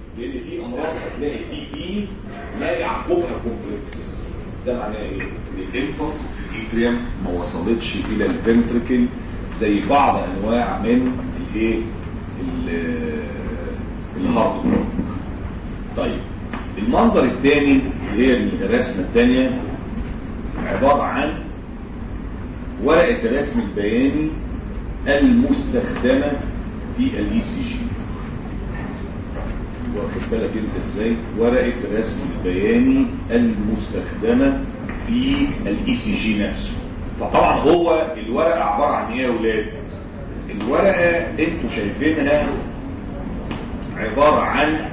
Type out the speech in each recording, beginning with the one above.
لان في امراض هتلاقي في بي لا يعقبها كومبلكس ده معناه ايه؟ ان الانفلكس في الاتريوم ما وصلتش الى الفنتركل زي بعض انواع من الايه؟ الهارد بلوك طيب المنظر الثاني اللي هي الرسمه الثانيه عباره عن ورقه الرسم البياني المستخدمه في الاي سي جي واخد بالك انت ازاي ورقه الرسم البياني المستخدمه في الاي سي جي نفسه فطبعا هو الورقه عباره عن ايه يا اولاد الورقه انتوا شايفينها عباره عن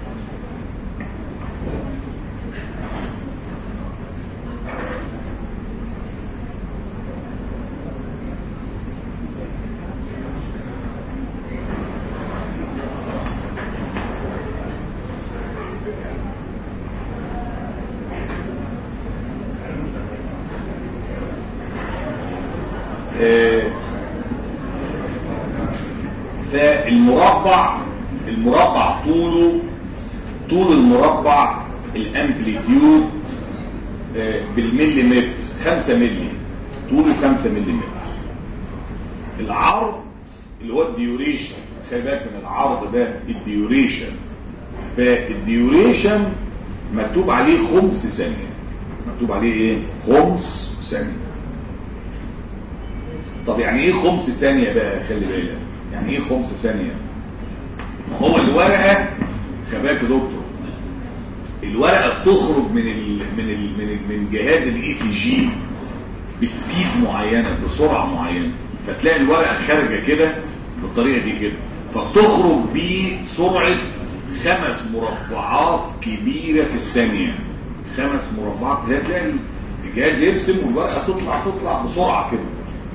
فالمربع المربع طوله طول المربع الامبليتيود بالمليمتر 5 ملي طوله 5 مليمتر العرض اللي هو الديوريشن خلي بالك من العرض ده الديوريشن فالديوريشن مكتوب عليه خمس ثانيه مكتوب عليه ايه خمس ثانيه طب يعني ايه خمس ثانيه بقى خلي بالك يعني ايه خمس ثانيه ما هو الورقه خلي بالك يا دكتور الورقه بتخرج من ال من ال من ال من جهاز الاي سي جي بسبيد معينه بسرعه معينه فتلاقي الورقه خارجه كده بالطريقه دي كده فبتخرج بسرعه خمس مربعات كبيره في الثانيه خمس مربعات تلاقي الجهاز يرسم والورقه تطلع تطلع بسرعه كده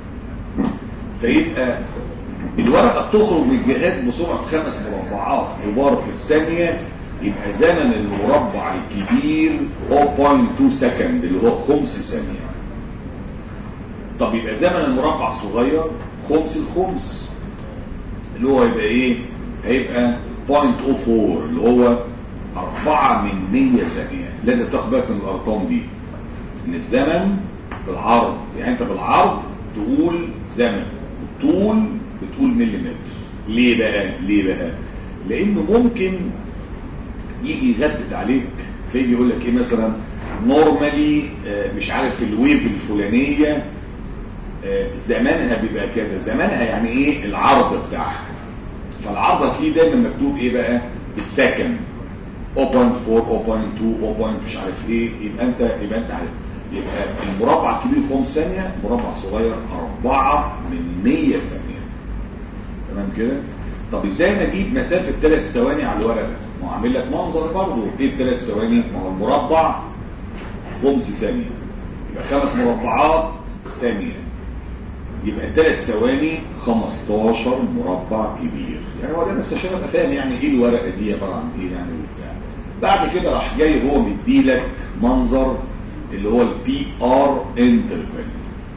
فيبقى الورقه بتخرج من الجهاز بسرعه خمس مربعات كبار في الثانيه يبقى زمن المربع الكبير 0.2 سكند اللي هو خمس ثانيه طب يبقى زمن المربع الصغير خمس الخمس اللي هو يبقى ايه هيبقى 0.04 اللي هو 4 من 100 ثانيه لازم تاخد بالك من الارقام دي ان الزمن بالعرض يعني انت بالعرض تقول زمن طول بتقول مليمتر ليه بقى ليه بقى لانه ممكن يجي يغدد عليك فيجي يقول لك ايه مثلا نورمالي مش عارف الويف الفلانيه زمانها بيبقى كذا زمانها يعني ايه العرض بتاعها فالعرض هتلاقيه دايما مكتوب ايه بقى بالسكند 0.4 0.2 0. مش عارف ايه يبقى انت يبقى انت عارف يبقى المربع الكبير خمس ثانيه المربع الصغير 4 من 100 ثانيه تمام كده طب ازاي نجيب مسافه 3 ثواني على الورقه ما هو عامل لك منظر برضه ايه 3 ثواني ما هو المربع خمس ثانيه يبقى خمس مربعات ثانيه يبقى 3 ثواني 15 مربع كبير يعني هو ده بس عشان ابقى فاهم يعني ايه الورقه دي عباره عن ايه يعني وبتاع بعد كده راح جاي هو مديلك منظر اللي هو البي ار انترفال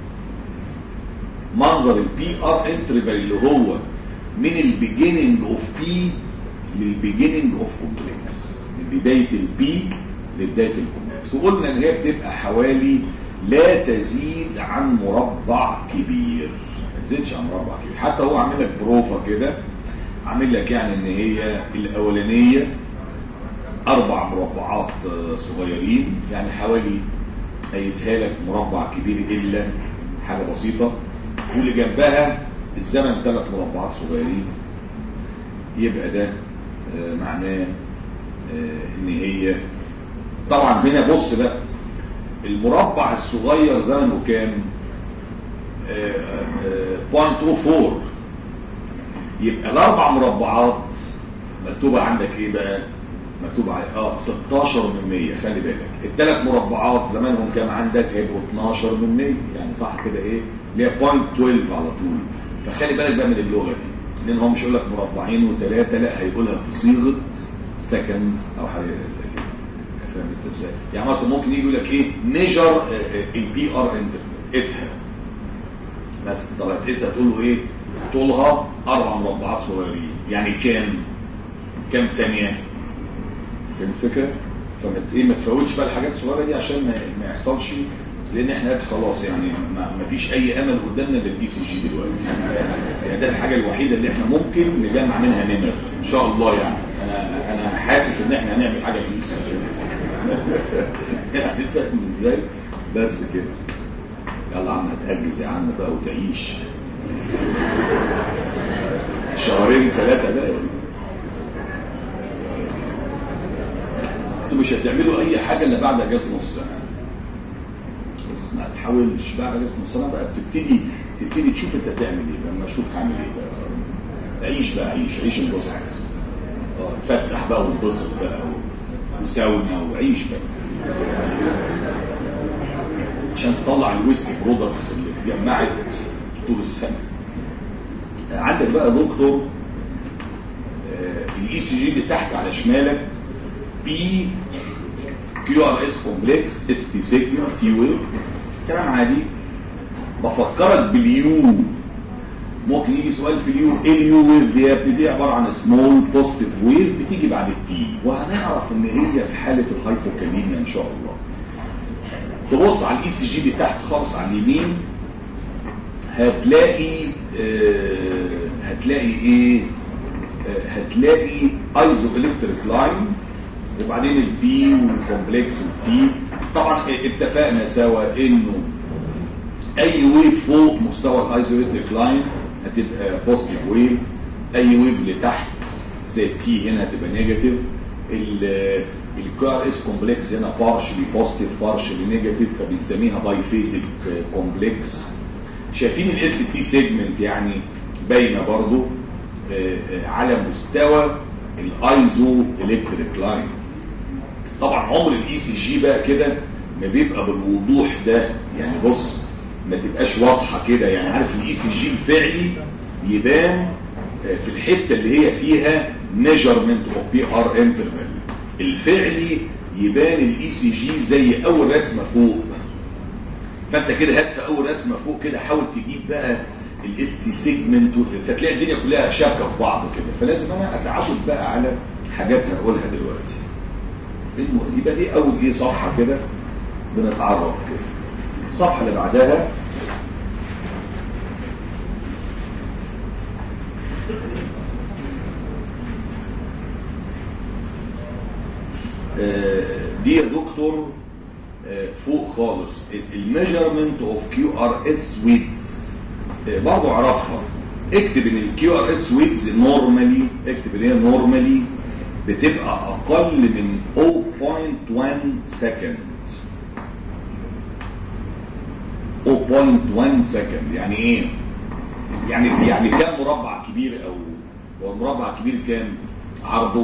منظر البي ار انترفال اللي هو من البيجيننج اوف بي للبيجيننج اوف كومبلكس من بدايه البي لبدايه الكومبلكس وقلنا ان هي بتبقى حوالي لا تزيد عن مربع كبير ما تزيدش عن مربع كبير حتى هو عامل لك بروفه كده عامل لك يعني ان هي الاولانيه اربع مربعات صغيرين يعني حوالي هيسها لك مربع كبير الا حاجه بسيطه واللي جنبها الزمن ثلاث مربعات صغيرين يبقى ده آه معناه آه ان هي طبعا هنا بص بقى المربع الصغير زمنه كام آه 0.04 يبقى الاربع مربعات مكتوبه عندك ايه بقى مكتوب عليه اه 16 من 100 خلي بالك الثلاث مربعات زمانهم كام عندك هيبقوا 12 من 100 يعني صح كده ايه اللي هي 0.12 على طول فخلي بالك بقى من اللغه دي لان هو مش يقول لك مربعين وثلاثه لا هيقولها في صيغه سكندز او حاجه زي كده فاهم انت ازاي يعني مثلا ممكن يجي يقول لك ايه ميجر البي ار انتر اسها بس طب هتقيسها تقول له ايه طولها اربع مربعات صغيرين يعني كام كام ثانيه فاهم الفكره فما ت- ايه ما تفوتش بقى الحاجات الصغيره دي عشان ما, ما يحصلش لان احنا دلوقتي خلاص يعني ما, ما فيش اي امل قدامنا للاي سي جي دلوقتي يعني ده الحاجه الوحيده اللي احنا ممكن نجمع منها نمر ان شاء الله يعني انا انا حاسس ان احنا هنعمل حاجه في الاي سي جي يعني فاهم ازاي بس كده يلا يا عم هتأجز يا عم بقى وتعيش شهرين ثلاثة بقى انتوا مش هتعملوا اي حاجة الا بعد اجازة نص سنة بس ما تحاولش بعد اجازة نص سنة بقى بتبتدي تبتدي تشوف انت هتعمل ايه لما اشوف هعمل ايه بقى عيش بقى عيش عيش انبسط اه اتفسح بقى وانبسط بقى و- وساونا وعيش بقى عشان تطلع الويست برودكتس اللي اتجمعت طول السنه عندك بقى دكتور الاي سي جي اللي تحت على شمالك بي كيو ار اس كومبلكس اس تي سيجما تي ويف كلام عادي بفكرك باليو ممكن يجي سؤال في اليو ايه اليو ويف دي يا ابني دي عباره عن سمول بوزيتيف ويف بتيجي بعد التي وهنعرف ان هي في حاله الهايبوكاليميا ان شاء الله تبص على الاي سي جي دي تحت خالص على اليمين هتلاقي آه هتلاقي ايه آه هتلاقي ايزو الكتريك لاين وبعدين البي والكومبلكس البي طبعا اتفقنا سوا انه اي ويف فوق مستوى الايزوليتريك لاين هتبقى بوزيتيف ويف اي ويف لتحت زي التي هنا هتبقى نيجاتيف الكيو ار اس كومبلكس هنا بارشلي بوزيتيف بارشلي نيجاتيف فبنسميها باي فيزيك كومبلكس شايفين الاس تي سيجمنت يعني باينه برضو آه، آه، على مستوى الايزو الكتريك لاين طبعا عمر الاي سي جي بقى كده ما بيبقى بالوضوح ده يعني بص ما تبقاش واضحه كده يعني عارف الاي سي جي الفعلي يبان آه، في الحته اللي هي فيها ميجرمنت اوف بي ار انترفال الفعلي يبان الاي سي جي زي اول رسمه فوق فانت كده هات في اول رسمه فوق كده حاول تجيب بقى الاس تي سيجمنت فتلاقي الدنيا كلها شابكه في بعض كده فلازم انا اتعود بقى على حاجات هقولها دلوقتي الم- يبقى دي اول ايه صفحه كده بنتعرف كده الصفحه اللي بعدها آه، دي يا دكتور آه، فوق خالص الميجرمنت اوف كيو ار اس ويدز برضه اعرفها اكتب ان الكيو ار اس ويدز نورمالي اكتب ان هي نورمالي بتبقى اقل من 0.1 سكند 0.1 سكند يعني ايه يعني يعني كام مربع كبير او هو المربع كبير كام عرضه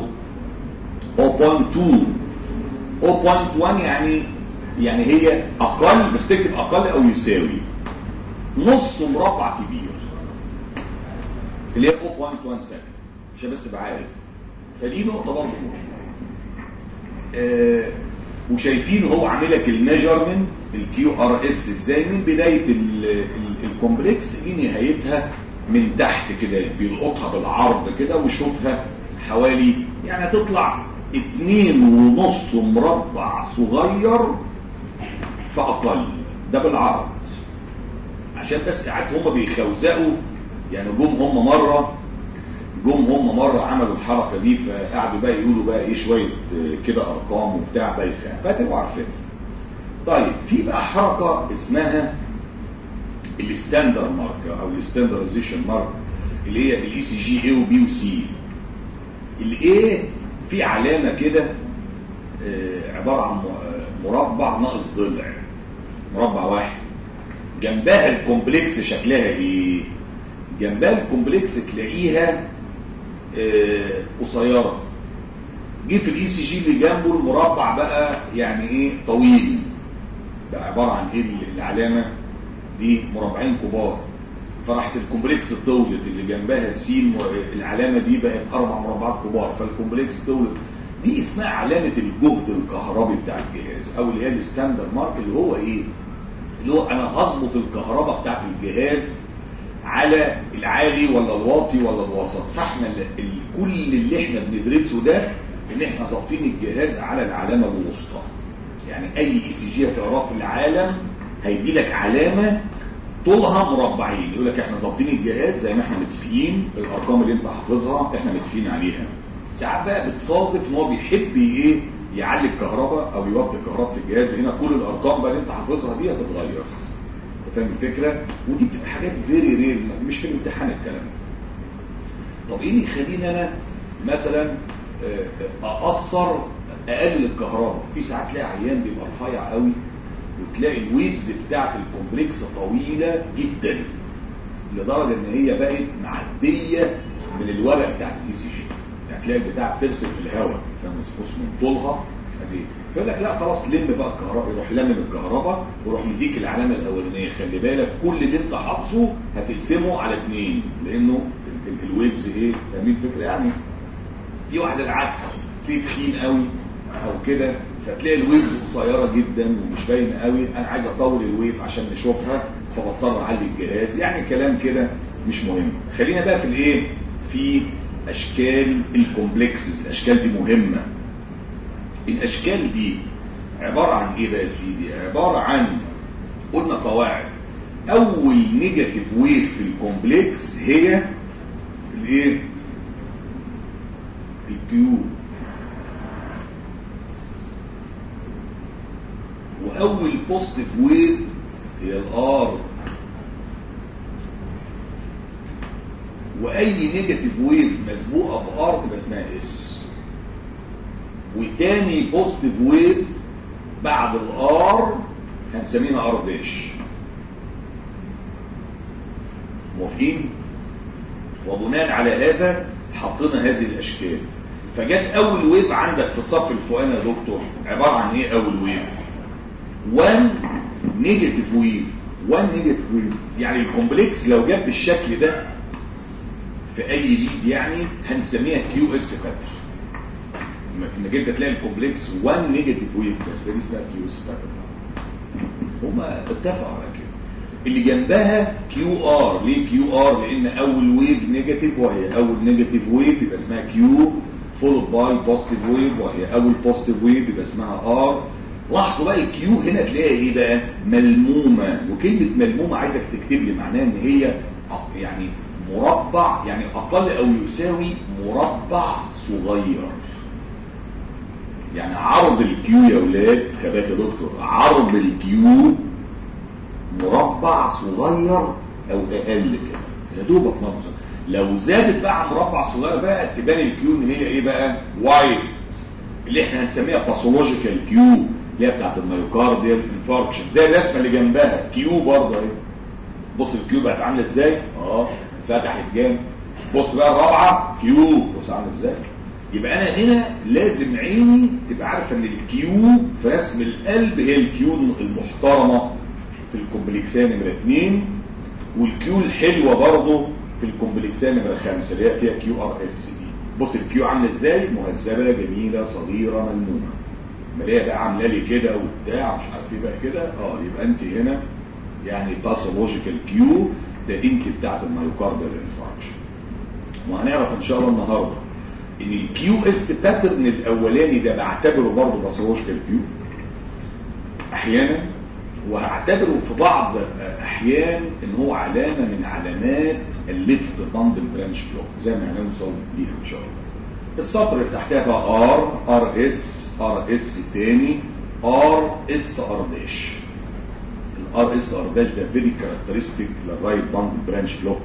0.2 0.1 يعني يعني هي اقل بس تكتب اقل او يساوي نص مربع كبير اللي هي 0.1 سكند عشان بس تبقى عارف فدي نقطه برضه مهمه آه وشايفين هو عامل لك الميجرمنت الكيو ار اس ازاي من بدايه ال- ال- الكومبلكس لنهايتها من تحت كده بيلقطها بالعرض كده ويشوفها حوالي يعني هتطلع اتنين ونص مربع صغير فأقل ده بالعرض عشان بس ساعات هم بيخوزقوا يعني جم هم مرة جم هم مرة عملوا الحركة دي فقعدوا بقى يقولوا بقى ايه شوية آه، كده ارقام وبتاع بايخة فتبقوا عارفين طيب في بقى حركة اسمها الستاندر مارك او الستاندرزيشن مارك اللي هي الاي سي جي اي وبي وسي الايه في علامة كده آه، عبارة عن م- آه، مربع ناقص ضلع مربع واحد جنبها الكومبلكس شكلها ايه جنبها الكومبلكس تلاقيها آه، قصيرة جه في الاي سي جي اللي جنبه المربع بقى يعني ايه طويل بقى عبارة عن ايه العلامة دي مربعين كبار فراحت الكومبلكس طولت اللي جنبها السين العلامة دي بقت اربع مربعات كبار فالكومبلكس طولت دي اسمها علامة الجهد الكهربي بتاع الجهاز او اللي هي الستاندر مارك اللي هو ايه اللي هو انا هظبط الكهرباء بتاعت الجهاز على العالي ولا الواطي ولا الوسط فاحنا ال- ال- كل اللي احنا بندرسه ده ان احنا ظابطين الجهاز على العلامه الوسطى يعني اي اي سي جي هتقراه في العالم هيدي لك علامه طولها مربعين يقول لك احنا ظابطين الجهاز زي ما احنا متفقين الارقام اللي انت حافظها احنا متفقين عليها ساعات بقى بتصادف ان هو بيحب ايه يعلي الكهرباء او يوطي كهرباء الجهاز هنا كل الارقام بقى اللي انت حافظها دي هتتغير انت فاهم الفكره ودي بتبقى حاجات فيري رير مش في الامتحان الكلام ده طب ايه اللي يخليني انا مثلا اقصر اقلل الكهرباء في ساعات تلاقي عيان بيبقى رفيع قوي وتلاقي الويفز بتاعت الكومبلكس طويله جدا لدرجه ان هي بقت معديه من الورق بتاعت الاي سي جي يعني تلاقي البتاع بترسم في الهواء فاهم بص من طولها فيقول لك لا خلاص لم بقى الكهرباء يروح لمم الكهرباء ويروح مديك العلامه الاولانيه خلي بالك كل اللي انت حافظه هتقسمه على اثنين لانه الويفز ايه فاهمين الفكره يعني في واحد العكس في تخين قوي او كده فتلاقي الويفز قصيره جدا ومش باين قوي انا عايز اطول الويف عشان نشوفها فبضطر اعلي الجهاز يعني كلام كده مش مهم خلينا بقى في الايه في اشكال الكومبلكسز الاشكال دي مهمه الاشكال دي عباره عن ايه بقى يا سيدي عباره عن قلنا قواعد اول نيجاتيف ويف في الكومبلكس هي الايه الكيو واول بوزيتيف ويف هي الار واي نيجاتيف ويف مسبوقه بار تبقى اسمها اس وتاني بوزيتيف ويف بعد الار هنسميها ار داش موافقين وبناء على هذا حطينا هذه الاشكال فجت اول ويف عندك في الصف الفوقاني يا دكتور عباره عن ايه اول ويف 1 نيجاتيف ويف 1 نيجاتيف ويف يعني الكومبلكس لو جاب بالشكل ده في اي ليد يعني هنسميها كيو اس باتر انك انت تلاقي الكومبلكس 1 نيجاتيف ويف بس دي اسمها كيو اس باتر هما اتفقوا على كده اللي جنبها كيو ار ليه كيو ار لان اول ويف نيجاتيف وهي اول نيجاتيف ويف يبقى اسمها كيو فولد باي بوزيتيف ويف وهي اول بوزيتيف ويف يبقى اسمها ار لاحظوا بقى الكيو هنا تلاقيها ايه بقى ملمومه وكلمه ملمومه عايزك تكتب لي معناها ان هي يعني مربع يعني اقل او يساوي مربع صغير يعني عرض الكيو يا ولاد خباك يا دكتور عرض الكيو مربع صغير او اقل كده يا دوبك منظر لو زادت بقى عن مربع صغير بقى تبان الكيو ان هي ايه بقى وايد اللي احنا هنسميها باثولوجيكال كيو اللي هي بتاعت الميوكارديال انفاركشن زي الرسمه اللي جنبها كيو برضه اهي بص الكيو بقت عامله ازاي اه فتحت جامد بص بقى الرابعه كيو بص عامله ازاي يبقى انا هنا لازم عيني تبقى عارفه ان الكيو في رسم القلب هي الكيو المحترمه في الكومبلكسيه نمره 2 والكيو الحلوه برضه في الكومبلكسيه نمره 5 اللي هي فيها كيو ار اس دي بص الكيو عامله ازاي مهذبه جميله صغيره ملمومه ملاقيها بقى عامله لي كده وبتاع مش عارف ايه بقى كده اه يبقى انت هنا يعني باثولوجيكال كيو ده انت بتاعت الميوكارديال انفاركشن وهنعرف ان شاء الله النهارده ان الكيو اس باترن الاولاني ده بعتبره برضه باثولوجيكال كيو احيانا وهعتبره في بعض احيان ان هو علامه من علامات الليفت باندل برانش بلوك زي ما هنوصل ليها ان شاء الله السطر اللي تحتها بقى ار ار اس ار اس تاني ار اس ار داش الار اس ار داش ده فيري كاركترستيك للرايت باندل برانش بلوك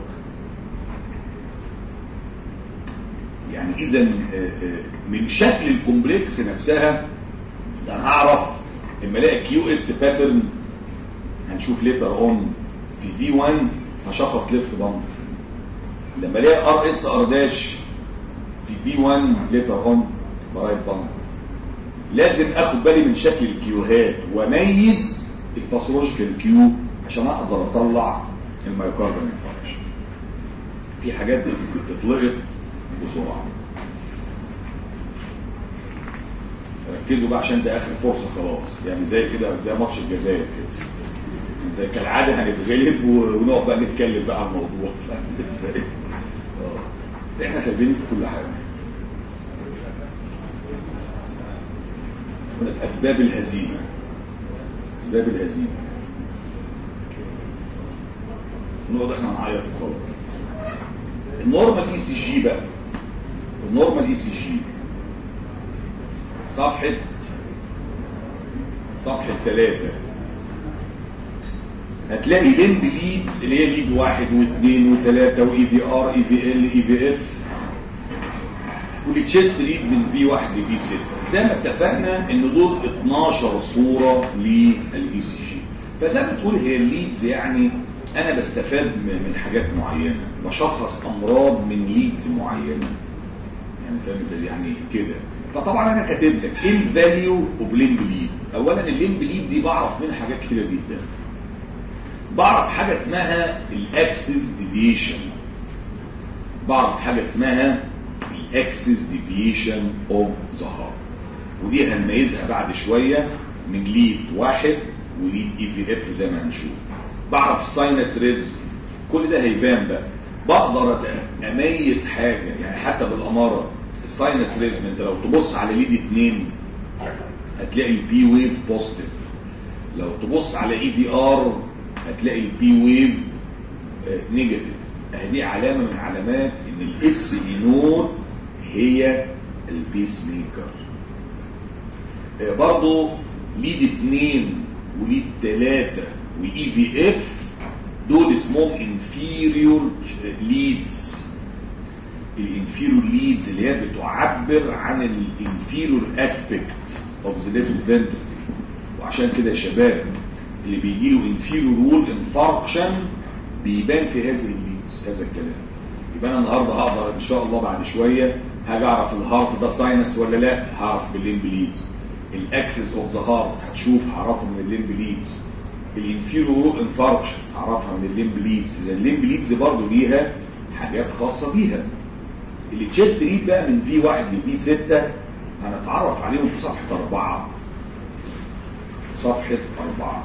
يعني اذا من شكل الكومبلكس نفسها ده انا هعرف لما الاقي كيو اس باترن هنشوف ليتر اون في في 1 هشخص ليفت باند لما الاقي ار اس ار داش في في 1 ليتر اون برايت باند لازم اخد بالي من شكل الكيوهات واميز الباثولوجيكال كيو عشان اقدر اطلع المايوكاردال انفاركشن في حاجات بتتلقط بسرعه ركزوا بقى عشان ده اخر فرصه خلاص يعني زي كده زي ماتش الجزائر كده زي كالعاده هنتغلب ونقعد بقى نتكلم بقى عن الموضوع ازاي احنا خايفين في كل حاجه يقول لك اسباب الهزيمه اسباب الهزيمه نقعد احنا نعيط وخلاص النورمال اي سي جي بقى النورمال اي سي جي صفحه صفحه ثلاثة هتلاقي ليمب ليدز اللي هي ليد واحد واثنين وثلاثة واي في ار اي في ال اي في اف والتشيست ليد من في واحد لفي ستة زي ما اتفقنا ان دول 12 صورة للاي سي جي فزي ما تقول هي الليدز يعني انا بستفاد من حاجات معينة بشخص امراض من ليدز معينة يعني فاهم يعني كده فطبعا انا كاتب لك ايه الفاليو اوف ليمب ليد اولا الليمب ليد دي بعرف منها حاجات كتيره جدا بعرف حاجه اسمها الاكسس ديفيشن بعرف حاجه اسمها الاكسس ديفيشن اوف ذا هارت ودي هنميزها بعد شويه من ليد واحد وليد اي في اف زي ما هنشوف بعرف ساينس ريزم كل ده هيبان بقى بقدر اميز حاجه يعني حتى بالاماره الساينس ريزم انت لو تبص على ليد اتنين هتلاقي البي ويف بوزيتيف لو تبص على اي في ار هتلاقي البي ويف نيجاتيف دي علامه من علامات ان الاس اي نود هي البيس ميكر برضه ليد اتنين وليد تلاتة واي في اف دول اسمهم انفيريور ليدز الانفيريور ليدز اللي هي بتعبر عن الانفيريور اسبكت اوف ذا ليفت فنتركل وعشان كده يا شباب اللي بيجي له انفيريور وول انفاركشن بيبان في هذه الليدز هذا الكلام يبقى انا النهارده هقدر ان شاء الله بعد شويه هاجي اعرف الهارت ده ساينس ولا لا هعرف بالليمب ليدز الاكسس اوف ذا هارت هتشوف هعرفه من الليمب ليدز الانفيريور انفاركشن هعرفها من الليمب ليدز اذا الليمب ليدز برضه ليها حاجات خاصه بيها التشيست ليد بقى من في واحد لفي ستة هنتعرف عليهم في صفحة أربعة صفحة أربعة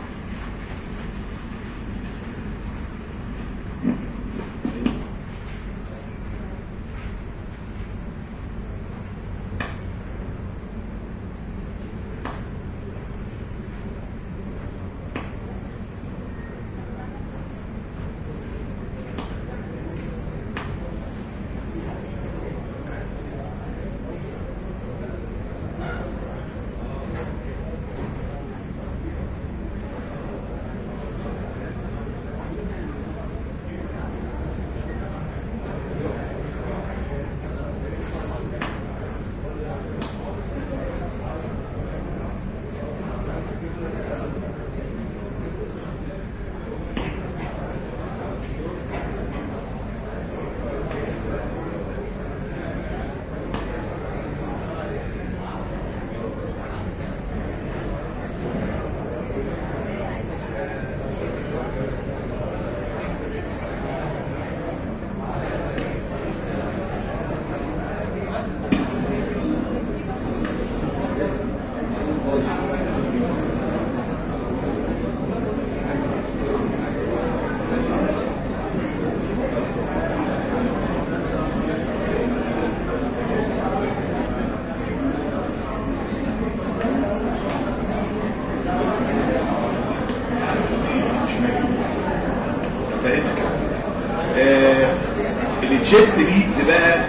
التشيست ليدز بقى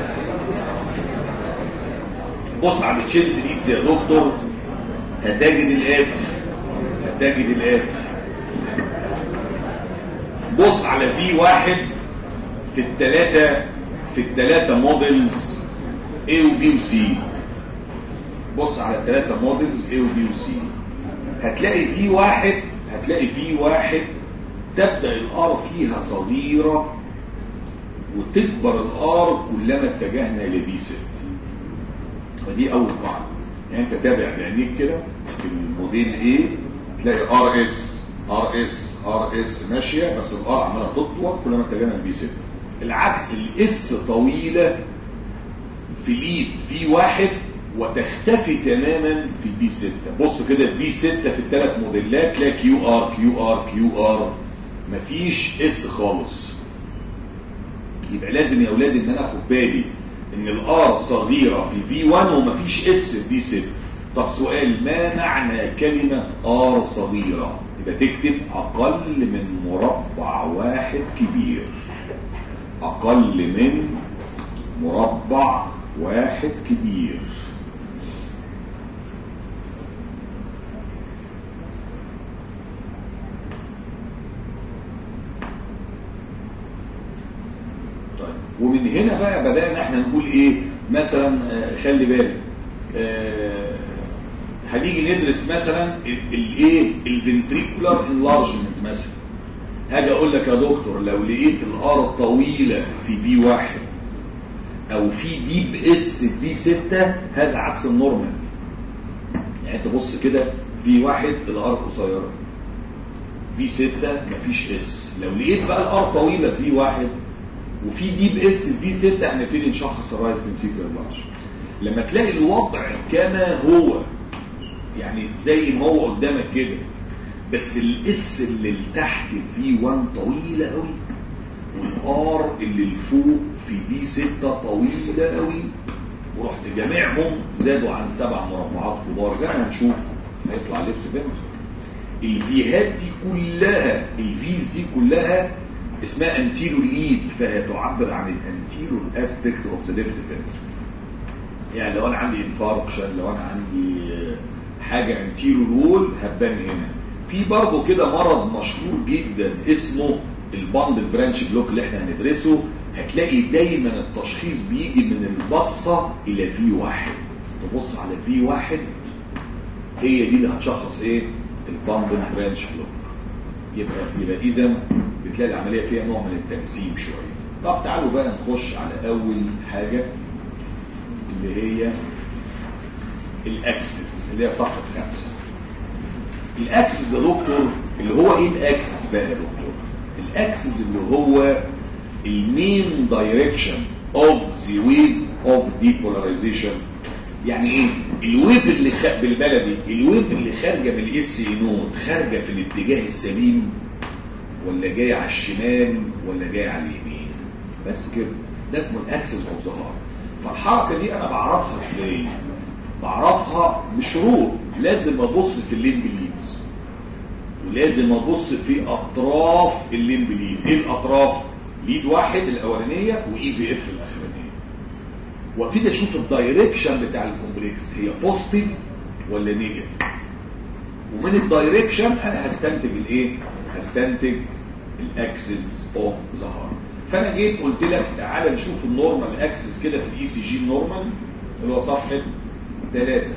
بص على التشيست ليدز يا دكتور هتجد الاتي هتجد الاتي بص على في واحد في التلاتة في التلاتة موديلز A و B و C بص على التلاتة موديلز A و B و C هتلاقي في واحد هتلاقي في واحد تبدأ الار فيها صغيرة وتكبر الار كلما اتجهنا لبي ست فدي اول قاعده يعني انت تابع بعينيك كده في الموديل ايه تلاقي ار اس ار اس ار اس ماشيه بس الار عماله تطول كلما اتجهنا لبي ست العكس الاس طويله في ليد في واحد وتختفي تماما في البي 6 بص كده البي 6 في الثلاث موديلات تلاقي كيو ار كيو ار كيو ار مفيش اس خالص يبقى لازم يا اولاد ان انا اخد بالي ان الار صغيره في في 1 ومفيش اس في في 6 طب سؤال ما معنى كلمة ار صغيرة يبقى تكتب اقل من مربع واحد كبير اقل من مربع واحد كبير طيب ومن هنا بقى بدأنا احنا نقول ايه مثلا آه، خلي بالك آه، هنيجي ندرس مثلا الايه الفنتريكولار انلارجمنت مثلا هاجي اقول لك يا دكتور لو لقيت الار طويله في في واحد او في ديب اس في 6 هذا عكس النورمال يعني انت بص كده في واحد الار قصيره في 6 مفيش اس لو لقيت بقى الار طويله في واحد وفي ديب اس في 6 هنبتدي نشخص الرايت فنتريكولار لارج لما تلاقي الوضع كما هو يعني زي ما هو قدامك كده بس الاس اللي لتحت في 1 طويله قوي والار اللي لفوق في بي 6 طويله قوي ورحت جميعهم زادوا عن سبع مربعات كبار زي ما هنشوف هيطلع ليفت فينتر الفيهات دي كلها الفيز دي كلها اسمها انتيرو ليد فهي تعبر عن الانتيرو اسبكت اوف ذا ليفت فينتر يعني لو انا عندي انفاركشن لو انا عندي حاجه انتيرو رول هتبان هنا في برضه كده مرض مشهور جدا اسمه الباند برانش بلوك اللي احنا هندرسه هتلاقي دايما التشخيص بيجي من البصة الى في واحد تبص على في واحد هي دي اللي هتشخص ايه الباند برانش بلوك يبقى يبقى اذا بتلاقي العملية فيها نوع من التنسيب شوية طب تعالوا بقى نخش على اول حاجة اللي هي الاكسس اللي هي صفحة خمسة الاكسس ده دكتور اللي هو ايه الاكسس بقى يا دكتور الاكسس اللي هو المين دايركشن اوف ذا ويف اوف ديبولاريزيشن يعني ايه الويف اللي خ... بالبلدي الويف اللي خارجه من الاس اي نود خارجه في الاتجاه السليم ولا جاي على الشمال ولا جاي على اليمين بس كده ده اسمه الاكسس اوف ظهر فالحركه دي انا بعرفها ازاي بعرفها بشروط لازم ابص في الليمب ليدز ولازم ابص في اطراف الليمب ليد ايه الاطراف ليد واحد الاولانيه واي في اف الاخرانيه وابتدي اشوف الدايركشن بتاع الكومبلكس هي بوزيتيف ولا نيجاتيف ومن الدايركشن انا هستنتج الايه هستنتج الاكسس اوف ذا هارت فانا جيت قلت لك تعالى نشوف النورمال اكسس كده في الاي سي جي النورمال اللي هو صفحه ثلاثة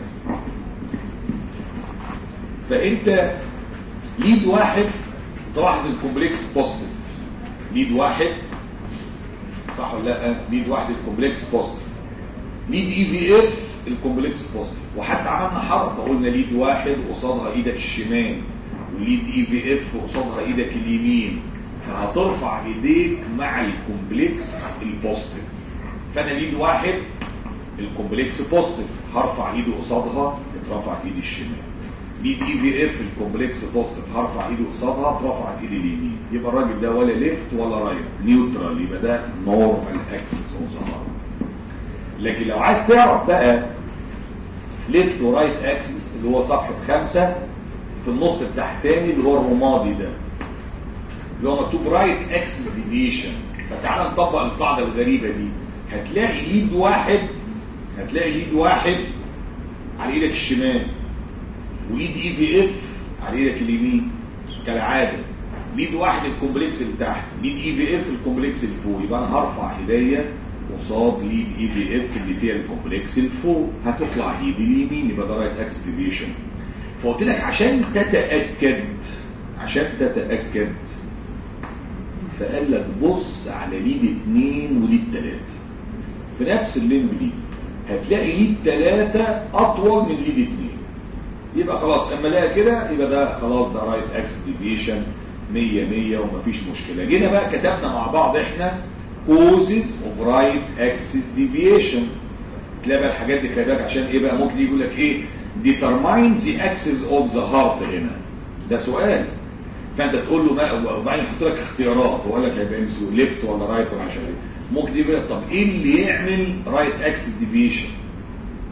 فانت ليد واحد تلاحظ الكومبلكس بوزيتيف ليد واحد صح ولا لا ليد واحد الكومبلكس بوزيتيف ليد اي في اف الكومبلكس بوزيتيف وحتى عملنا حركه قلنا ليد واحد قصادها ايدك الشمال وليد اي في اف قصادها ايدك اليمين فهترفع ايديك مع الكومبلكس البوزيتيف فانا ليد واحد الكومبلكس بوزيتيف هرفع ايدي قصادها اترفعت ايدي الشمال ليد اي في اف الكومبلكس بوزيتيف هرفع ايدي قصادها اترفعت ايدي اليمين يبقى الراجل ده ولا ليفت ولا رايت نيوترال يبقى ده نورمال اكسس اوف ظهر لكن لو عايز تعرف بقى ليفت ورايت اكسس اللي هو صفحه خمسة في النص التحتاني اللي هو الرمادي ده اللي هو مكتوب رايت اكسس ديفيشن فتعال نطبق القاعده الغريبه دي هتلاقي ليد واحد هتلاقي ليد واحد على ايدك الشمال وليد اي في اف على ايدك اليمين كالعاده ليد واحد الكومبلكس اللي تحت ليد اي في اف الكومبلكس اللي فوق يبقى انا هرفع ايديا قصاد ليد اي في اف اللي فيها الكومبلكس اللي فوق هتطلع ايدي اليمين يبقى ده رايت اكس ديفيشن فقلت لك عشان تتاكد عشان تتاكد فقال لك بص على ليد اتنين وليد تلاته في نفس الليمب ليد هتلاقي ليد تلاتة اطول من ليد اتنين يبقى خلاص اما الاقي كده يبقى ده خلاص ده رايت اكس ديفيشن 100 100 ومفيش مشكله جينا بقى كتبنا مع بعض احنا causes of right axis deviation تلاقي بقى الحاجات دي كده عشان ايه بقى ممكن يقول لك ايه determine the axis of the heart هنا ده سؤال فانت تقول له ما وبعدين يحط لك اختيارات ويقول لك هيبقى يمسك ليفت ولا رايت ولا عشان ايه ممكن يقول لك طب ايه اللي يعمل رايت اكسس ديفيشن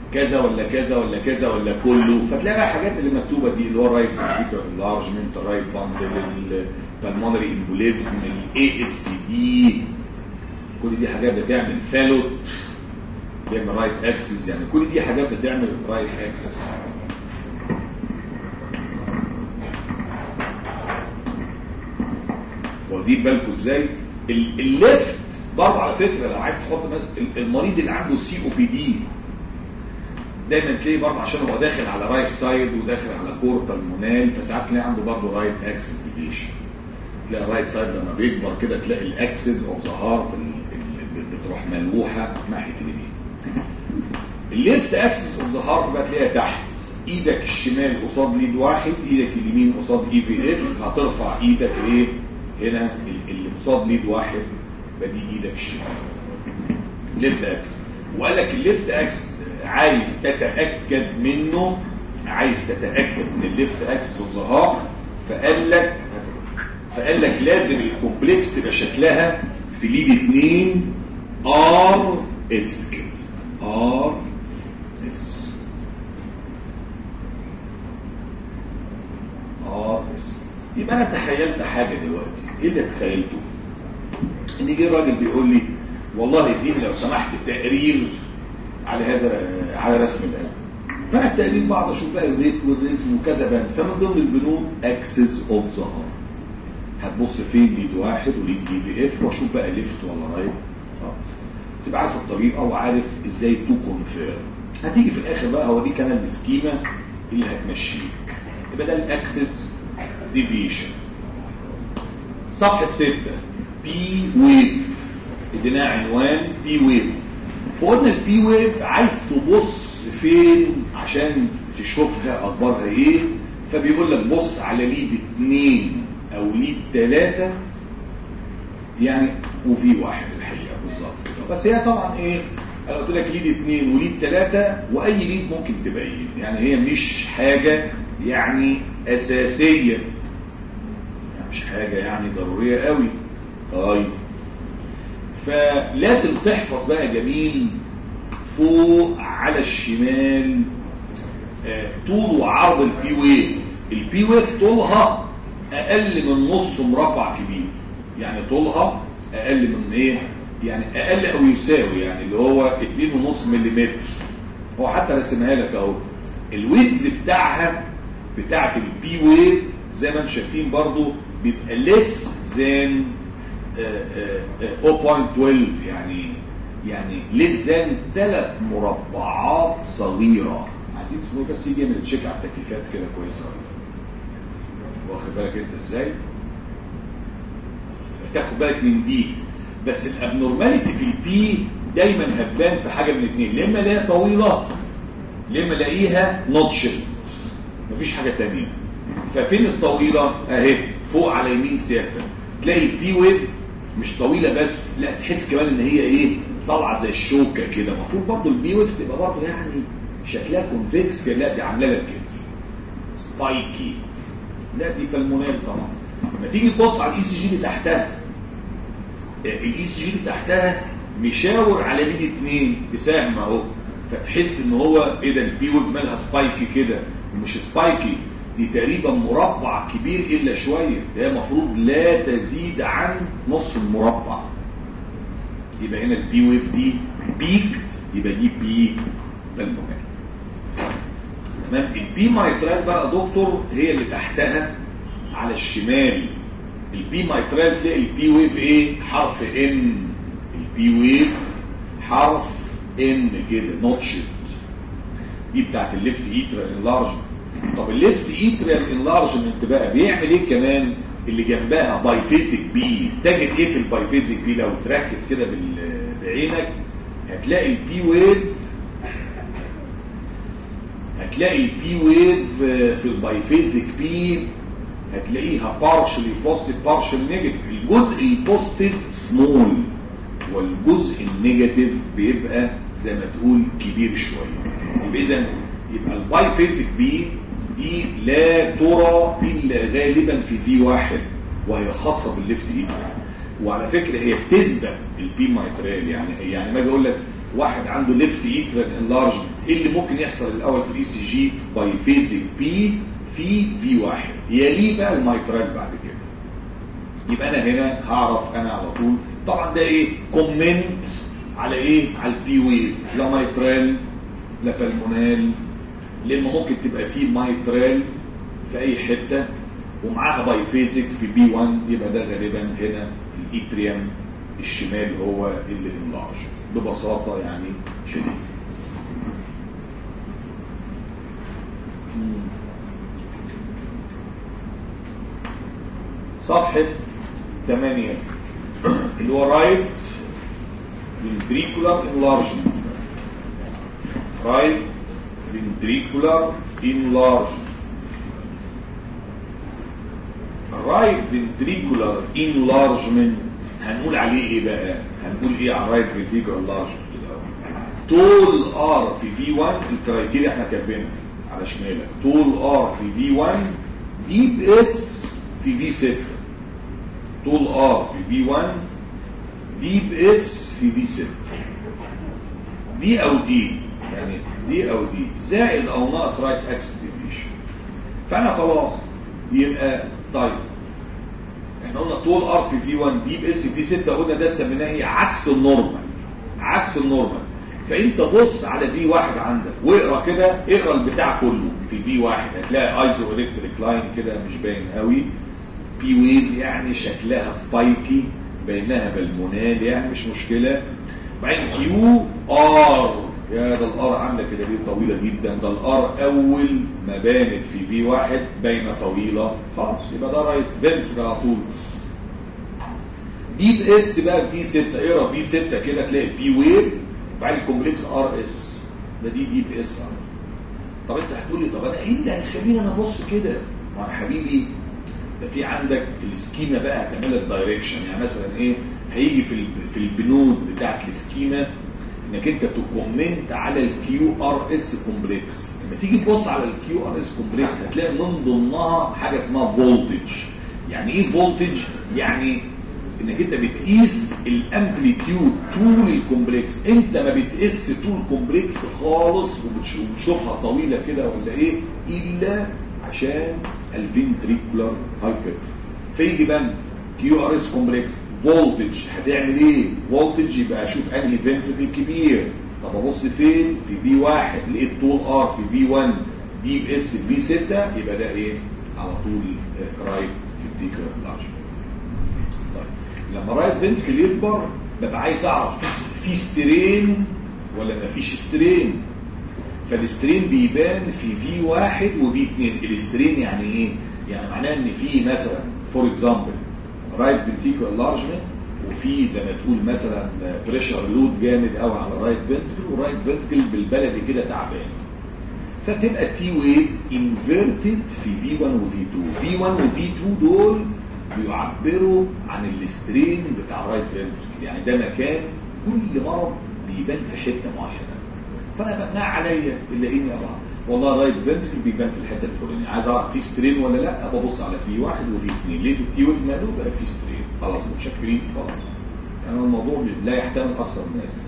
كذا ولا كذا ولا كذا ولا كله فتلاقي بقى الحاجات اللي مكتوبه دي اللي هو الرايت فيتر انلارجمنت الرايت باندل البلمونري امبوليزم الاي اس دي كل دي حاجات بتعمل فالوت بيعمل رايت اكسس يعني كل دي حاجات بتعمل رايت اكسس واخدين بالكم ازاي الليفت برضه على فكره لو عايز تحط مثلا المريض اللي عنده سي او بي دي دايما تلاقي برضه عشان هو داخل على رايت سايد وداخل على كورتال مونال فساعات تلاقي عنده برضه رايت اكسس ديفيشن تلاقي الرايت سايد لما بيكبر كده تلاقي الاكسس اوف ذا هارت بتروح ملوحه ناحيه اليمين الليفت اكسس اوف ذا هارت بقى تلاقيها تحت ايدك الشمال قصاد ليد واحد ايدك اليمين قصاد اي في اف هترفع ايدك ايه هنا اللي قصاد ليد واحد يبقى دي ايدك الشمال ليفت اكس وقال لك الليفت اكس عايز تتاكد منه عايز تتاكد من الليفت اكس والظهار فقال لك فقال لك لازم الكومبلكس تبقى شكلها في ليد 2 ار اس كده ار اس ار اس يبقى انا تخيلت حاجه دلوقتي ايه اللي تخيلته ان جه راجل بيقول لي والله اديني لو سمحت تقرير على هذا على رسم القلب فانا التقرير بقعد اشوف بقى الريت والريزم وكذا بند فمن ضمن البنود اكسس اوف ذا هتبص فين ليد واحد وليد دي في اف واشوف بقى ليفت ولا رايت تبقى عارف الطريقه وعارف ازاي تو كونفيرم هتيجي في الاخر بقى هو دي كان السكيما اللي هتمشيك يبقى ده الاكسس ديفيشن صفحه 6 بي ويف اديناه عنوان بي ويف فقلنا البي ويف عايز تبص فين عشان تشوفها اخبارها ايه فبيقول لك بص على ليد 2 او ليد 3 يعني وفي واحد الحقيقه بالظبط بس هي طبعا ايه انا قلت لك ليد 2 وليد 3 واي ليد ممكن تبين يعني هي مش حاجه يعني اساسيه يعني مش حاجه يعني ضروريه قوي طيب فلازم تحفظ بقى جميل فوق على الشمال آه طول وعرض البي ويف البي ويف طولها اقل من نص مربع كبير يعني طولها اقل من ايه يعني اقل او يساوي يعني اللي هو 2.5 ملم هو حتى رسمها لك اهو الويدز بتاعها بتاعت البي ويف زي ما انتم شايفين برضو بيبقى less than 0.12 يعني يعني less than ثلاث مربعات صغيرة عايزين تسموه بس يجي يعمل تشيك على التكييفات كده كويسة واخد بالك انت ازاي تاخد بالك من دي بس الابنورماليتي في البي دايما هتبان في حاجه من الاثنين يا اما الاقيها طويله يا اما الاقيها نوتشل مفيش حاجه ثانيه ففين الطويله اهي فوق على يمين سيادتك تلاقي البي ويف مش طويله بس لا تحس كمان ان هي ايه طالعه زي الشوكه كده المفروض برضه البي ويف تبقى برضه يعني شكلها كونفكس كده لا دي عامله لك كده سبايكي لا دي بالمونال طبعا لما تيجي تبص على الاي سي جي اللي تحتها الاي سي جي اللي تحتها مشاور على ليد اتنين بسهم اهو فتحس ان هو ايه ده البي ويف مالها سبايكي كده مش سبايكي دي تقريبا مربع كبير الا شويه ده المفروض لا تزيد عن نص المربع يبقى هنا البي ويف دي بيكت يبقى دي بي بالمونال تمام البي مايترال بقى دكتور هي اللي تحتها على الشمال البي مايترال تلاقي البي ويف ايه حرف ان البي ويف حرف ان كده نوتشت دي بتاعت الليفت ايترال انلارجمنت طب الليفت ايترال انلارجمنت بقى بيعمل ايه كمان اللي جنبها بايفيزيك بي تجد ايه في البايفيزيك بي لو تركز كده بعينك هتلاقي البي ويف هتلاقي البي ويف في البايفيزيك بي هتلاقيها partially positive partially negative الجزء البوزيتيف سمول والجزء النيجاتيف بيبقى زي ما تقول كبير شويه يبقى اذا يبقى البايفيزيك بي دي لا ترى الا غالبا في في واحد وهي خاصه بالليفت ايد وعلى فكره هي بتسبق البي مايترال يعني يعني ما اجي اقول لك واحد عنده ليفت ايترال انلارجمنت ايه اللي ممكن يحصل الاول في الاي سي جي باي فيزيك بي في في واحد يليه بقى الميترال بعد كده يبقى انا هنا هعرف انا على طول طبعا ده ايه كومنت على ايه على البي ويف لا ميترال لا بالمونال لان ممكن تبقى فيه ميترال في اي حته ومعاها باي فيزيك في بي 1 يبقى ده غالبا هنا الايتريم الشمال هو اللي انلارج ببساطه يعني شديده صفحة 8 اللي هو رايت ventricular enlargement right ventricular enlargement right ventricular enlargement هنقول عليه ايه بقى هنقول ايه على right ventricular enlargement طول ار في في 1 الكرايتيريا احنا كاتبينها على شمالك طول ار في في 1 ديب اس في في 6 طول ار في في 1 ديب اس في في 6 دي او دي يعني دي او دي زائد او ناقص رايت اكسس ديفيشن فانا خلاص يبقى طيب احنا قلنا طول ار في في 1 ديب اس في 6 قلنا ده سميناه ايه عكس النورمال عكس النورمال فانت بص على في واحد عندك واقرا كده اقرا البتاع كله في في واحد هتلاقي ايزو الكتريك لاين كده مش باين قوي بي ويف يعني شكلها سبايكي بينها بالمونال يعني مش مشكلة بعدين كيو ار يا ده الار عامله كده دي طويله جدا ده الار اول ما بانت في في واحد باينه طويله خلاص يبقى ده رايت فنتر على طول دي اس بقى في 6 اقرا في 6 كده تلاقي في ويف بعدين كومبلكس ار اس ده دي دي بي اس طب انت هتقول لي طب انا ايه اللي هيخليني انا ابص كده ما يا حبيبي ده في عندك في السكيما بقى هتعمل لك دايركشن يعني مثلا ايه هيجي في في البنود بتاعت السكيما انك انت تكومنت على الكيو ار اس كومبلكس لما تيجي تبص على الكيو ار اس كومبلكس هتلاقي من ضمنها حاجه اسمها فولتج يعني ايه فولتج يعني انك انت بتقيس الامبليتيود طول الكومبلكس انت ما بتقيس طول الكومبلكس خالص وبتشوفها طويله كده ولا ايه الا عشان الفنتريكولار هايبر فيجي بقى كيو ار اس كومبلكس فولتج هتعمل ايه فولتج يبقى اشوف انهي فنتريكل كبير طب ابص فين في في واحد لقيت طول ار في في 1 دي اس في 6 يبقى ده ايه على طول رايت فنتريكولار لارج طيب لما رايت فنتريكل يكبر ببقى عايز اعرف في سترين ولا ما فيش سترين فالسترين بيبان في في واحد وفي اثنين السترين يعني ايه يعني معناه ان في مثلا فور اكزامبل رايت فنتيكولار لارجمنت وفي زي ما تقول مثلا بريشر لود جامد قوي على الرايت فنتركل والرايت فنتركل بالبلدي كده تعبان فتبقى التي ويف انفيرتد في في 1 وفي 2 في 1 وفي 2 دول بيعبروا عن السترين بتاع الرايت فنتركل يعني ده مكان كل مرض بيبان في حته معينه فانا بقى عليا الا اني ابقى والله رايت فنتركل بيبان في الحته الفلانيه عايز اعرف في سترين ولا لا ببص على في واحد وفي اثنين لقيت التي ويف ماله بقى في سترين خلاص متشكرين خلاص يعني الموضوع لا يحتمل اكثر من هذا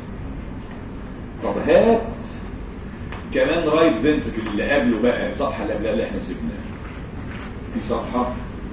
طب هات كمان رايت فنتركل اللي قبله بقى الصفحه اللي قبلها اللي احنا سيبناها في صفحه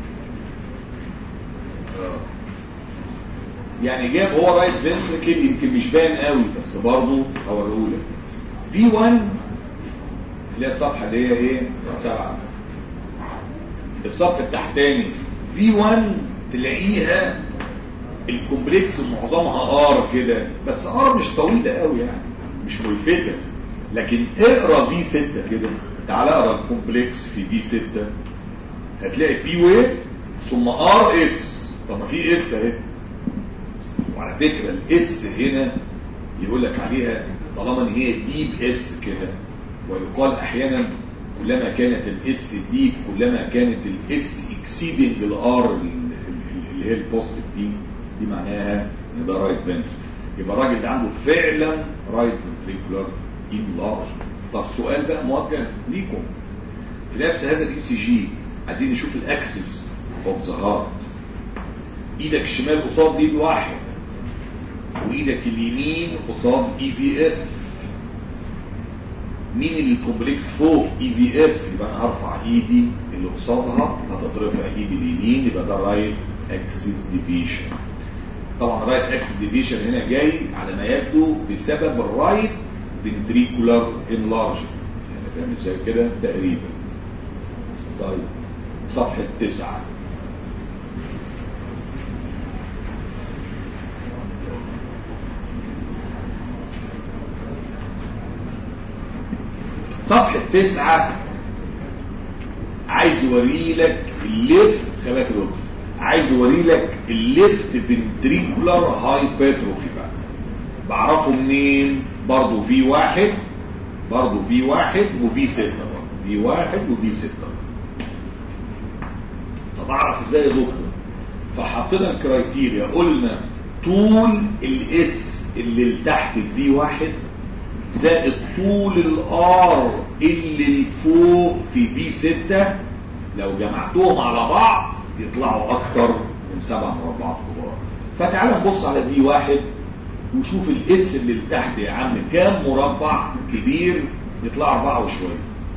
يعني جاب هو رايت فنتركل يمكن مش باين قوي بس برضه هوريهولك في 1 اللي هي الصفحه اللي هي ايه سبعة الصف التحتاني في 1 تلاقيها الكومبلكس معظمها ار كده بس ار مش طويله قوي يعني مش ملفته لكن اقرا في 6 كده تعال اقرا الكومبلكس في في 6 هتلاقي في ويف ثم ار اس طب ما في اس اهي وعلى فكره الاس هنا يقول لك عليها طالما ان هي ديب اس كده ويقال احيانا كلما كانت الاس ديب كلما كانت الاس اكسيدنج الار اللي هي البوزيتيف دي دي معناها ان ده رايت فنتر يبقى الراجل ده عنده فعلا رايت فنتريكولار انلارج طب سؤال بقى موجه ليكم في نفس هذا الاي سي جي عايزين نشوف الاكسس اوف ذا هارت ايدك الشمال قصاد ايد واحد وايدك اليمين قصاد اي في اف مين الكومبلكس فوق اي في اف يبقى انا هرفع ايدي اللي قصادها هتترفع ايدي اليمين يبقى ده رايت اكسس ديفيشن طبعا رايت اكسس ديفيشن هنا جاي على ما يبدو بسبب الرايت فنتريكولار انلارج يعني فاهم ازاي كده تقريبا طيب صفحه تسعة صفحة تسعة عايز يوري لك الليفت خلي بالك دكتور عايز يوري لك الليفت فنتريكولار هايبرتروفي بقى بعرفه منين برضه في واحد برضه في واحد وفي ستة برضه في واحد وفي ستة طب اعرف ازاي يا دكتور فحطينا الكرايتيريا قلنا طول الاس اللي لتحت في واحد زائد طول الار اللي لفوق في بي 6 لو جمعتهم على بعض يطلعوا اكتر من سبع مربعات كبار فتعال نبص على في واحد وشوف الاس اللي لتحت يا عم كام مربع كبير يطلع اربعة وشوية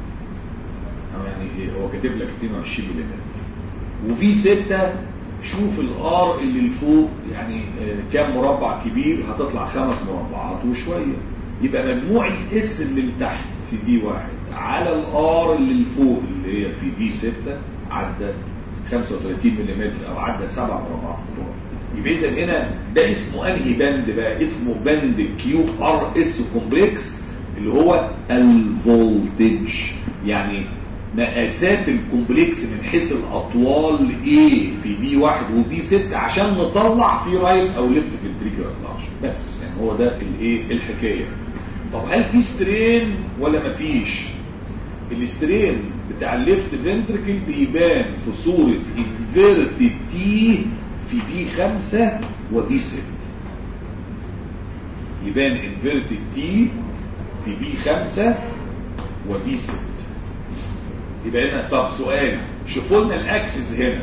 يعني هو كاتب لك 22 ملم وفي 6 شوف الار اللي لفوق يعني كام مربع كبير هتطلع خمس مربعات وشوية يبقى مجموع الاس اللي لتحت في دي واحد على الار اللي لفوق اللي هي في دي 6 عدى 35 ملم او عدى 7 مربعات كبار يبقى اذا هنا ده اسمه انهي بند بقى اسمه بند كيو ار اس كومبلكس اللي هو الفولتج يعني مقاسات الكومبلكس من حيث الاطوال ايه في دي واحد ودي 6 عشان نطلع في رايت او ليفت في التريجر بس يعني هو ده الايه الحكايه طب هل في سترين ولا مفيش السترين بتاع الليفت فنتركل بيبان في صورة انفيرتد تي في في خمسة وفي ست يبان انفيرتد تي في في خمسة وفي ست يبقى هنا طب سؤال شوفوا لنا الاكسس هنا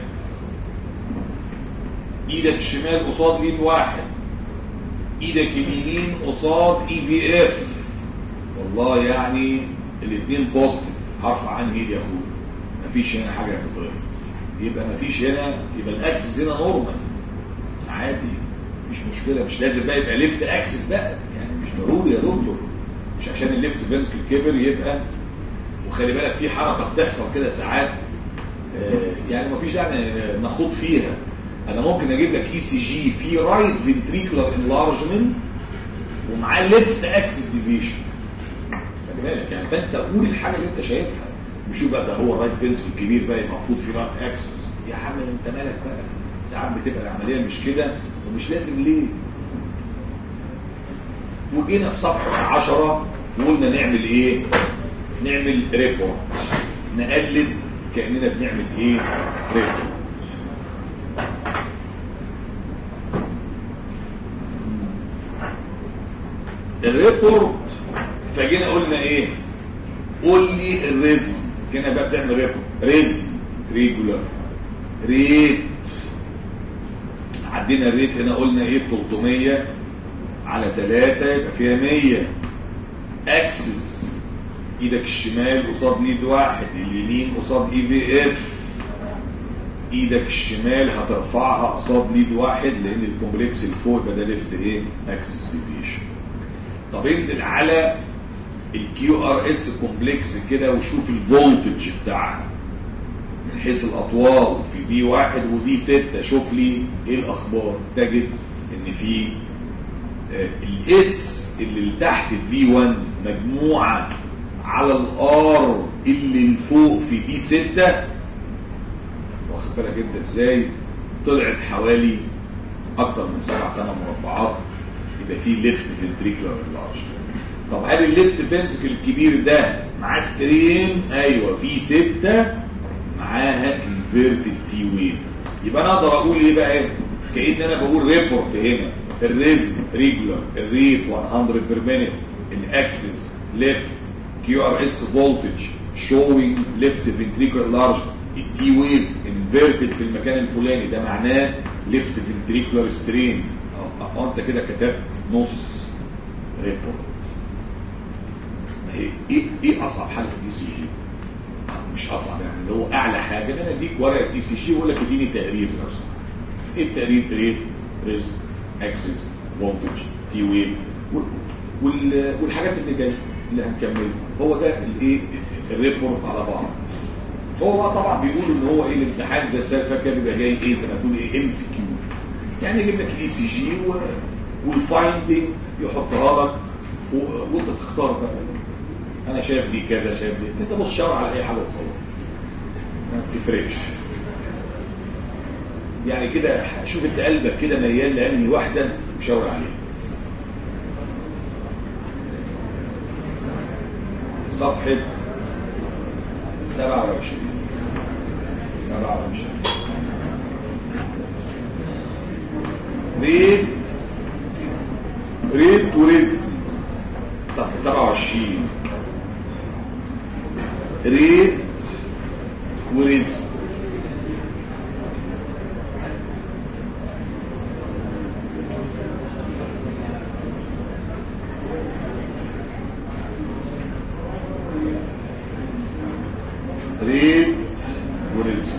ايدك الشمال قصاد ايد واحد ايدك اليمين قصاد اي في اف والله يعني الاثنين بوزيتيف هرفع عنه ايدي يا اخويا مفيش هنا حاجه هتترفع يبقى مفيش هنا يبقى الاكسس هنا نورمال عادي مفيش مشكله مش لازم بقى يبقى ليفت اكسس بقى يعني مش ضروري يا دكتور مش عشان الليفت فنتكل كبر يبقى وخلي بالك في حركه بتحصل كده ساعات آه يعني مفيش داعي نخوض فيها انا ممكن اجيب لك اي سي جي في رايت فنتريكولار انلارجمنت ومعاه ليفت اكسس ديفيشن خلي بالك يعني فانت قول الحاجه اللي انت شايفها مش بقى ده هو الرايت فنتريكل الكبير بقى المفروض في رايت اكسس يا عم انت مالك بقى ساعات بتبقى العمليه مش كده ومش لازم ليه وجينا في صفحه 10 وقلنا نعمل ايه نعمل ريبورت نقلد كاننا بنعمل ايه ريبورت الريبورت فجينا قلنا ايه قول لي الريزم كنا بقى بتعمل ريبورت ريزم ريجولار ريت عدينا الريت هنا قلنا ايه 300 على 3 يبقى فيها 100 اكسس ايدك الشمال قصاد ايد واحد اليمين قصاد اي في اف ايدك الشمال هترفعها قصاد ليد واحد لان الكومبلكس اللي فوق يبقى ده ليفت ايه اكسس ديفيشن طب انزل على الكيو ار اس كومبلكس كده وشوف الفولتج بتاعها من حيث الاطوال في في واحد وفي ستة شوف لي ايه الاخبار تجد ان في الاس اللي تحت في 1 مجموعة على الار اللي لفوق في في 6 واخد بالك انت ازاي طلعت حوالي اكتر من سبع ثمان مربعات يبقى فيه ليفت فنتريكولار لارج طب هل الليفت فنتريكل الكبير ده معاه سترين ايوه في ستة معاها انفيرتد تي ويف يبقى انا اقدر اقول ايه بقى كأن انا بقول ريبورت هنا الريزم ريجولار الريت 100 بير مينيت الاكسس ليفت كيو ار اس فولتج شوينج ليفت فنتريكولار لارج التي ويف انفيرتد في المكان الفلاني ده معناه ليفت فنتريكولار سترين اه انت كده كتبت نص ريبورت ايه ايه اصعب حاجه في الاي سي جي مش اصعب يعني اللي هو اعلى حاجه انا اديك ورقه اي سي جي واقول لك اديني تقرير نفسه ايه التقرير ريت ريسك اكسس فولتج تي ويف والحاجات اللي جايه اللي هنكملها هو ده الايه الريبورت على بعض هو بقى طبعا بيقول ان هو ايه الامتحان زي السنه اللي فاتت بيبقى جاي ايه زي ما تقول ايه ام سي كيو يعني يجيب لك الاي سي جي والفايندنج يحطها لك وانت تختار بقى انا شايف دي كذا شايف دي انت بص شاور على اي حاجه وخلاص ما بتفرقش يعني كده شوف انت قلبك كده ميال لانهي واحده وشاور عليها صفحه 27 27 ريت ريت ورزق صفحة 27 ريت ورزق ريت ورزق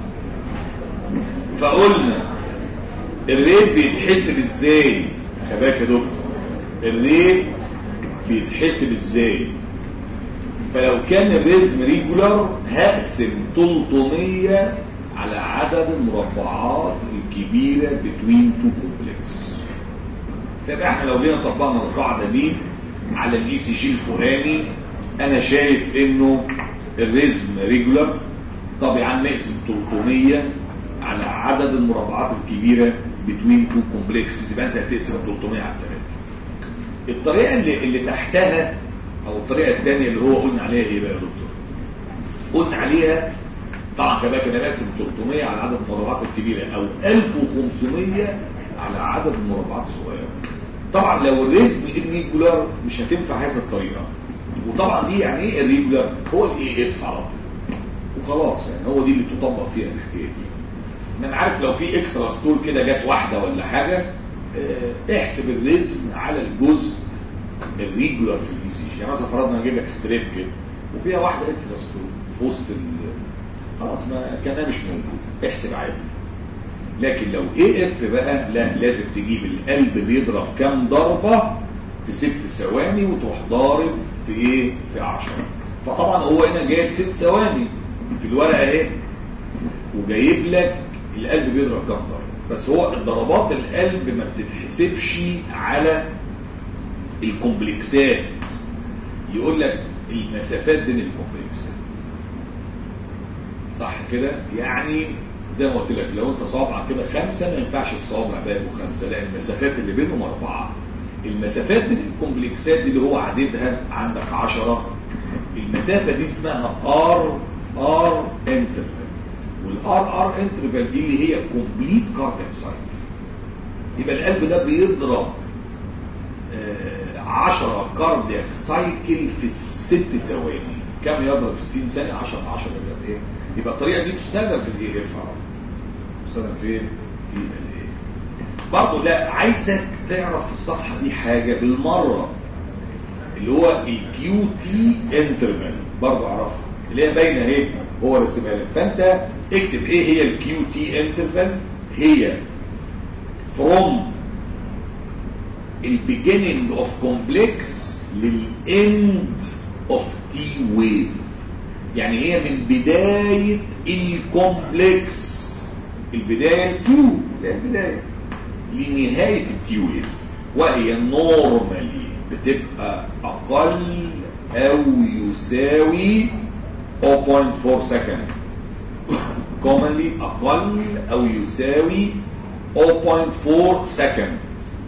فقلنا الريت بيتحسب ازاي خباك يا دكتور الريت بيتحسب ازاي فلو كان الريزم ريجولار هقسم 300 على عدد المربعات الكبيرة بين تو كومبلكس فبقى احنا لو جينا طبقنا القاعدة دي على الاي سي جي الفلاني انا شايف انه الريزم ريجولار طب يا عم نقسم 300 على عدد المربعات الكبيرة بين تو كومبلكس يبقى انت هتقسم 300 على 3 الطريقة اللي, اللي تحتها او الطريقة الثانية اللي هو قلنا عليها ايه بقى يا دكتور قلنا عليها طبعا خلي بالك انا بقسم 300 على عدد المربعات الكبيرة او 1500 على عدد المربعات الصغيرة طبعا لو الريزم الريجولار مش هتنفع هذه الطريقة وطبعا دي يعني ايه الريجولار هو الاي اف على طول وخلاص يعني هو دي اللي تطبق فيها الحكايه دي انا عارف لو في اكسترا ستور كده جت واحده ولا حاجه اه احسب الريزم على الجزء الريجولار في الاي سي جي يعني مثلا فرضنا هجيب لك ستريب كده وفيها واحده اكسترا ستور في وسط خلاص ما كانها مش موجود احسب عادي لكن لو اي اف بقى لا لازم تجيب القلب بيضرب كام ضربه في ست ثواني وتروح ضارب في ايه في 10 فطبعا هو هنا جايب ست ثواني في الورقه اهي وجايب لك القلب بيضرب كام ضربه بس هو ضربات القلب ما بتتحسبش على الكومبلكسات يقول لك المسافات بين الكومبلكسات صح كده يعني زي ما قلت لك لو انت صابعك كده خمسة ما ينفعش الصوابع بقى خمسة لا المسافات اللي بينهم أربعة المسافات بين الكومبلكسات دي اللي هو عددها عندك عشرة المسافة دي اسمها ار ار انترفال والار ار انترفال دي اللي هي كومبليت كاردياك سايكل يبقى القلب ده بيضرب 10 كاردياك سايكل في الست ثواني كم يضرب 60 ثانيه 10 10 يبقى ايه يبقى الطريقه دي تستخدم في الاي اف تستخدم فين في الايه برضه لا عايزك تعرف في الصفحه دي حاجه بالمره اللي هو الكيو تي انترفال برضه اعرفها اللي هي باينه اهي هو رسمها لك فانت اكتب ايه هي الكيو تي انترفال هي from البيجيننج اوف كومبلكس للاند اوف تي ويف يعني هي من بداية الكومبلكس البداية تو ده البداية لنهاية التي ويف وهي نورمالي بتبقى اقل او يساوي 0.4 سكند commonly اقل او يساوي 0.4 سكند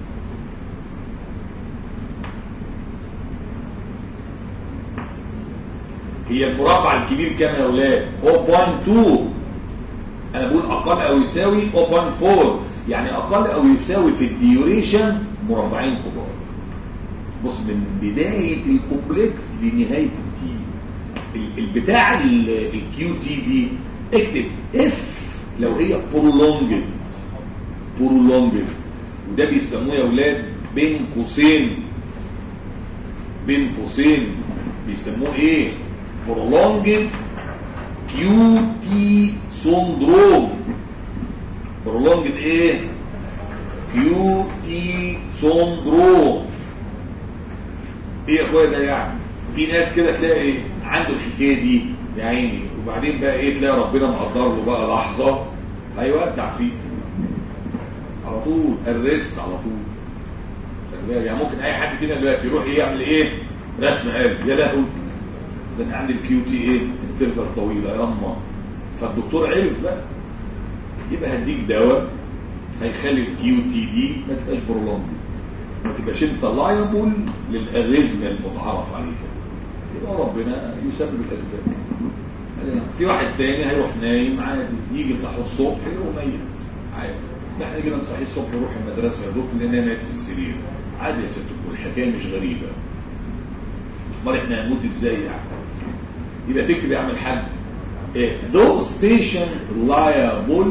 هي المربع الكبير كام يا اولاد 0.2 انا بقول اقل او يساوي 0.4 يعني اقل او يساوي في الديوريشن مربعين كبار بص من بداية الكومبلكس لنهاية التي البتاع الكيو تي دي اكتب اف لو هي prolonged prolonged وده بيسموه يا اولاد بين قوسين بين قوسين بيسموه ايه prolonged QT syndrome prolonged ايه QT syndrome ايه يا اخويا ده يعني في ناس كده تلاقي عنده الحكايه دي يا عيني وبعدين بقى ايه تلاقي ربنا مقدر له بقى لحظه هيودع فيه على طول الريست على طول يعني ممكن اي حد فينا دلوقتي يروح ايه يعمل ايه رسم قلب يا لهوي ده انا عندي الكيو تي ايه انترفال طويله يا اما فالدكتور عرف بقى يبقى هديك دواء هيخلي الكيو تي دي ما تبقاش برولونج ما تبقاش انت لايبل للاريزميا المتعارف عليها يبقى ربنا يسبب الاسباب في واحد تاني هيروح نايم عادي يجي صحي الصبح يروح ميت عادي ده احنا جينا نصحي الصبح نروح المدرسه يا دكتور لان مات في السرير عادي يا ست الكل الحكايه مش غريبه امال احنا هنموت ازاي يعني يبقى تكتب يا عم الحاج those patient liable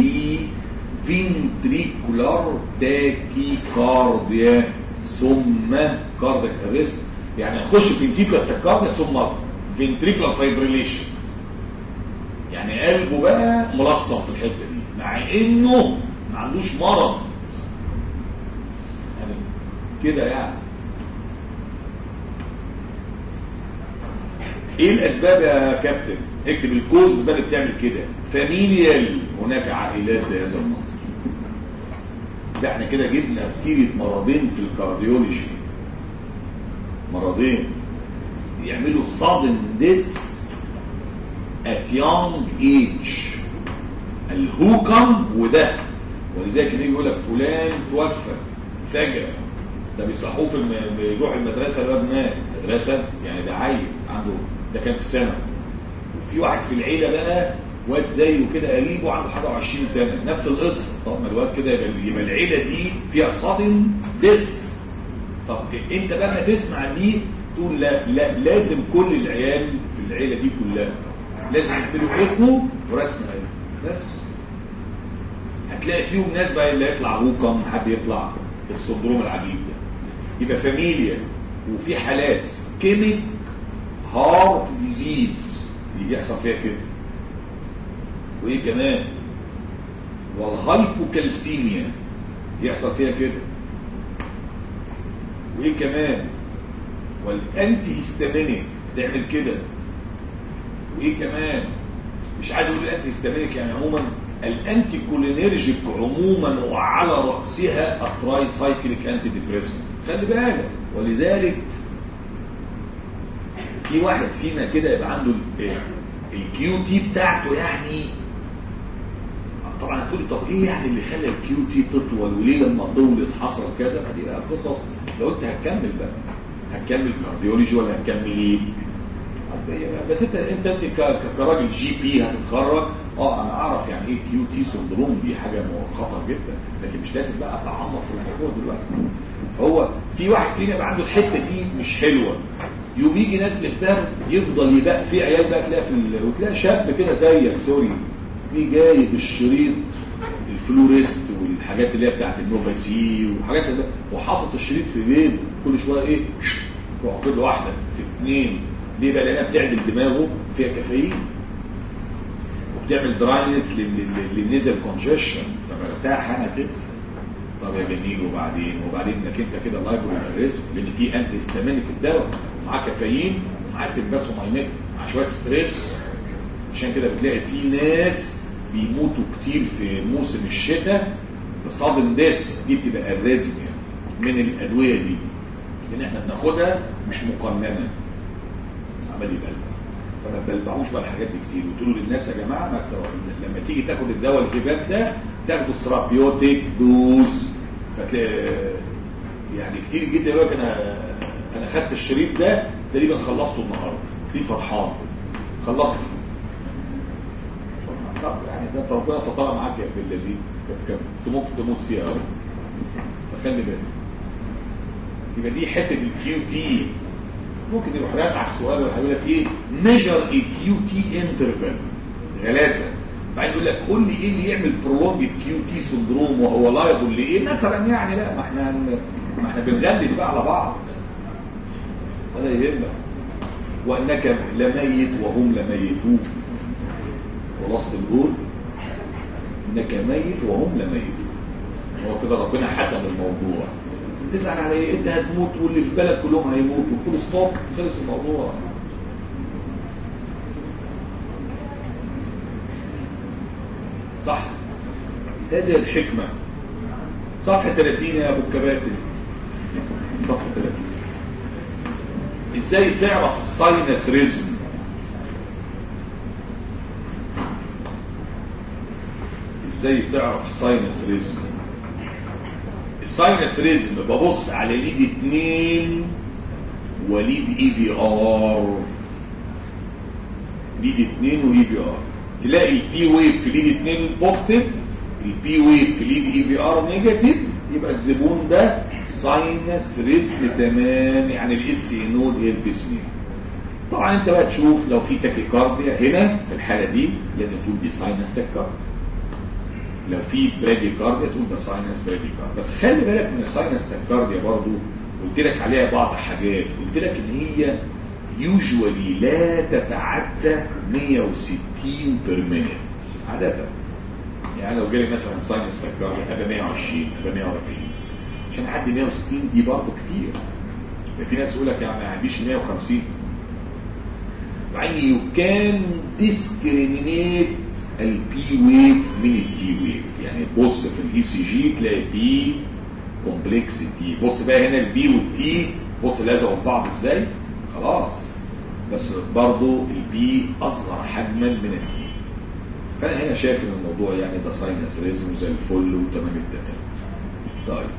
ventricular tachycardia ثم cardiac arrest يعني نخش في ventricular tachycardia ثم ventricular fibrillation يعني قلبه بقى ملصم في الحته دي مع انه ما عندوش مرض يعني كده يعني ايه الاسباب يا كابتن اكتب الكوز بقى اللي بتعمل كده فاميليال هناك عائلات بهذا المنظر ده احنا كده جبنا سيره مرضين في الكارديولوجي مرضين يعملوا sudden death at young age الهوكم وده ولذلك يجي يقول لك فلان توفى فجأة ده بيصحوه في بيروح المدرسة الواد مات مدرسة يعني ده عيل عنده ده كان في سنة وفي واحد في العيلة بقى واد زيه كده قريبه عنده حاجة 20 سنة نفس القصة طب ما الواد كده يبقى, يبقى العيلة دي فيها صدم دس طب انت بقى ما تسمع دي تقول لا لا لازم كل العيال في العيلة دي كلها لازم يعملوا ايكو ورسم قلب بس هتلاقي فيهم ناس بقى اللي يطلع هوكم حد يطلع السندروم العجيب ده يبقى فاميليا وفي حالات سكيميك هارت ديزيز اللي بيحصل فيها كده وايه كمان والهايبوكالسيميا يحصل فيها كده وايه كمان والانتي هيستامينيك تعمل كده وايه كمان مش عايز اقول الانتي هيستامينيك يعني عموما الانتي كولينيرجيك عموما وعلى راسها التراي سايكليك انتي ديبريسنت خلي بالك ولذلك في واحد فينا كده يبقى عنده الكيو تي بتاعته يعني طبعا هتقولي طب ايه يعني اللي خلى الكيو تي تطول وليه لما طولت حصل كذا فدي بقى قصص لو انت هتكمل بقى هتكمل كارديولوجي ولا هتكمل ايه بس انت انت انت كراجل جي بي هتتخرج اه انا اعرف يعني ايه كيو تي سندروم دي حاجه خطر جدا لكن مش لازم بقى اتعمق في الموضوع دلوقتي فهو في واحد فينا يبقى عنده الحته دي مش حلوه يوم يجي ناس للدم يفضل يبقى في عيال بقى تلاقي في ال... وتلاقي شاب كده زيك سوري تلاقيه جايب الشريط الفلوريست والحاجات اللي هي بتاعت النوفا سي وحاجات اللي وحاطط الشريط في جيبه كل شويه ايه يروح واخد له واحده في اثنين ليه بقى لانها بتعدل دماغه فيها كافيين وبتعمل دراينس للنيزل كونجيشن فبرتاح انا كده طب يا جميل وبعدين وبعدين انك انت كده لايبرري ريسك لان في انتي هيستامينيك الدواء ومعاه كافيين ومعاه سيمباسوماينيك مع شويه ستريس عشان كده بتلاقي في ناس بيموتوا كتير في موسم الشتاء بصادم ديس دي بتبقى الريزميا من الادويه دي لان احنا بناخدها مش مقننه عمال يبلع فما تبلعوش بقى الحاجات دي كتير وتقولوا للناس يا جماعه ما لما تيجي تاخد الدواء الهباب ده تاخده سرابيوتيك دوز فتلاقي يعني كتير جدا يقول لك انا انا خدت الشريط ده تقريبا خلصته النهارده تلاقيه فرحان خلصت طب يعني ده انت ربنا سترها معاك يا ابن اللذيذ كنت ممكن تموت فيها قوي فخلي بالك يبقى دي حته الكيو تي ممكن يروح راسعك سؤال ويقول لك ايه ميجر الكيو تي انترفال غلاسه بعدين يقول لك قول لي ايه اللي يعمل برولونج كيو تي سندروم وهو لايبل لايه مثلا يعني لا ما احنا ما احنا بنغلس بقى على بعض ولا يهمك وانك لميت وهم لميتون خلاصة القول انك ميت وهم لميتون هو كده ربنا حسب الموضوع تزعل على ايه انت هتموت واللي في بالك كلهم هيموتوا فول ستوب خلص الموضوع صح هذه الحكمة صفحة 30 يا ابو الكباتن صفحة 30 ازاي تعرف الساينس ريزم ازاي تعرف الساينس ريزم الساينس ريزم ببص على ليد اتنين وليد اي بي ار ليد اتنين واي بي ار تلاقي البي ويف في ليد اتنين بوزيتيف البي ويف في ليد اي بي ار نيجاتيف يبقى الزبون ده ساينس ريزم تمام يعني الاس اي نود هي البسمين طبعا انت بقى تشوف لو في تاكيكارديا هنا في الحاله دي لازم تقول دي ساينس تاكيكارديا لو في براديكارديا تقول ده ساينس براديكارديا بس خلي بالك من الساينس تاكيكارديا برضو قلت لك عليها بعض حاجات قلت لك ان هي يوجوالي لا تتعدى 160 بير مينيت عادة يعني لو جالي مثلا ساينس تاكيكارديا ابقى 120 ابقى 140 عشان اعدي 160 دي برضه كتير في ناس يقول لك يعني ما عنديش 150 يعني you can discriminate البي ويف من التي ويف يعني بص في الاي سي جي تلاقي بي كومبلكس تي بص بقى هنا البي والتي بص لازقوا في بعض ازاي خلاص بس برضه البي اصغر حجما من التي فانا هنا شايف ان الموضوع يعني ده ساينس ريزم زي الفل وتمام التمام طيب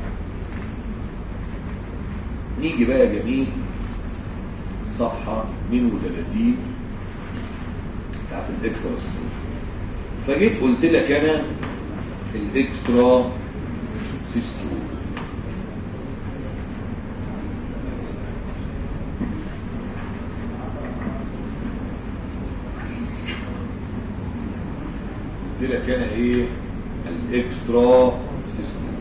نيجي بقى يا جميل الصفحة 32 بتاعت الاكسترا ستوري فجيت قلت لك انا الاكسترا سيستول قلت لك انا ايه الاكسترا سيستول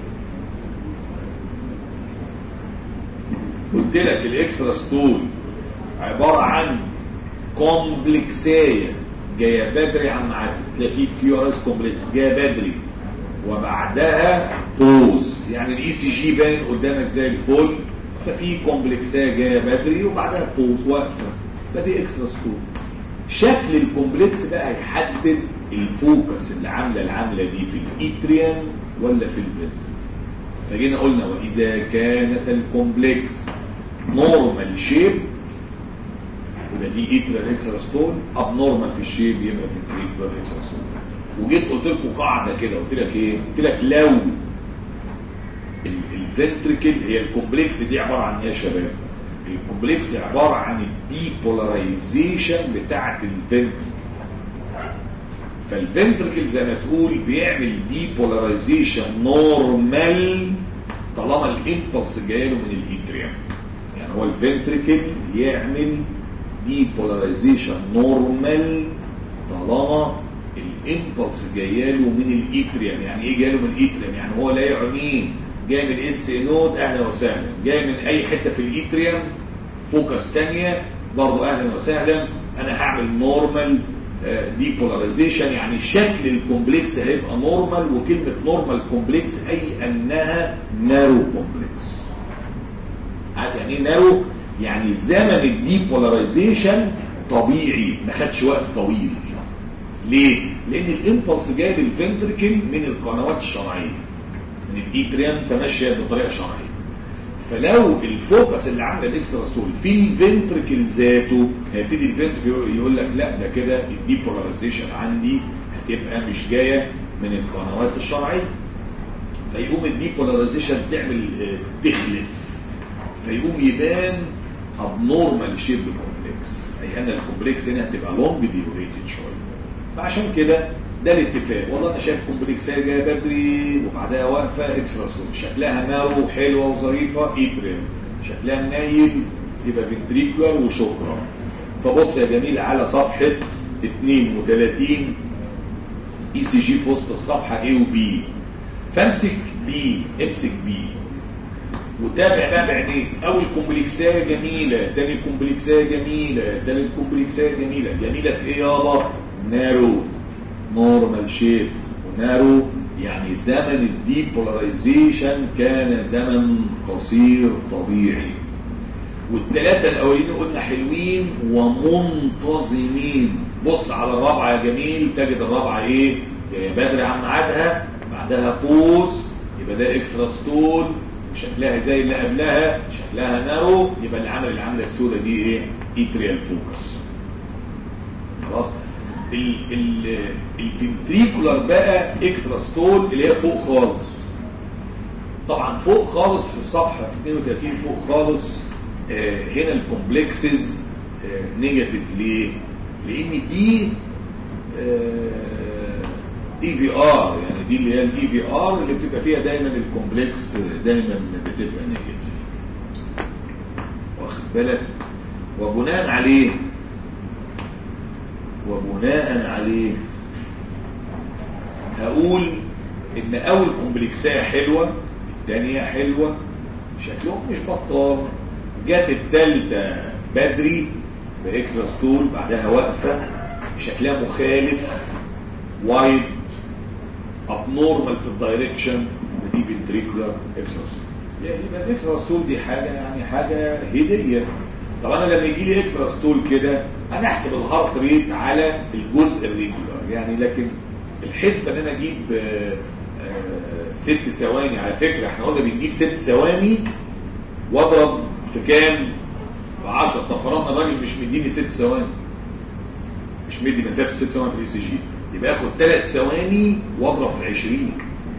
قلت لك الاكسترا ستول عبارة عن كومبلكسية جاية بدري عن معاد تلاقي في كيو ار اس كومبلكس جاية بدري وبعدها بوز يعني الاي سي جي باين قدامك زي الفل ففي كومبلكسية جاية بدري وبعدها بوز واقفة فدي اكسترا ستول شكل الكومبلكس بقى هيحدد الفوكس اللي عامله العامله دي في الايتريان ولا في الفنتر فجينا قلنا واذا كانت الكومبلكس نورمال شيب يبقى دي ايتريال اكسترا ستون اب نورمال في الشيب يبقى في التريكولار اكسترا ستون وجيت قلت لكم قاعده كده قلت لك ايه قلت لك لو الفنتريكل هي الكومبلكس دي عباره عن ايه يا شباب الكومبلكس عباره عن الديبولاريزيشن بتاعه الفنتريكل فالفنتركل زي ما تقول بيعمل ديبولاريزيشن نورمال طالما الامبلس جاي له من الايتريوم يعني هو الفنتركل يعمل ديبولاريزيشن نورمال طالما الامبلس جايه له من الايتريوم يعني ايه جاي له من الايتريوم يعني هو لا يعنيه جاي من اس نود اهلا وسهلا جاي من اي حته في الايتريوم فوكس ثانيه برضه اهلا وسهلا انا هعمل نورمال ديبولاريزيشن يعني شكل الكومبلكس هيبقى نورمال وكلمة نورمال كومبلكس اي انها نارو كومبلكس عارف يعني ايه نارو يعني زمن الديبولاريزيشن طبيعي ما خدش وقت طويل ليه لان الامبلس جاي للفنتركل من القنوات الشرعيه من الايتريان فماشيه بطريقه شرعيه فلو الفوكس اللي عامله الاكسترا سول في الفنتركل ذاته هيبتدي الفنتركل يقول لك لا ده كده الديبولاريزيشن عندي هتبقى مش جايه من القنوات الشرعيه فيقوم الديبولاريزيشن تعمل تخلف فيقوم يبان ابنورمال شيب كومبلكس اي ان الكومبلكس هنا هتبقى لونج ديوريتد شويه فعشان كده ده الاتفاق والله انا شايف كومبلكسيه جايه بدري وبعدها واقفه اكسترا سول شكلها نارو حلوه وظريفه ايتريم شكلها منيل يبقى فنتريكولار وشكرا فبص يا جميل على صفحه 32 اي سي جي في وسط الصفحه A و B فامسك بي امسك بي وتابع بقى بعينيك اول كومبلكسايه جميله تاني كومبلكسايه جميله تالت كومبلكسايه جميله جميله في ايه يابا نارو نورمال شيب ونارو يعني زمن الديبولاريزيشن كان زمن قصير طبيعي والثلاثه الاولين قلنا حلوين ومنتظمين بص على الرابعه يا جميل تجد الرابعه ايه جايه بدري عن ميعادها بعدها بوز يبقى ده اكسترا ستول شكلها زي اللي قبلها شكلها نارو يبقى اللي عمل العمله السوداء دي ايه ايتريال فوكس خلاص الفنتريكولار بقى اكسترا ستول اللي هي فوق خالص طبعا فوق خالص في الصفحه 32 فوق خالص آه هنا الكومبلكسز آه نيجاتيف ليه لان دي اي في ار يعني دي اللي هي الاي في ار اللي بتبقى فيها دايما الكومبلكس دايما بتبقى نيجاتيف واخد بالك وبناء عليه وبناء عليه هقول ان اول كومبلكسايه حلوه الثانيه حلوه شكلهم مش بطال جت الثالثه بدري باكسترا ستول بعدها واقفه شكلها مخالف وايد ابنورمال في الدايركشن دي فنتريكولار اكسترا يعني يبقى الاكسترا ستول دي حاجه يعني حاجه هديه طب انا لما يجي لي اكسترا ستول كده انا احسب الهارت ريت على الجزء الريجولار يعني لكن الحسبه ان انا اجيب آآ آآ ست ثواني على فكره احنا قلنا بنجيب ست ثواني واضرب في كام في 10 طب فرضنا الراجل مش مديني ست ثواني مش مدي مسافه ست ثواني في الاي سي جي يبقى اخد ثلاث ثواني واضرب في 20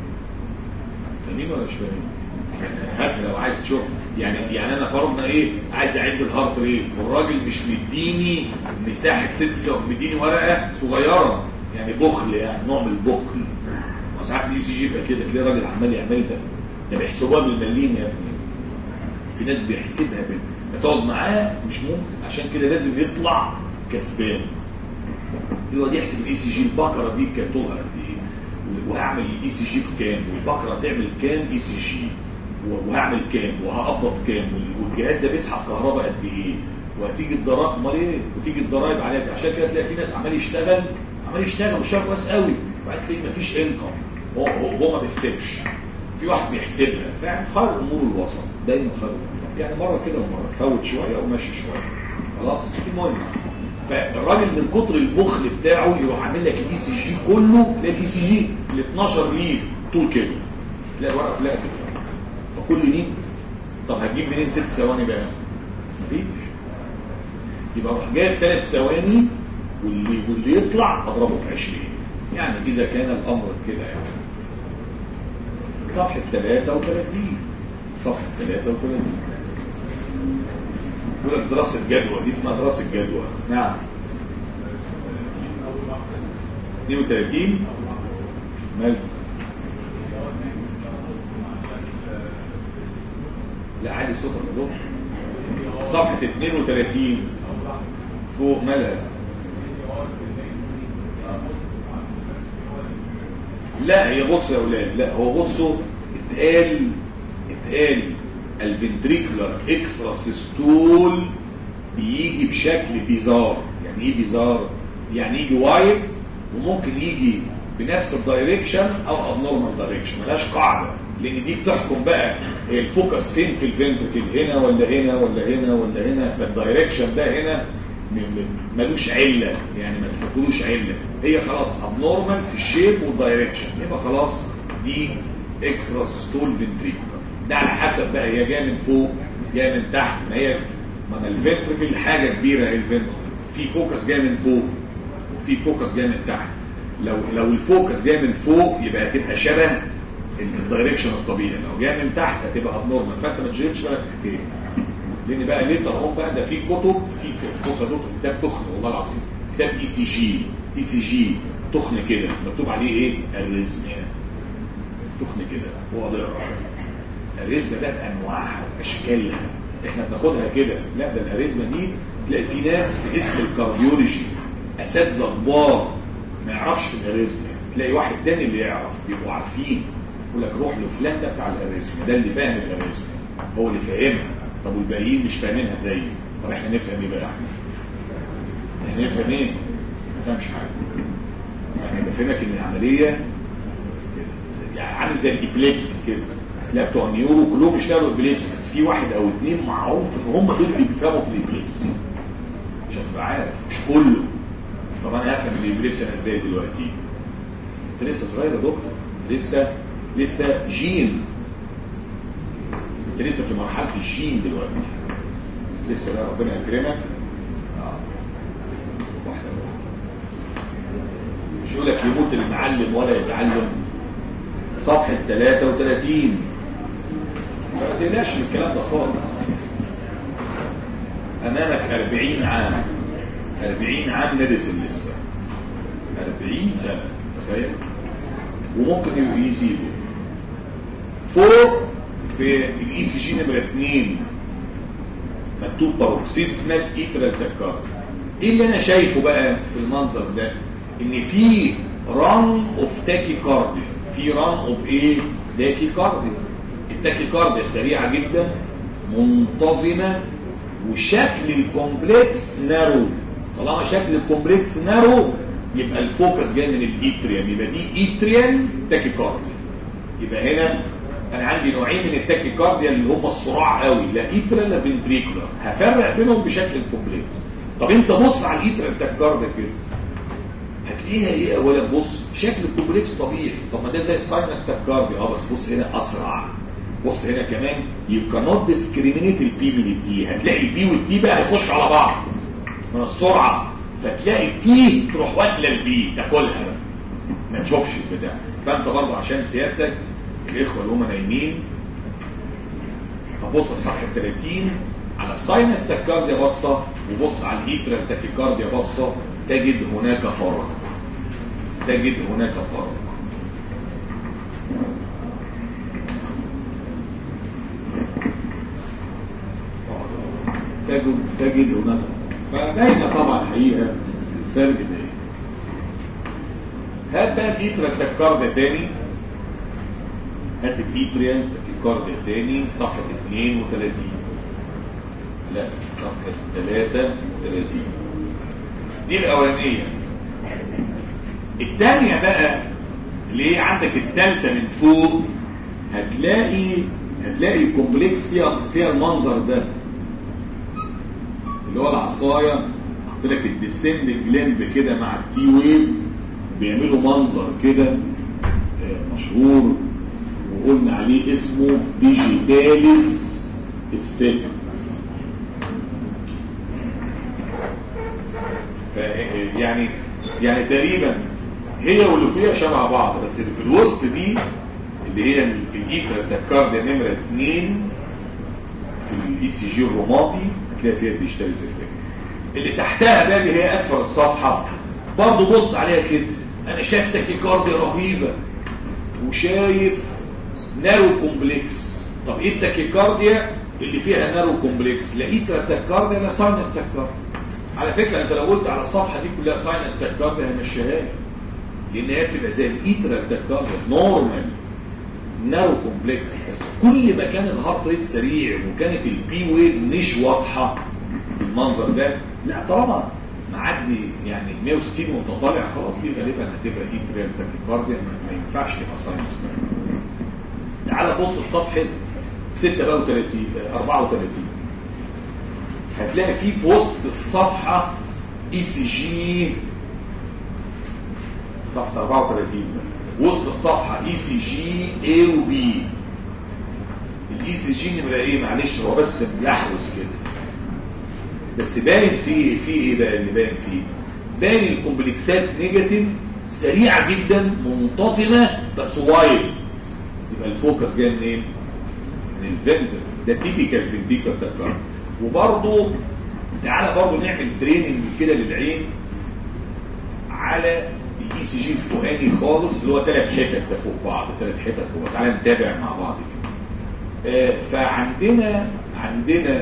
فاهمين ولا مش فاهمين؟ يعني لو عايز تشوف يعني يعني انا فرضنا ايه عايز اعد الهارت ريت والراجل مش مديني مساحه ست ثواني مديني ورقه صغيره يعني بخل يعني نوع من البخل ساعات الاي سي جي يبقى كده تلاقي راجل عمال يعملها ده بيحسبوها بالمليم يا ابني في ناس بيحسبها بال تقعد معاه مش ممكن عشان كده لازم يطلع كسبان يقعد يحسب الاي سي جي البقره دي كانت طولها قد ايه وهعمل الاي سي جي بكام والبقره هتعمل كام اي سي جي وهعمل كام وهقبض كام والجهاز ده بيسحب كهرباء قد ايه وهتيجي الضرائب امال ايه وتيجي الضرائب عليها عشان كده تلاقي في ناس عمال يشتغل عمال يشتغل وشغال كويس قوي وبعدين تلاقي مفيش انكم هو هو ما بيحسبش في واحد بيحسبها فعلا خير الامور الوسط دايما خير يعني مره كده ومره تفوت شويه وماشي شويه خلاص المهم فالراجل من كتر البخل بتاعه يروح عامل لك الاي سي جي كله تلاقي الاي سي جي ال 12 ليد طول كده تلاقي ورقه تلاقي كده فكل ليد طب هتجيب منين ست ثواني بقى؟ مفيش يبقى اروح جايب ثلاث ثواني واللي واللي يطلع اضربه في 20 يعني اذا كان الامر كده يعني صفحه 33 صفحه 33 يقول لك دراسة جدوى دي اسمها دراسة جدوى نعم 32 مال لا عادي صوتك يا دكتور صفحة 32 فوق مالها لا هي بص يا اولاد لا هو بصوا اتقال اتقال الفنتريكولار اكسترا سيستول بيجي بشكل بيزار يعني ايه بيزار يعني يجي وايد وممكن يجي بنفس الدايركشن او ابنورمال دايركشن ملهاش قاعده لان دي بتحكم بقى هي الفوكس فين في الفنتركل هنا ولا هنا ولا هنا ولا هنا فالدايركشن ده هنا ملوش عله يعني ما تحطلوش عله هي خلاص ابنورمال في الشيب والدايركشن يبقى خلاص دي اكسترا سيستول فنتريكولار ده على حسب بقى هي جايه من فوق جايه من تحت ما هي ما الفنتركل حاجه كبيره هي الفنتركل في فوكس جاي من فوق وفي فوكس جاي من تحت لو لو الفوكس جاي من فوق يبقى هتبقى شبه الدايركشن الطبيعي لو جاي من تحت هتبقى ابنورمال فانت ما تشغلش بالك كتير لان بقى ليه طالما بقى ده في كتب في بص يا دكتور كتاب تخن والله العظيم كتاب اي سي جي اي سي جي تخن كده مكتوب عليه ايه الريزميا تخن كده واضح الاريزما ده بانواعها واشكالها احنا بناخدها كده لا ده الاريزما دي تلاقي في ناس في اسم الكارديولوجي اساتذه كبار ما يعرفش في الاريزما تلاقي واحد تاني اللي يعرف بيبقوا عارفين يقول لك روح لفلان ده بتاع الاريزما ده اللي فاهم الاريزما هو اللي فاهمها طب والباقيين مش فاهمينها زيه طب احنا نفهم ايه بقى احنا احنا نفهم ايه ما فهمش حاجه يعني بفهمك ان العمليه يعني عامل زي الابليبسي كده هتلاقي بتوع النيورو كلهم بيشتغلوا ابليبسي بس في واحد او اثنين معروف ان هم دول اللي بيفهموا في الابليبسي مش هتبقى عارف مش كله طب انا هفهم الابليبسي انا ازاي دلوقتي انت لسه صغير يا دكتور لسه لسه جين انت لسه في مرحله الجين دلوقتي لسه بقى ربنا يكرمك اه واحده مش يقول لك يموت المعلم ولا يتعلم صفحه 33 ما تقلقش من الكلام ده خالص امامك 40 عام 40 عام ندرس لسه 40 سنه تخيل وممكن يزيدوا فوق في الاي سي جي نمره 2 مكتوب باروكسيسمال ايترال تاكارد ايه اللي انا شايفه بقى في المنظر ده ان في ران اوف تاكيكارديا في ران اوف ايه تاكيكارديا التاكيكارديا سريعه جدا منتظمه وشكل الكومبلكس نارو طالما شكل الكومبلكس نارو يبقى الفوكس جاي من الايتريال يبقى دي ايتريال تاكيكارديا يبقى هنا انا عندي نوعين من التاكيكارديا اللي هم الصراع قوي لا ايتريال لا فنتريكولار هفرق بينهم بشكل الكومبلكس طب انت بص على الايتريال تاكيكارديا كده هتلاقيها ايه اولا بص شكل الكومبلكس طبيعي طب ما ده زي الساينس تاكيكارديا اه بس بص هنا اسرع بص هنا كمان you cannot discriminate البي من التي هتلاقي البي والتي بقى هيخشوا على بعض من السرعه فتلاقي التي تروح واكله البي تاكلها بقى ما تشوفش البتاع فانت برضه عشان سيادتك الاخوه اللي هم نايمين فبص في صفحه 30 على الساينس تاكيكارديا بصه وبص على الايترال تاكيكارديا بصه تجد هناك فرق تجد هناك فرق تجد تجد هناك فباينه طبعا الحقيقه الفرق ده هات بقى الايترال تاكيكارديا تاني هات الاتريال تاكيكارديا تاني صفحة 32 لا صفحة 33 دي الأولانية الثانية بقى اللي هي عندك الثالثة من فوق هتلاقي هتلاقي الكومبلكس فيها فيها المنظر ده اللي هو العصاية حط لك الديسند جليمب كده مع التي ويف بيعملوا منظر كده مشهور وقلنا عليه اسمه ديجيتاليس افكت يعني يعني تقريبا هي واللي فيها شبه بعض بس اللي في الوسط دي اللي هي الايكرا تاكارديا نمره 2 في الاي سي جي الرمادي هتلاقي فيها ديجيتاليس افكت اللي تحتها بقى اللي هي اسفل الصفحه برضه بص عليها كده انا شايف تاكيكارديا رهيبه وشايف نارو كومبلكس طب ايه التاكيكارديا اللي فيها نارو كومبلكس لقيت تاكيكارديا لا ساينس تاكيكارديا على فكره انت لو قلت على الصفحه دي كلها ساينس تاكيكارديا همشيها لان هي بتبقى زي الايترال تاكيكارديا نورمال نارو كومبلكس بس كل ما كان الهارت ريت سريع وكانت البي ويف مش واضحه بالمنظر ده لا طالما معدي يعني 160 وانت طالع خلاص دي غالبا هتبقى ايتريال تاكيكارديا ما ينفعش تبقى ساينس تعال بص في صفحه 36 34 هتلاقي فيه في وسط الصفحه اي سي جي صفحه 34 وسط الصفحه اي سي جي اي وبي الاي سي جي نمره ايه معلش هو بس بيحوز كده بس باين فيه في ايه بقى اللي باين فيه باين الكومبلكسات نيجاتيف سريعه جدا منتظمه بس وايد يبقى الفوكس جاي منين من الفنتر ده تيبيكال فنتيكال تاكار وبرضه تعالى برضه نعمل تريننج كده للعين على الاي سي جي الفوقاني خالص اللي هو ثلاث حتت ده فوق بعض ثلاث حتت فوق تعالى نتابع مع بعض كده آه فعندنا عندنا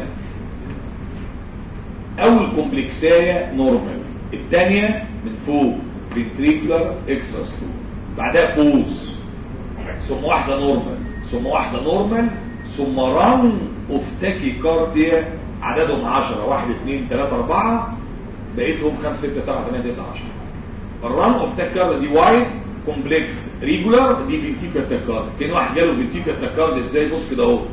اول كومبلكسايه نورمال الثانيه من فوق فنتريكولار اكسترا ستور بعدها بوز ثم واحده نورمال ثم واحده نورمال ثم رن اوف تاكي كارديا عددهم 10 1 2 3 4 بقيتهم 5 6 7 8 9 10 الرن اوف تاكي كارديا دي وايد كومبلكس ريجولار دي فينتيكا تاكارد كان واحد جاله فينتيكا تاكارد ازاي بص كده اهو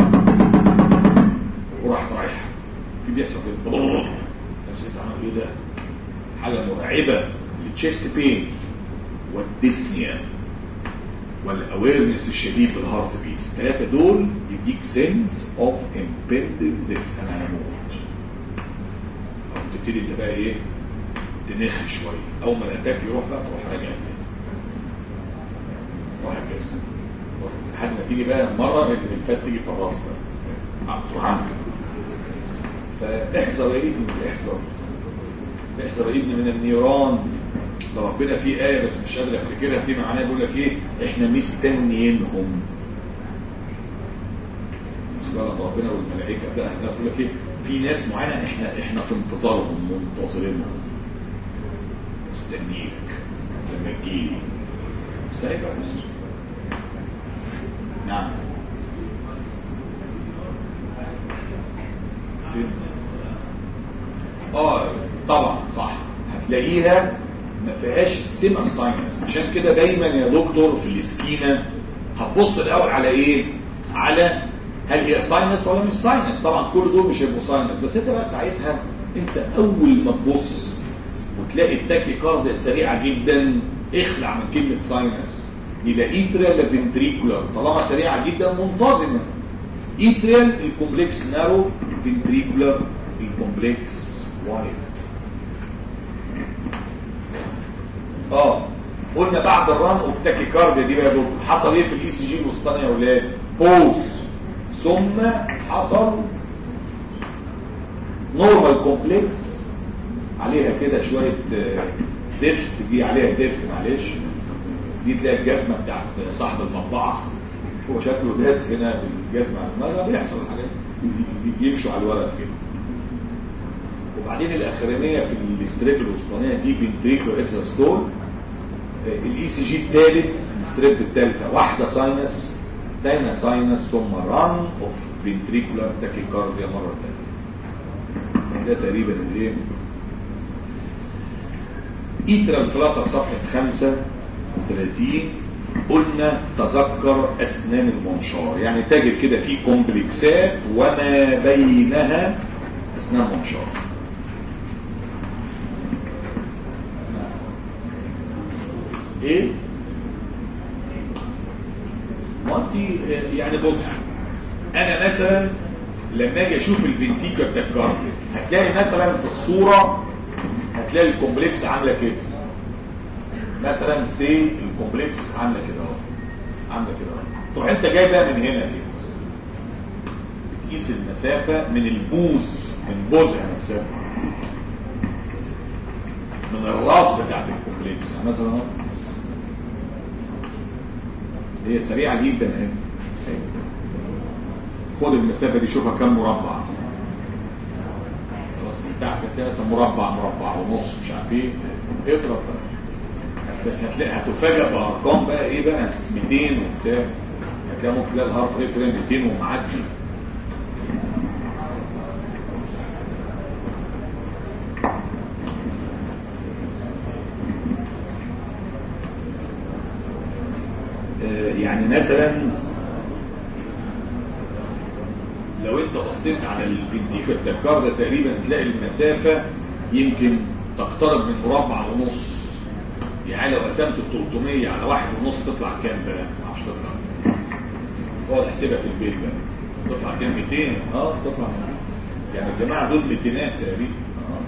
وراح رايح في بيحصل كده نسيت عمل ايه ده حاجه مرعبه التشيست بين والديسنيا والاويرنس الشديد في الهارت بيتس الثلاثه دول يديك سنس اوف امبيدد ديس انا هموت تبتدي انت بقى ايه تنخ شويه اول ما الاتاك يروح بقى تروح راجع تاني وهكذا لحد ما تيجي بقى مره الفاس تيجي في الراس بقى تروح عامل فاحذر يا ابني احذر احذر يا ابني من النيران ده ربنا في آية بس مش قادر افتكرها في معناها بيقول لك ايه احنا مستنيينهم بالنسبه ربنا والملائكه ده احنا بيقول لك ايه في ناس معينه احنا احنا في انتظارهم منتظرينهم مستنيك لما تجيلي سايبه بس نعم فين اه طبعا صح هتلاقيها ما فيهاش السمة الساينس عشان كده دايما يا دكتور في السكينة هتبص الاول على ايه على هل هي ساينس ولا مش ساينس طبعا كل دول مش هيبقوا ساينس بس انت بقى ساعتها انت اول ما تبص وتلاقي التاكي كارد سريعة جدا اخلع من كلمة ساينس دي لا ايتريال لا فنتريكولار طالما سريعة جدا منتظمة ايتريال الكومبلكس نارو فنتريكولار الكومبلكس وايد اه قلنا بعد الران اوف تاكيكارديا دي بقى دكتور حصل ايه في الاي سي جي الوسطاني يا اولاد بوز ثم حصل نورمال كومبلكس عليها كده شويه زفت دي عليها زفت معلش دي تلاقي الجزمه بتاعت صاحب المطبعه هو شكله داس هنا بالجزمه ماذا بيحصل الحاجات يمشوا على الورق كده وبعدين الاخرانيه في الاستريب الوسطانيه دي فنتريكولار اكزاستول الاي سي جي الثالث الستريب الثالثه واحده ساينس ثانيه ساينس ثم ران اوف فنتريكولار تاكيكارديا مره ثانيه ده تقريبا الايه ايترال فلاتر صفحه 35 قلنا تذكر اسنان المنشار يعني تجد كده في كومبلكسات وما بينها اسنان منشار ايه ما انت يعني بص انا مثلا لما اجي اشوف الفنتيكا بتاع الكارديو هتلاقي مثلا في الصوره هتلاقي الكومبلكس عامله كده مثلا سي الكومبلكس عامله كده اهو عامله كده اهو تروح انت جاي بقى من هنا كده بتقيس المسافه من البوز من بوزها نفسها من الراس بتاعت الكومبلكس يعني مثلا اهو هي سريعة جدا اهي خد المسافة دي شوفها كم مربع خلاص بتاعك هتلاقي مثلا مربع مربع ونص مش عارف ايه اضرب بقى بس هتلاقي هتفاجئ بارقام بقى ايه بقى 200 وبتاع هتلاقي ممكن تلاقي الهارت ريت 200 ومعدي يعني مثلا لو انت بصيت على الفنتيكا التكار ده تقريبا تلاقي المسافة يمكن تقترب من مربع ونص يعني لو قسمت ال 300 على واحد ونص تطلع كام بقى؟ ما اعرفش تطلع اقعد احسبها في البيت بقى تطلع كام 200 اه تطلع يعني الجماعه دول 200 تقريبا اه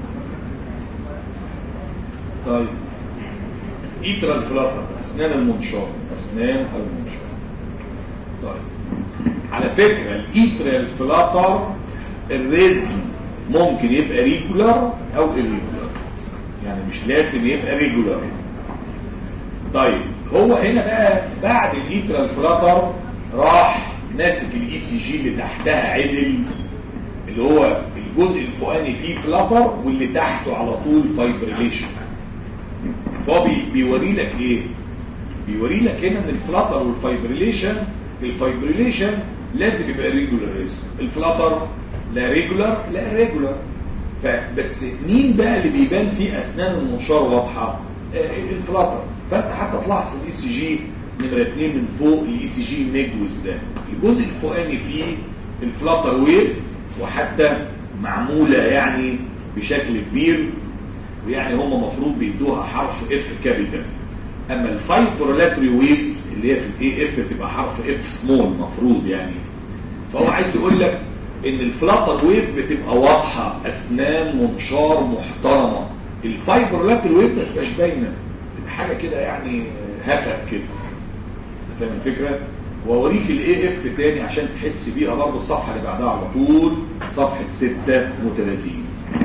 طيب ايترال فلاتر اسنان المنشار اسنان المنشار طيب على فكرة الايترال فلاتر الرزم ممكن يبقى ريجولار او irregular يعني مش لازم يبقى ريجولار طيب هو هنا بقى بعد الايترال فلاتر راح ماسك الاي سي جي اللي تحتها عدل اللي هو الجزء الفوقاني فيه فلاتر واللي تحته على طول فايبريليشن فهو بي بيوري لك ايه بيوري لك هنا ان الفلاتر والفايبريليشن الفايبريليشن لازم يبقى ريجولار ريزم الفلاتر لا ريجولار لا ريجولار فبس مين بقى اللي بيبان فيه اسنان المنشار واضحه آه الفلاتر فانت حتى تلاحظ الاي سي جي نمره 2 من فوق الاي سي جي نيجوز ده الجزء الفوقاني فيه الفلاتر ويف وحتى معموله يعني بشكل كبير ويعني هم مفروض بيدوها حرف اف كابيتال اما الفايبرولاتري ويفز اللي هي في الاي اف بتبقى حرف اف سمول مفروض يعني فهو عايز يقول لك ان الفلاتر ويف بتبقى واضحه اسنان منشار محترمه الفايبرولاتري ويف ما تبقاش باينه تبقى حاجه كده يعني هفق كده فاهم الفكره واوريك الاي اف تاني عشان تحس بيها برضه الصفحه اللي بعدها على طول صفحه 36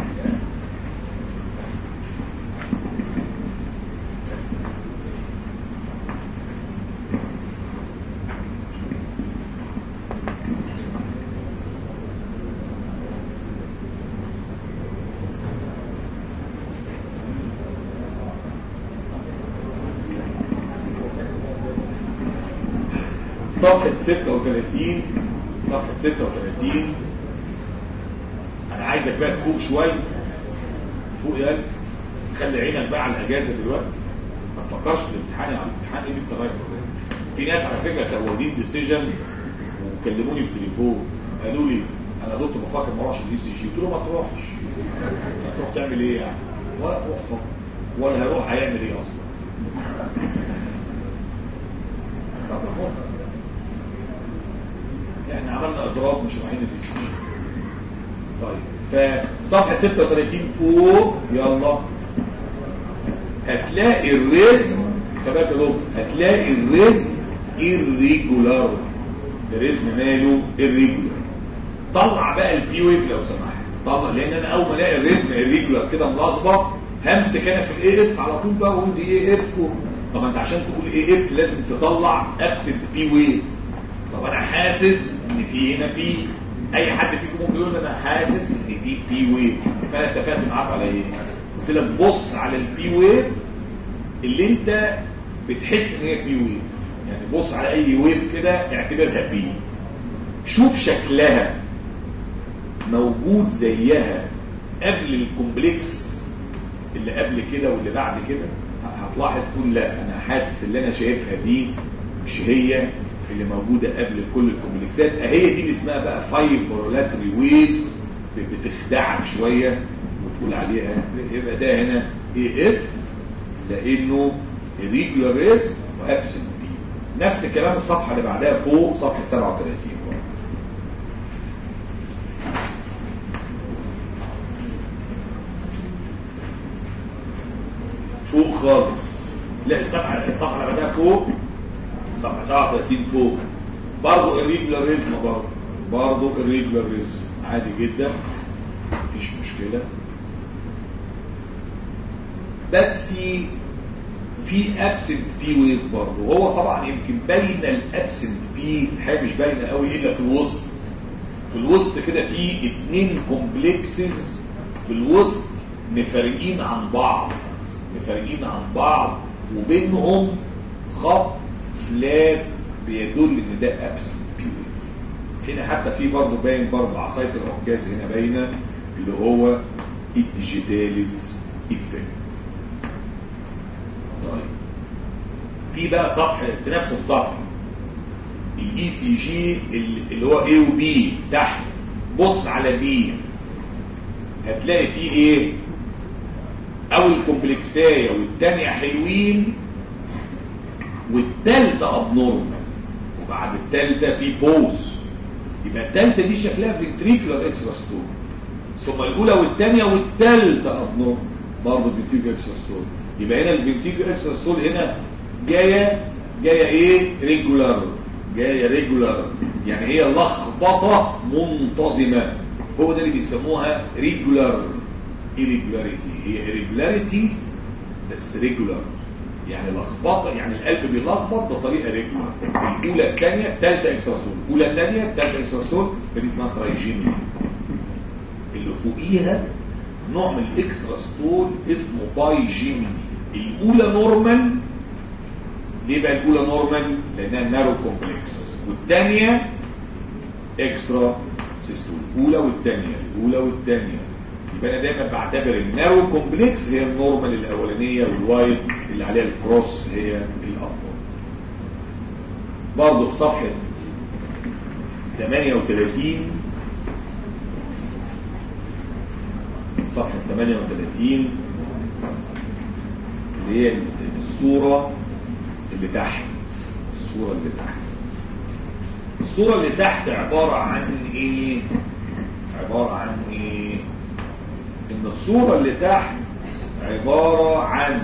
صفحة 36 صفحة 36 انا عايزك بقى تفوق شوية فوق يا قلب خلي عينك بقى على الاجازة دلوقتي ما تفكرش في الامتحان على الامتحان ايه بالتغير في ناس على فكرة كانوا واخدين ديسيجن وكلموني في التليفون قالوا لي انا كنت بفكر ما اروحش الاي سي جي قلت له ما تروحش هتروح تعمل ايه يعني ولا تروح فقط ولا هيروح هيعمل ايه اصلا طب روح. احنا عملنا اضراب مش رايحين الاي سي جي طيب فصفحه 36 فوق يلا هتلاقي الرزق خبات لهم هتلاقي الرزق irregular الرزق ماله irregular طلع بقى البي ويف لو سمحت طلع لان انا اول ما الاقي الرزق irregular كده ملخبط همسك انا في الاي اف على طول بقى واقول دي اي اف طب انت عشان تقول اي اف لازم تطلع ابسنت بي ويف طب انا حاسس ان في هنا بي اي حد فيكم ممكن يقول انا حاسس ان في بي ويف فانا اتفقت معاك على ايه قلت لك بص على البي ويف اللي انت بتحس ان هي بي ويف يعني بص على اي ويف كده اعتبرها بي شوف شكلها موجود زيها قبل الكومبلكس اللي قبل كده واللي بعد كده هتلاحظ تقول لا انا حاسس اللي انا شايفها دي مش هي اللي موجودة قبل كل الكومبلكسات اهي دي اللي اسمها بقى فايبرولاتري ويفز بتخدعك شوية وتقول عليها يبقى ده هنا اي اف لانه ريجولار ريسك وابسنت بي نفس الكلام الصفحة اللي بعدها فوق صفحة 37 فوق خالص تلاقي الصفحة الصفحة اللي بعدها فوق صفحة 37 فوق برضه الريجولاريزم برضه برضه الريجولاريزم عادي جدا مفيش مشكلة بس في ابسنت بي ويف برضه هو طبعا يمكن باينه الابسنت بي حاجه مش باينه قوي الا في الوسط في الوسط كده في اتنين كومبلكسز في الوسط مفارقين عن بعض مفارقين عن بعض وبينهم خط فلات بيدل ان ده ابسنت بي ويف هنا حتى في برضه باين برضه عصايه العكاز هنا باينه اللي هو الديجيتاليز ايفكت طيب في بقى صفحه في نفس الصفحه الاي سي جي اللي هو A و B تحت بص على B هتلاقي فيه ايه اول كومبلكسايه والثانيه حلوين والثالثه ابنورمال وبعد الثالثه في بوز يبقى الثالثه دي شكلها فينتريكولار اكسترا ستون ثم الاولى والثانيه والثالثه ابنورمال برضه فينتريكولار اكسترا ستون يبقى هنا الفينتريكولار اكسترا ستون هنا جايه جايه ايه ريجولار جايه ريجولار يعني هي لخبطه منتظمه هو ده اللي بيسموها ريجولار irregularity هي irregularity بس ريجولار يعني لخبطه يعني القلب بيلخبط بطريقه ريجولار الاولى الثانيه الثالثه اكستراسول الاولى الثانيه الثالثه اكستراسول فدي اسمها ترايجينيا اللي فوقيها نوع من الاكستراستول اسمه بايجيني الاولى نورمال ليه بقى الاولى نورمال لانها نارو كومبلكس والثانيه اكسترا سيستول الاولى والثانيه الاولى والثانيه يبقى انا دايما بعتبر النارو كومبلكس هي النورمال الاولانيه والوايد اللي عليها الكروس هي الافضل برضه في صفحه 38 صفحه 38 اللي هي الصوره اللي تحت الصوره اللي تحت الصورة اللي تحت عبارة عن ايه عبارة عن ايه ان الصورة اللي تحت عبارة عن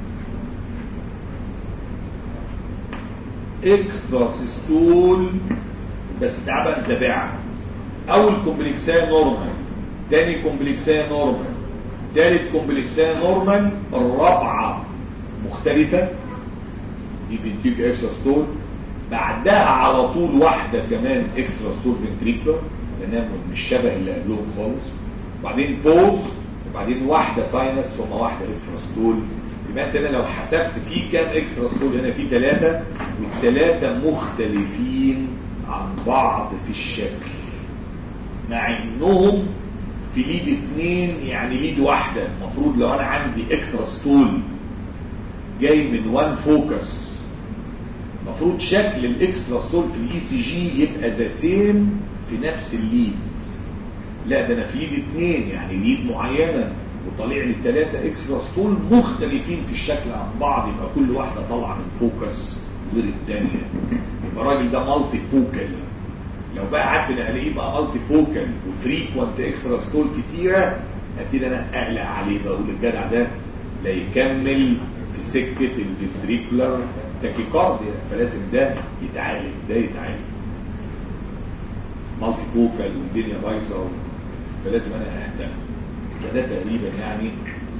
اكسترا سيستول بس تعال بقى نتابعها اول كومبلكساه نورمال تاني كومبلكساه نورمال تالت كومبلكساه نورمال الرابعة مختلفة دي بنتيج اكسترا ستول بعدها على طول واحدة كمان اكسترا ستول فنتريكولر لانها مش شبه اللي قبلهم خالص وبعدين بوز وبعدين واحدة ساينس ثم واحدة اكسترا ستول يبقى انت هنا لو حسبت في كام اكسترا ستول هنا في ثلاثة والثلاثة مختلفين عن بعض في الشكل مع انهم في ليد اتنين يعني ليد واحدة المفروض لو انا عندي اكسترا ستول جاي من وان فوكس المفروض شكل الاكسترا ستول في الاي سي جي يبقى ذا سيم في نفس الليد لا ده انا في ليد اتنين يعني ليد معينه وطالع لي ثلاثه اكسترا ستول مختلفين في الشكل عن بعض يبقى كل واحده طالعه من فوكس غير الثانيه يبقى الراجل ده مالتي فوكال لو بقى قعدت الاقيه بقى مالتي فوكال وفريكوانت اكسترا ستول كتيره ابتدي انا اقلق عليه بقول الجدع ده لا يكمل في سكه الفنتريكولار تاكيكارديا فلازم ده يتعالج ده يتعالج مالتي فوكال والدنيا بايظه فلازم انا اهتم فده تقريبا يعني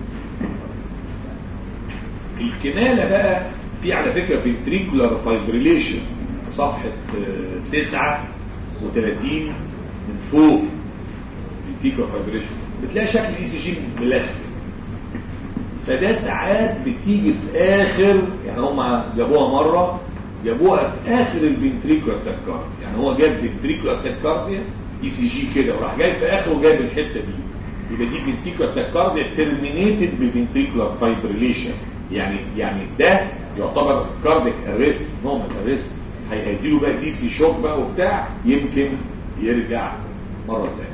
الكماله بقى في على فكره فنتريكولار فايبريليشن صفحه 39 من فوق فنتريكولار فايبريليشن بتلاقي شكل الاي سي جي ملخبط فده ساعات بتيجي في اخر يعني هم جابوها مره جابوها في اخر الفنتريكولار تاكارديا يعني هو جاب فنتريكولار تاكارديا اي سي جي كده وراح جاي في اخره وجايب الحته دي يبقى دي فنتريكولار تاكارديا ترمينيتد بفنتريكولار فايبريليشن يعني يعني ده يعتبر كارديك اريست نورمال اريست هيديله بقى دي سي شوك بقى وبتاع يمكن يرجع مره ثانيه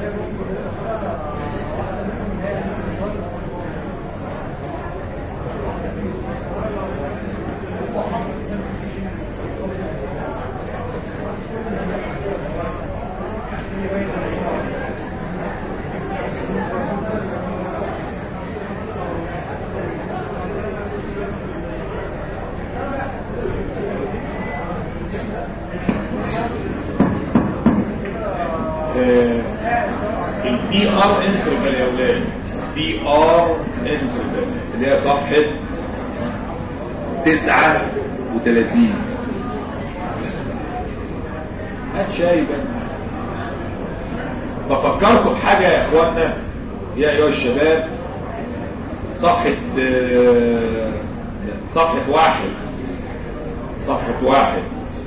البي ار انترفال يا اولاد بي ار انترفال اللي هي صفحه 39 هات شاي بقى بفكركم بحاجه يا اخوانا يا ايها الشباب صفحه آه، صفحه واحد صفحه واحد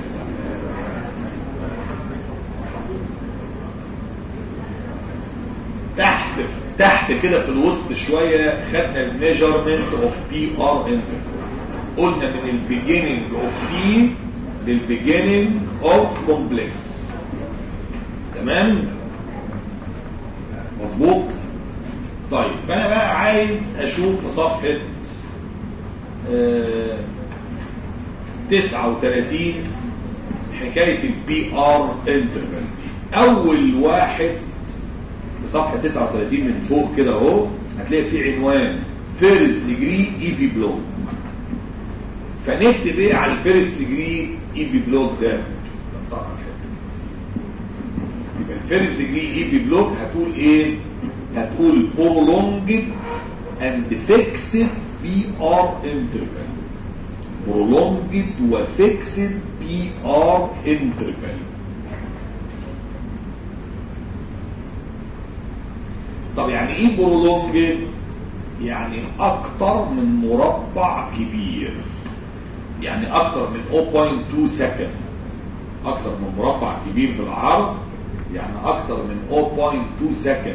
تحت تحت كده في الوسط شوية خدنا الميجرمنت اوف بي ار انترفال قلنا من البيجيننج اوف بي للبيجيننج اوف كومبلكس تمام مظبوط طيب فانا بقى عايز اشوف في صفحة آه 39 حكاية البي ار انترفال اول واحد في صفحة 39 من فوق كده اهو هتلاقي في عنوان فيرست ديجري اي في بلوك فنكتب ايه على الفيرست ديجري اي في بلوك ده يبقى الفيرست ديجري اي في بلوك هتقول ايه هتقول prolonged and fixed PR interval prolonged و fixed PR interval طب يعني ايه برولونج يعني اكتر من مربع كبير يعني اكتر من 0.2 سكند اكتر من مربع كبير بالعرض يعني اكتر من 0.2 سكند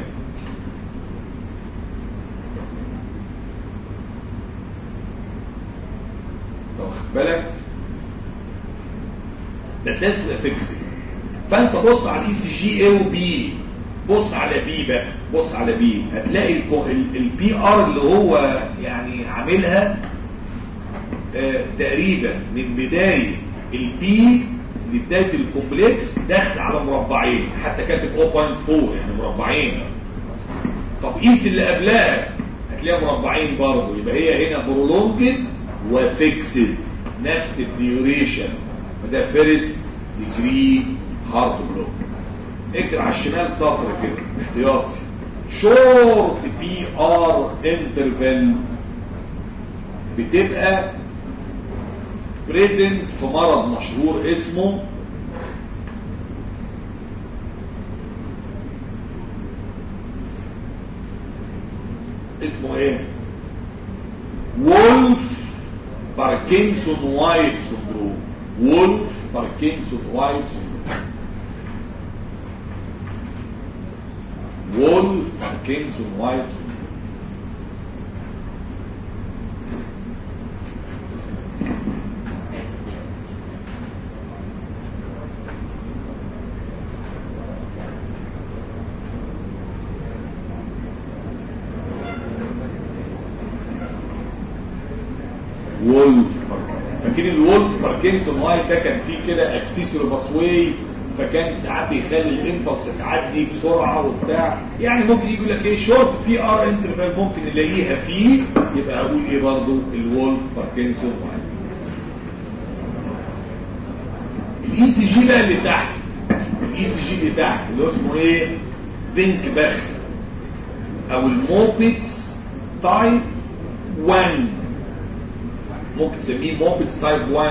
طب خد بالك بس لازم تبقى فيكسد فانت بص على الاي سي جي اي وبي بص على بي بقى بص على بي هتلاقي البي ار اللي هو يعني عاملها آه تقريبا من بداية البي لبداية الكومبلكس داخل على مربعين حتى كاتب 0.4 يعني مربعين طب قيس اللي قبلها هتلاقيها مربعين برضه يبقى هي هنا برولونجد وفيكسد نفس الديوريشن وده فيرست ديجري هارت بلوك اكتب على الشمال سطر كده احتياطي شورت بي ار انترفال بتبقى بريزنت في مرض مشهور اسمه اسمه ايه وولف باركنسون وايت سندروم وولف باركنسون وايت سندروم وولف باركنسون وايت سندروم وولف فاكرين الولف باركنسون وايت ده كان فيه كده اكسسوري باسواي فكان ساعات بيخلي الانفلكس تعدي بسرعه وبتاع يعني ممكن يجي لك ايه شورت بي ار انترفال ممكن نلاقيها فيه يبقى اقول ايه برضه الولف باركنسون وايت الاي سي جي بقى اللي تحت الاي سي جي اللي تحت اللي هو اسمه ايه ذينك باخ او الموبيتس تايب 1 ممكن تسميه موبيتس تايب 1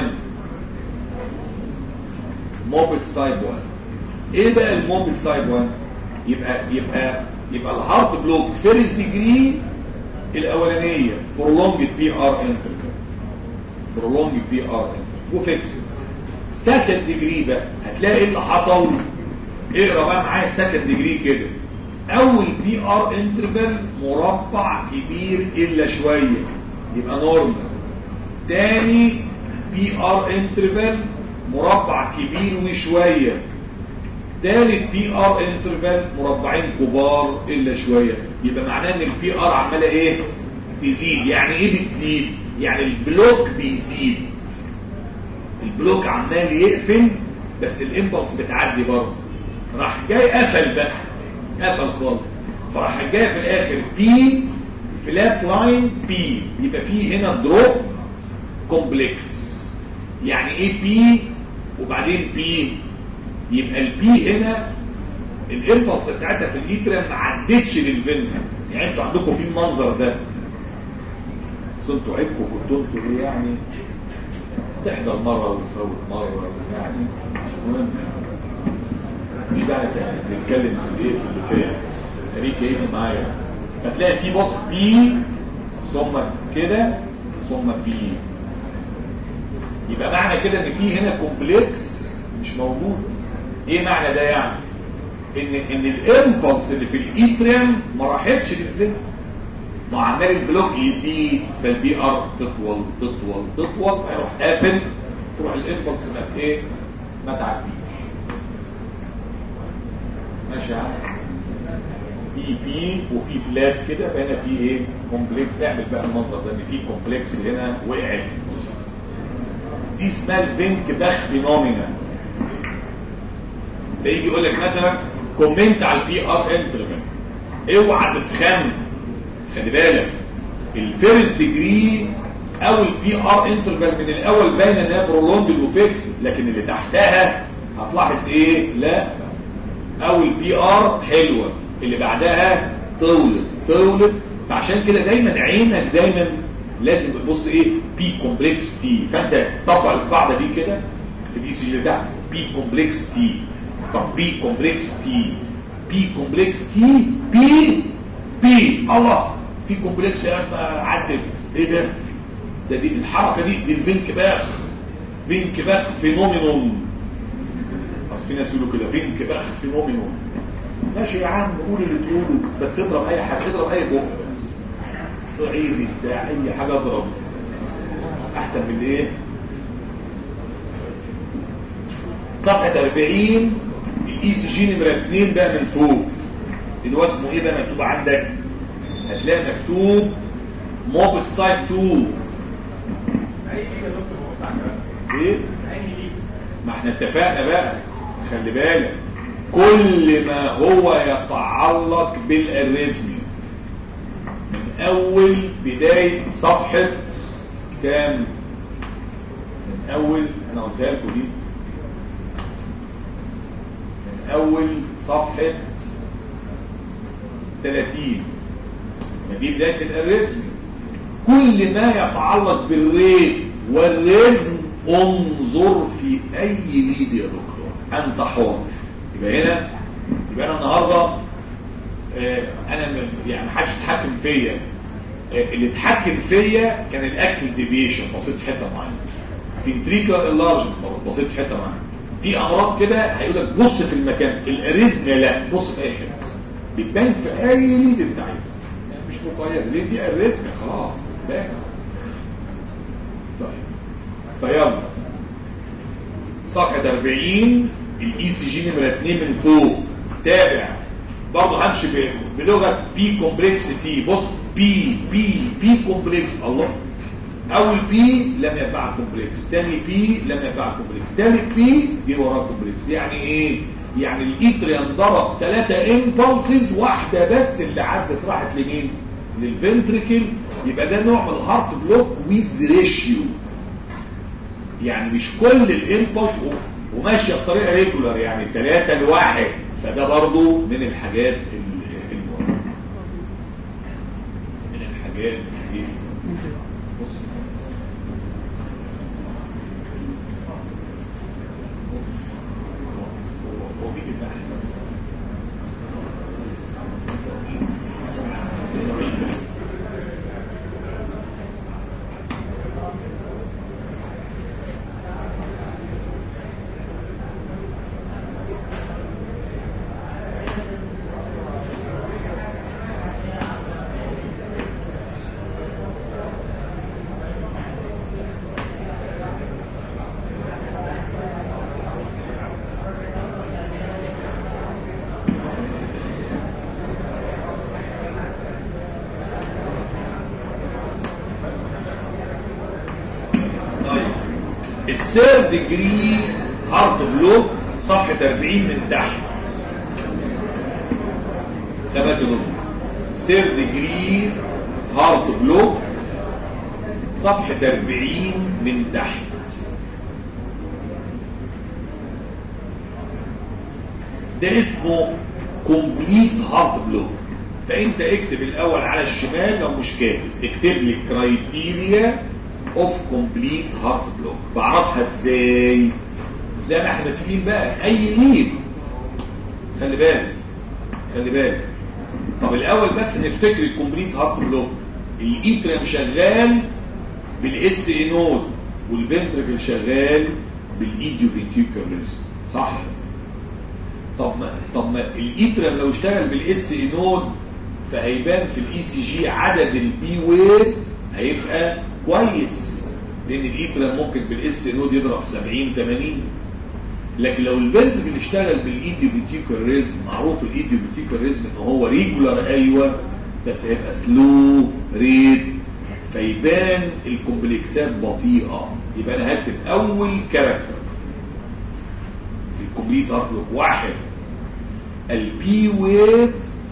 موبيتس تايب 1 ايه بقى الموبيتس تايب 1 يبقى يبقى يبقى الهارت بلوك فيرست ديجري الاولانيه prolonged بي ار انترفال prolonged بي ار انترفال وفيكسد سكند ديجري بقى هتلاقي ايه اللي حصل اقرا بقى معايا سكند ديجري كده اول بي ار انترفال مربع كبير الا شويه يبقى نورمال تاني بي ار انترفال مربع كبير وشويه تالت بي ار انترفال مربعين كبار الا شويه يبقى معناه ان البي ار عماله ايه تزيد يعني ايه بتزيد يعني البلوك بيزيد البلوك عمال يقفل بس الامبلس بتعدي برضه راح جاي قفل بقى قفل خالص فراح جاي في الاخر بي فلات لاين بي يبقى في هنا دروب كومبلكس يعني ايه بي وبعدين بي يبقى البي هنا الامبلس بتاعتها في الايترا ما عدتش للفنت يعني انتوا عندكم في المنظر ده بس انتوا عيبكم كنتوا انتوا ايه يعني تحضر مرة وتفوت مرة يعني مش مهم مش داعي نتكلم في الايه في اللي فات خليك ايه معايا هتلاقي في بص بي ثم كده ثم بي يبقى معنى كده ان في هنا كومبلكس مش موجود ايه معنى ده يعني ان ان الامبلس اللي في الايتريم ما راحتش للفيلم ما عمال البلوك يزيد فالبي ار تطول تطول تطول هيروح قافل تروح الامبلس ما ايه ما تعديش ماشي يا عم في بي وفي فلات كده فهنا في ايه كومبلكس اعمل بقى المنظر ده ان في كومبلكس هنا وقعت دي اسمها البنك باخ فينومينا فيجي يقول لك مثلا كومنت على البي ار انترفال اوعى تتخم خلي بالك الفيرست ديجري او البي ار انترفال من الاول باينه انها برولوند وفيكس لكن اللي تحتها هتلاحظ ايه لا او البي ار حلوه اللي بعدها طولت طولت فعشان كده دايما عينك دايما لازم تبص ايه بي كومبلكس تي فانت طبق القاعده دي كده في الاي سي جي ده بي كومبلكس تي طب بي كومبلكس تي بي كومبلكس تي بي بي الله في كومبلكس عدل ايه ده ده دي الحركه دي دي الفينك باخ فينك باخ فينومينون اصل في ناس يقولوا كده فينك باخ فينومينون ماشي يا عم قول اللي تقوله بس اضرب اي حاجه اضرب اي بق بس صعيدي بتاع اي حاجه اضرب احسن من ايه صفحه 40 الاي سي جي نمره 2 بقى من فوق اللي هو اسمه ايه بقى مكتوب عندك هتلاقي مكتوب موبت تايب 2 ايه ما احنا اتفقنا بقى خلي بالك كل ما هو يتعلق بالاريزمي من اول بداية صفحة كام من اول انا قلتها لكم دي من اول صفحة 30 دي بداية الاريزمي كل ما يتعلق بالريت والرزم انظر في اي ليد يا دكتور انت حر يبقى هنا يبقى انا النهارده آه انا يعني ما حدش اتحكم فيا آه اللي اتحكم فيا كان الاكسس ديفيشن بصيت في حته معينه فينتريكا اللارج بصيت في حته معينه في امراض كده هيقول لك بص في المكان الاريزميا لا بص في اي حته بتبان في اي ليد انت عايزه يعني مش مقيد ليه دي اريزميا خلاص باين طيب فيلا صفحه 40 الاي سي جي نمره 2 من فوق تابع برضه همشي بلغه بي كومبلكس تي بص بي بي بي كومبلكس الله اول بي لم يتبع كومبلكس ثاني بي لم يتبع كومبلكس ثالث بي جه وراه كومبلكس يعني ايه يعني الايتريان ضرب ثلاثه امبulses واحده بس اللي عدت راحت لمين للفنتريكل يبقى ده نوع من الهارت بلوك ويز ريشيو يعني مش كل الامبulse وماشيه بطريقه ريجولار يعني ثلاثة لواحد فده برضو من الحاجات المهمه من الحاجات دي بص هو مين اللي سير ديجري هارت بلوك صفحة 40 من تحت ثبات نقطة سير ديجري هارت بلوك صفحة 40 من تحت ده اسمه كومبليت هارت بلوك فانت اكتب الاول على الشمال لو مش كاتب اكتب لي كرايتيريا اوف كومبليت هارت بلوك بعرفها ازاي زي ما احنا متفقين بقى اي ليد خلي بالك خلي بالك طب الاول بس نفتكر الكومبليت هارت بلوك الايتريم شغال بالاس اي نود والفنتركل شغال بالايديو فينتيكولار صح طب ما طب ما الايتريم لو اشتغل بالاس اي نود فهيبان في الاي سي جي عدد البي ويف هيبقى كويس لان الايتريم ممكن بالاس اي نود يضرب 70 80 لكن لو الفنتركل اشتغل بالايديو فينتيكولار ريزم معروف الايديو فينتيكولار ريزم ان هو ريجولار ايوه بس هيبقى سلو ريت فيبان الكومبلكسات بطيئة يبقى انا هكتب اول كاركتر في الكومبليت هارتلوك واحد البي ويف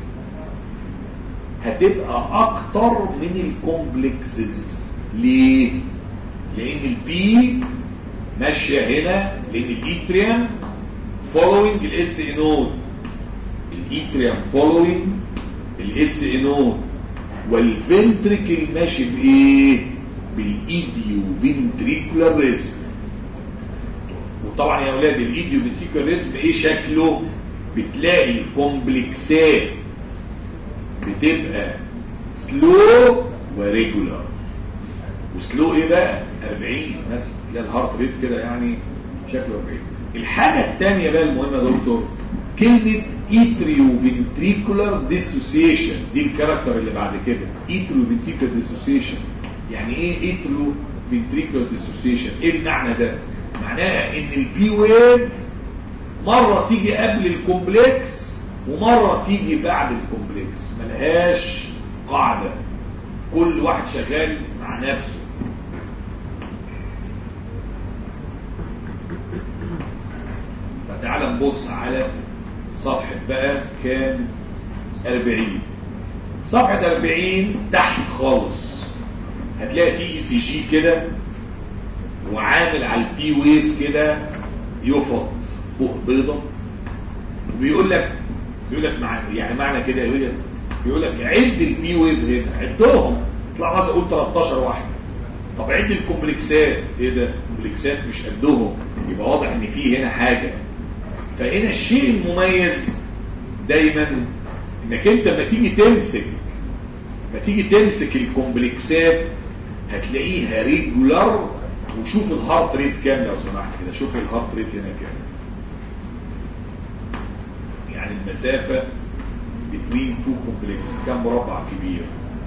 هتبقى اكتر من الكومبلكسز ليه لان البي ماشية هنا لان الايتريم فولوينج الاس اي نود الايتريم فولوينج الاس اي نود والفنتريكل ماشي بايه بالايديو فنتريكولار ريزم وطبعا يا اولاد الايديو فنتريكولار ريزم ايه شكله بتلاقي الكومبلكسات بتبقى سلو وريجولار وسلو ايه بقى 40 مثلا تلاقي الهارت ريت كده يعني شكله 40 الحاجه الثانيه بقى المهمه يا دكتور كلمه ايتريو فنتريكولار ديسوسيشن دي الكاركتر اللي بعد كده ايتريو فنتريكولار ديسوسيشن يعني ايه ايتريو فنتريكولار ديسوسيشن ايه المعنى ده معناها ان البي ويف مره تيجي قبل الكومبلكس ومره تيجي بعد الكومبلكس ملهاش قاعده كل واحد شغال مع نفسه فتعال نبص على صفحة بقى كام 40 صفحة 40 تحت خالص هتلاقي فيه اي سي جي كده وعامل على البي ويف كده يفط فوق بيضة وبيقول لك بيقول لك مع يعني معنى كده يقول لك بيقول لك عد البي ويف هنا عدهم اطلع مثلا قول 13 واحد طب عد الكومبلكسات ايه ده الكومبلكسات مش قدهم يبقى واضح ان في هنا حاجه فهنا الشيء المميز دايما انك انت ما تيجي تمسك ما تيجي تمسك الكومبلكسات هتلاقيها ريجولار وشوف الهارت ريت كام لو سمحت كده شوف الهارت ريت هنا كام يعني المسافة بين تو كومبلكس كام مربع كبير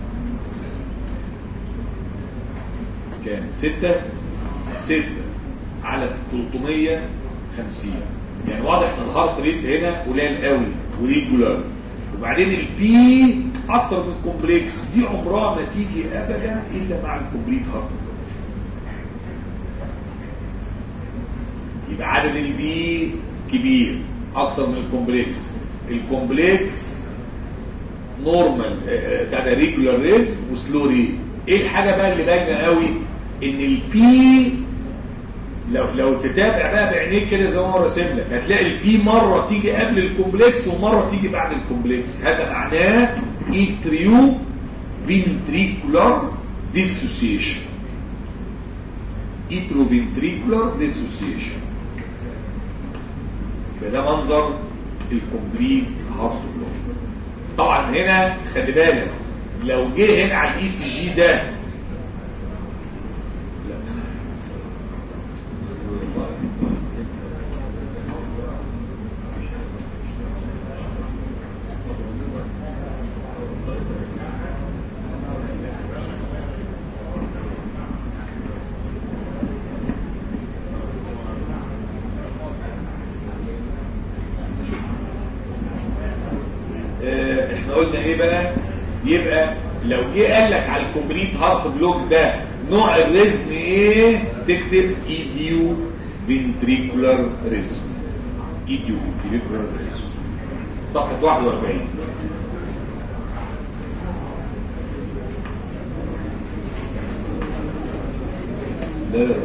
كام ستة ستة على 350 يعني واضح ان الهارت ريت هنا قليل قوي وريجولار وبعدين البي اكتر من كومبلكس دي عمرها ما تيجي ابدا الا مع الكومبليت هارت يبقى عدد البي كبير اكتر من الكومبلكس الكومبلكس نورمال بتاع ريجولار ريس وسلو ريت ايه الحاجه بقى اللي باينه قوي ان البي لو لو تتابع بقى بعينيك كده زي ما هو راسم لك هتلاقي البي مره تيجي قبل الكومبلكس ومره تيجي بعد الكومبلكس هذا معناه ايتريو فينتريكولار ديسوسيشن ايترو فينتريكولار ديسوسيشن ده منظر الكومبليت هارت بلوك طبعا هنا خلي بالك لو جه هنا على الاي سي جي ده احنا قلنا ايه بقى يبقى لو جه قال لك على الكومبليت هارت بلوك ده نوع الرزم ايه تكتب ايديو فنتريكولار رزم ايديو فنتريكولار رزم صفحة 41 لا لا لا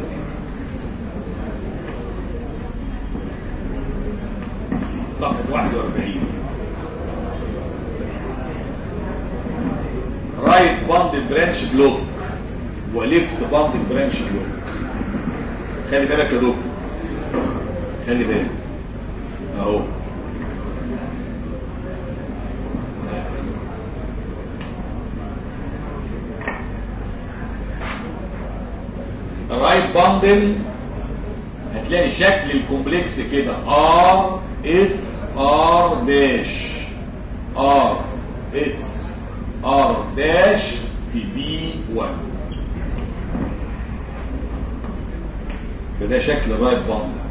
صفحة 41 رايت باند برانش بلوك وليفت باند برانش بلوك خلي بالك يا دكتور خلي بالك اهو الرايت باندل هتلاقي شكل الكومبلكس كده ار اس ار داش ار اس ار داش في في 1 فده شكل الرايت باندل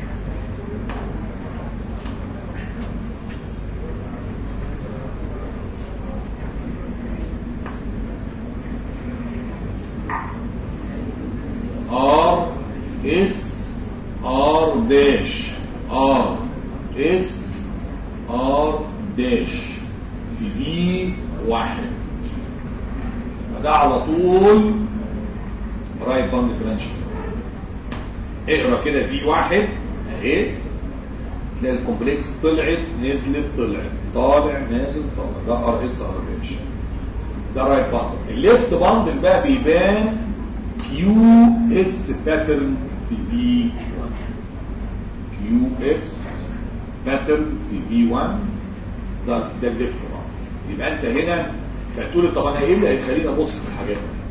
ار اس ار داش ار اس ار داش في في واحد فده على طول رايت باند برانش اقرا كده في واحد اهي تلاقي الكومبلكس طلعت نزلت طلعت طالع نازل طالع ده ار اس ار داش ده رايت باند الليفت باند بقى بيبان كيو اس باترن في في 1 كيو اس باترن في في 1 ده ده الليفت باند يبقى انت هنا فتقول لي طب انا ايه اللي هيخليني ابص في الحاجات دي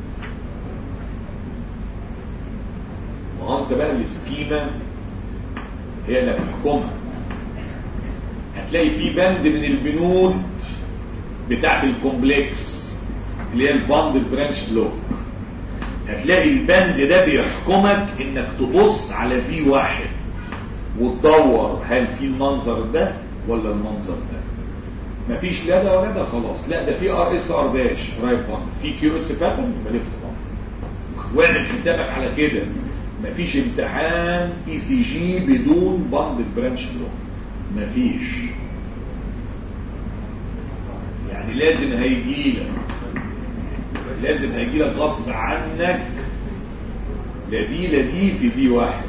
ما هو انت بقى السكيما هي اللي بتحكمها هتلاقي في بند من البنود بتاعت الكومبلكس اللي هي الباند برانش بلوك هتلاقي البند ده بيحكمك انك تبص على في واحد وتدور هل في المنظر ده ولا المنظر ده مفيش لا ده ولا ده خلاص لا ده في ار اس ار داش رايت باند في كيو اس باترن يبقى ليفت باند واعمل حسابك على كده مفيش امتحان اي سي جي بدون باند برانش بلوك مفيش يعني لازم هيجي لك لازم هيجي لك غصب عنك لا دي لا دي في دي واحد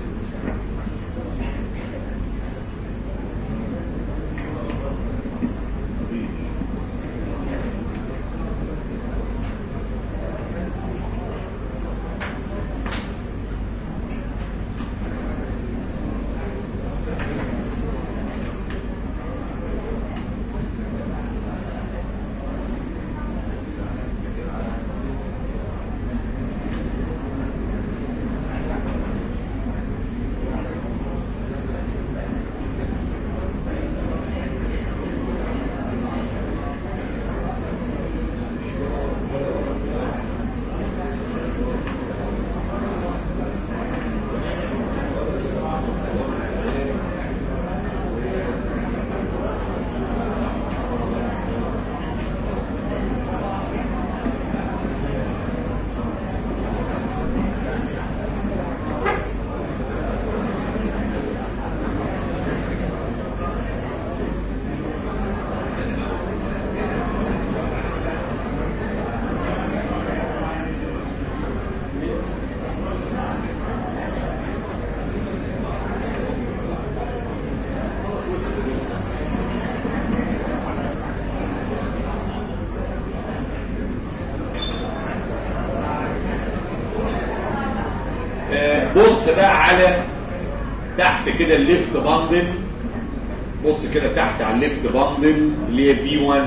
بص بقى على تحت كده الليفت باندل بص كده تحت على الليفت باندل اللي هي في 1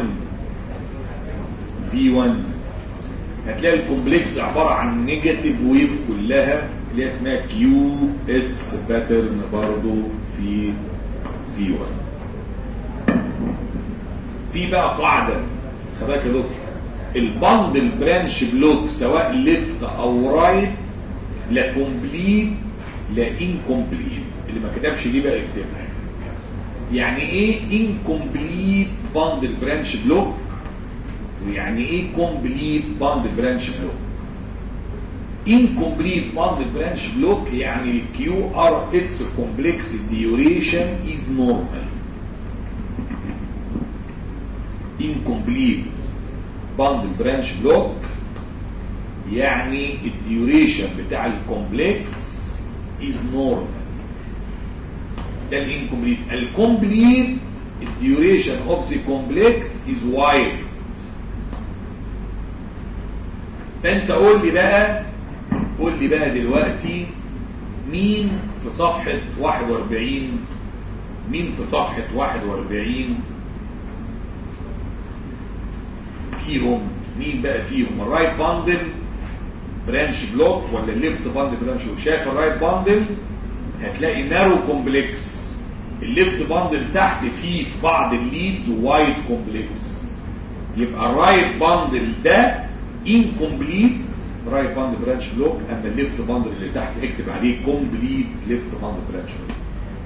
في 1 هتلاقي الكومبلكس عبارة عن نيجاتيف ويف كلها اللي هي اسمها كيو اس باترن برضو في في 1 في بقى قاعدة خباك يا دكتور الباندل برانش بلوك سواء ليفت او رايت لا كومبليت لا انكومبليت اللي ما كتبش دي بقى يكتبها يعني ايه انكومبليت باندل برانش بلوك ويعني ايه كومبليت باندل برانش بلوك incomplete bundle branch block يعني QRS complex duration is normal incomplete bundle branch block يعني الديوريشن بتاع الكومبلكس is normal ده الانكمبليت الكومبليت الديوريشن اوف ذا كومبلكس از وايد فانت قول لي بقى قول لي بقى دلوقتي مين في صفحة 41 مين في صفحة 41 فيهم مين بقى فيهم الرايت باندل برانش بلوك ولا الليفت باندل برانش بلوك شايف الرايت باندل هتلاقي نارو كومبلكس الليفت باندل تحت فيه في بعض الليدز وايت كومبلكس يبقى الرايت باندل ده انكمبليت رايت باندل برانش بلوك اما الليفت باندل اللي تحت اكتب عليه كومبليت ليفت باندل برانش بلوك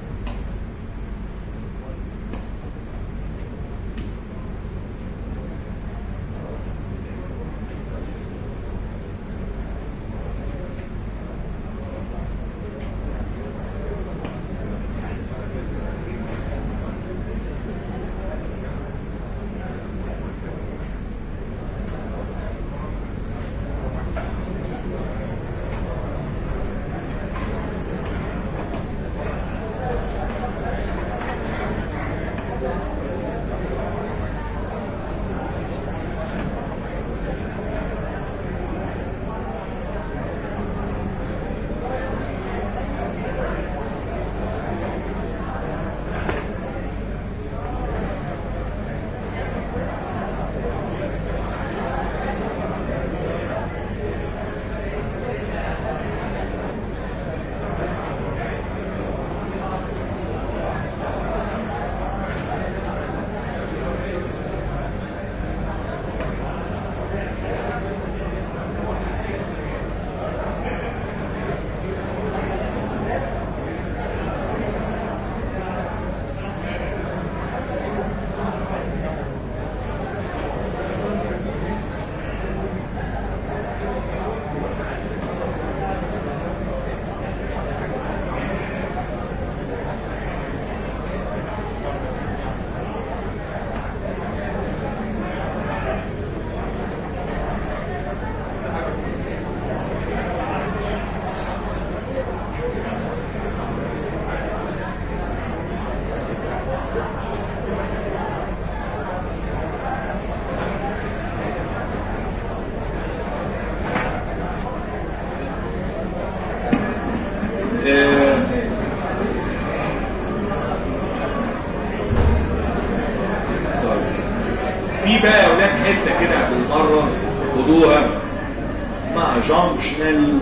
في بقى يا ولاد حته كده بالمره خدوها اسمها جانكشنال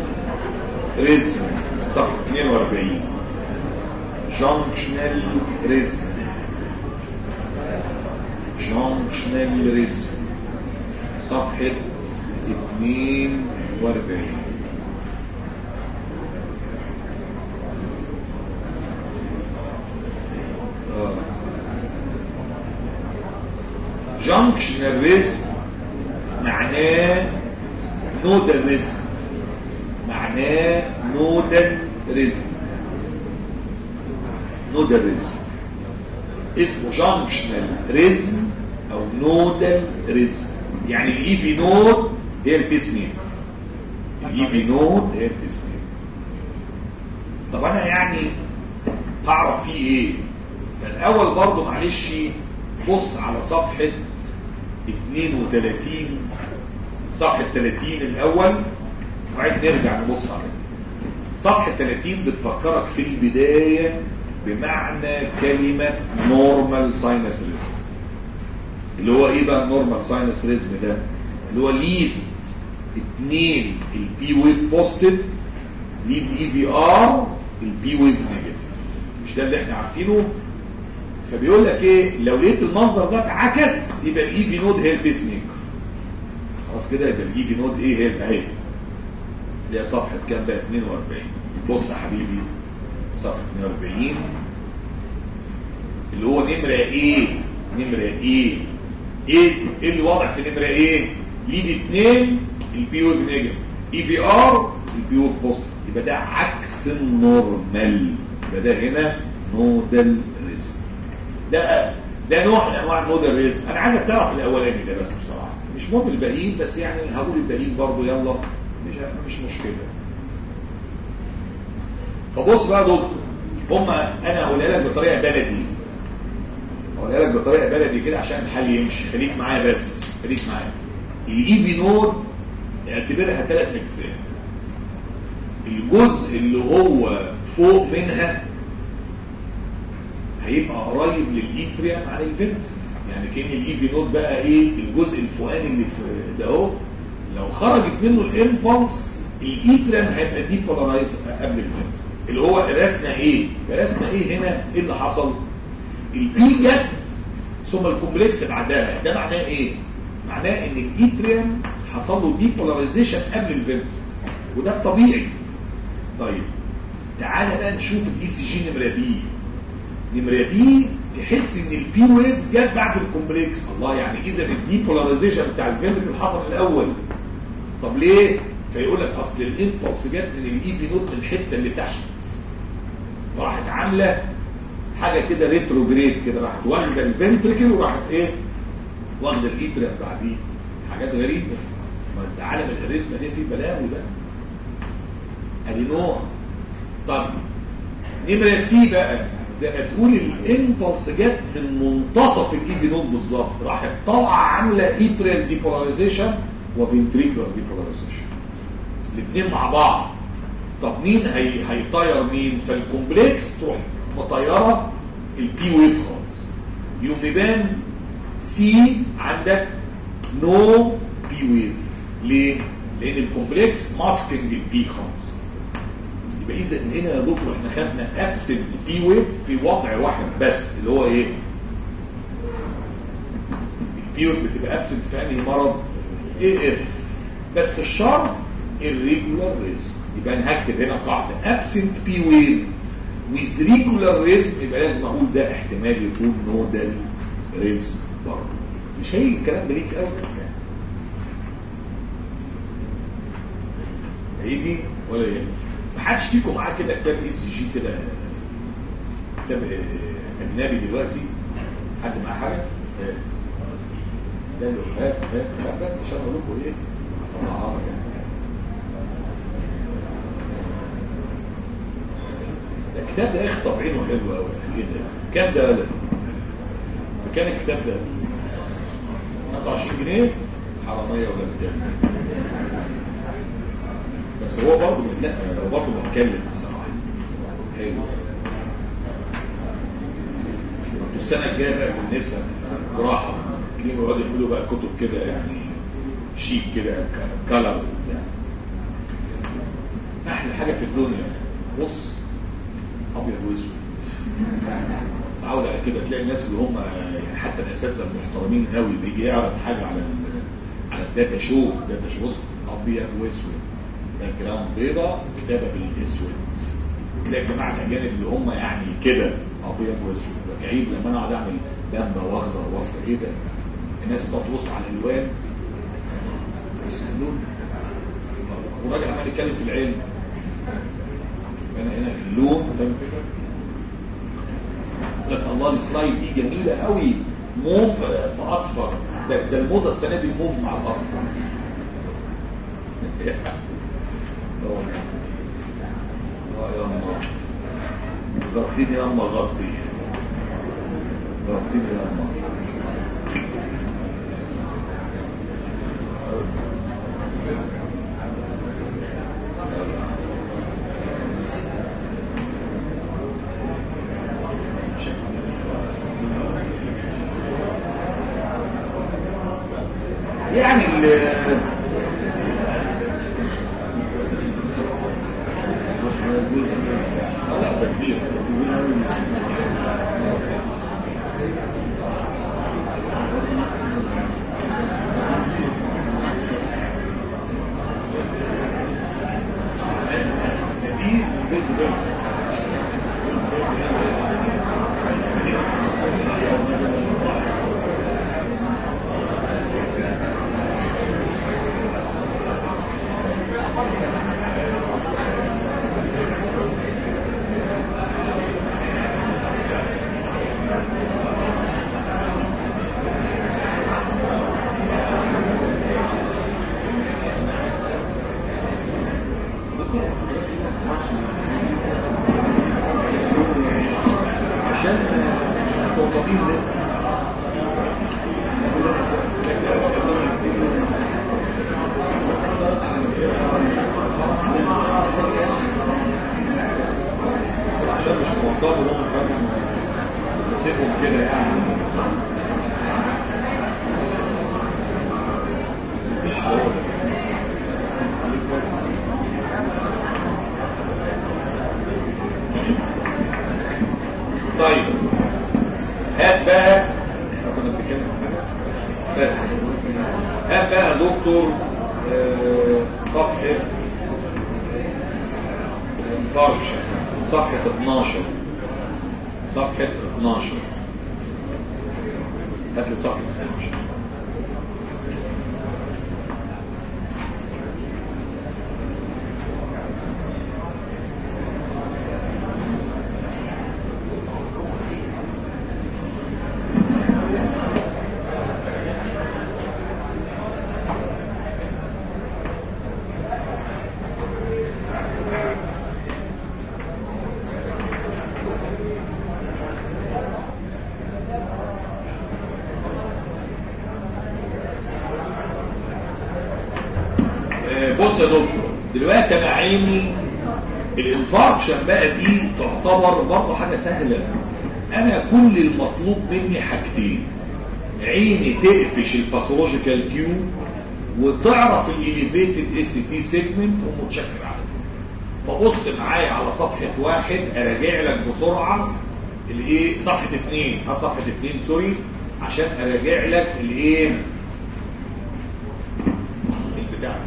ريزم صفحه 42 جانكشنال ريزم جانكشنال ريزم صفحه 42 آه. جانكشنال ريزم معناه نودال ريزم معناه نودال ريزم نودال ريزم اسمه جانكشنال ريزم او نودال ريزم يعني الاي في نود هي البيس ميكر الاي في نود هي البيس ميكر طب انا يعني هعرف فيه ايه فالاول برضو معلش بص على صفحة 32 صفحة 30 الاول وبعدين نرجع نبص عليها صفحة 30 بتفكرك في البداية بمعنى كلمة نورمال ساينس ريزم اللي هو ايه بقى النورمال ساينس ريزم ده اللي هو ليد اتنين البي ويف بوزيتيف ليد اي في ار البي ويف نيجاتيف مش ده اللي احنا عارفينه فبيقول لك ايه لو لقيت المنظر ده اتعكس يبقى الاي في نود هي البيس ميكر خلاص كده يبقى الاي في نود ايه هي اهي اللي هي صفحه كام بقى 42 بص يا حبيبي صفحه 42 اللي هو نمره ايه نمره ايه ايه ايه اللي واضح في نمره ايه ليد 2 البي ويف نيجاتيف اي في ار البيور بوزيتيف يبقى ده عكس النورمال يبقى ده هنا نودال ريسك ده ده نوع من انواع النودال ريسك انا عايزك تعرف الاولاني ده بس بصراحه مش مهم الباقيين بس يعني هقول الباقيين برضه يلا مش مش مشكله فبص بقى يا دكتور هما انا هقولها لك بطريقه بلدي هقولها لك بطريقه بلدي كده عشان الحل يمشي خليك معايا بس خليك معايا الاي بي نود اعتبرها ثلاث اجزاء الجزء اللي هو فوق منها هيبقى قريب للإيتريم عن الفنتر يعني كأن الإيفي نود بقى ايه الجزء الفوقاني اللي في ده اهو لو خرجت منه الامبلس الإيتريم هيبقى دي بولارايز قبل الفنتر اللي هو رسمه ايه رسمه ايه هنا ايه اللي حصل البي جت ثم الكومبلكس بعدها ده معناه ايه معناه ان الإيتريم حصل له دي بولاريزيشن قبل الفنتر وده الطبيعي طيب تعالى بقى نشوف الاي سي جي نمره بي نمره بي تحس ان البي ويف جت بعد الكومبلكس الله يعني اذا الدي بولاريزيشن بتاع الفنتركل حصل الاول طب ليه فيقول لك اصل الامبلس جت من الاي بي نوت الحته اللي تحت راحت عامله حاجه كده ريتروجريد كده راحت واخده الفنتركل وراحت ايه واخده الايتريم بعديه حاجات غريبه ما انت عالم الاريزما دي فيه بلاوي بقى ادي نوع طب نمره سي بقى زي ما تقول الامبلس جت من منتصف الايدي نود بالظبط راحت طالعه عامله ايتريال ديبولاريزيشن وفنتريكولار ديبولاريزيشن الاثنين مع بعض طب مين هي هيطير مين فالكومبلكس تروح مطيره البي ويف خالص يوم يبان سي عندك نو بي ويف ليه لان الكومبلكس ماسكنج البي خالص يبقى اذا هنا يا دكتور احنا خدنا ابسنت بي ويف في وضع واحد بس اللي هو ايه البي ويف بتبقى ابسنت في انهي مرض اي اف بس الشرط الريجولار ريسك يبقى انا هكتب هنا قاعده ابسنت بي ويف with regular ريسك يبقى لازم اقول ده احتمال يكون نودال ريسك برضه مش هيجي الكلام ده ليك قوي بس يعني هيجي ولا يهمك ما حدش فيكم معاه كده كتاب اي سي جي كده كتاب اجنبي دلوقتي حد معاه حاجه ده له هات هات هات بس عشان اقول لكم ايه طبعا ده الكتاب ده اخ طبعينه حلو قوي ايه ده كام ده ولا بكام الكتاب ده 25 جنيه حراميه ولا كتاب بس هو برضه لا هو برضه بيتكلم بصراحه حلو السنه الجايه بقى في النساء جراحه تلاقيهم يقعدوا يعملوا بقى كتب كده يعني شيك كده كلر يعني احلى حاجه في الدنيا بص ابيض واسود تعود على كده تلاقي الناس اللي هم يعني حتى الاساتذه المحترمين قوي بيجي يعرض حاجه على على الداتا شو داتا شو ابيض واسود باك جراوند بيضة كتابة بالاسود تلاقي الجماعة الاجانب اللي هم يعني كده ابيض واسود كعيب لما انا اقعد اعمل دمبة واخضر واصفر ايه ده الناس بتقعد تبص على الالوان بس اللون وراجل عمال يتكلم في العلم هنا هنا اللون فاهم الفكره؟ لك الله السلايد دي جميله قوي موف في اصفر ده, ده الموضه السنه دي الموف مع الاصفر يا الله غطيني يا الله غطي غطيني يا الله يعني طيب هات بقى احنا كنا بنتكلم عن حاجه بس هات بقى يا دكتور آه، صفحه انفاركشن صفحه 12 صفحه 12 هات لي صفحه 12 آه، بص يا دكتور دلوقتي انا عيني الانفاركشن بقى دي تعتبر برضه حاجه سهله انا كل المطلوب مني حاجتين عيني تقفش الباثولوجيكال كيو وتعرف الاليفيتد اس تي سيجمنت ومتشكر عليه فبص معايا على صفحه واحد اراجع لك بسرعه الايه صفحه اثنين هات صفحه اثنين سوري عشان اراجع لك الايه البتاع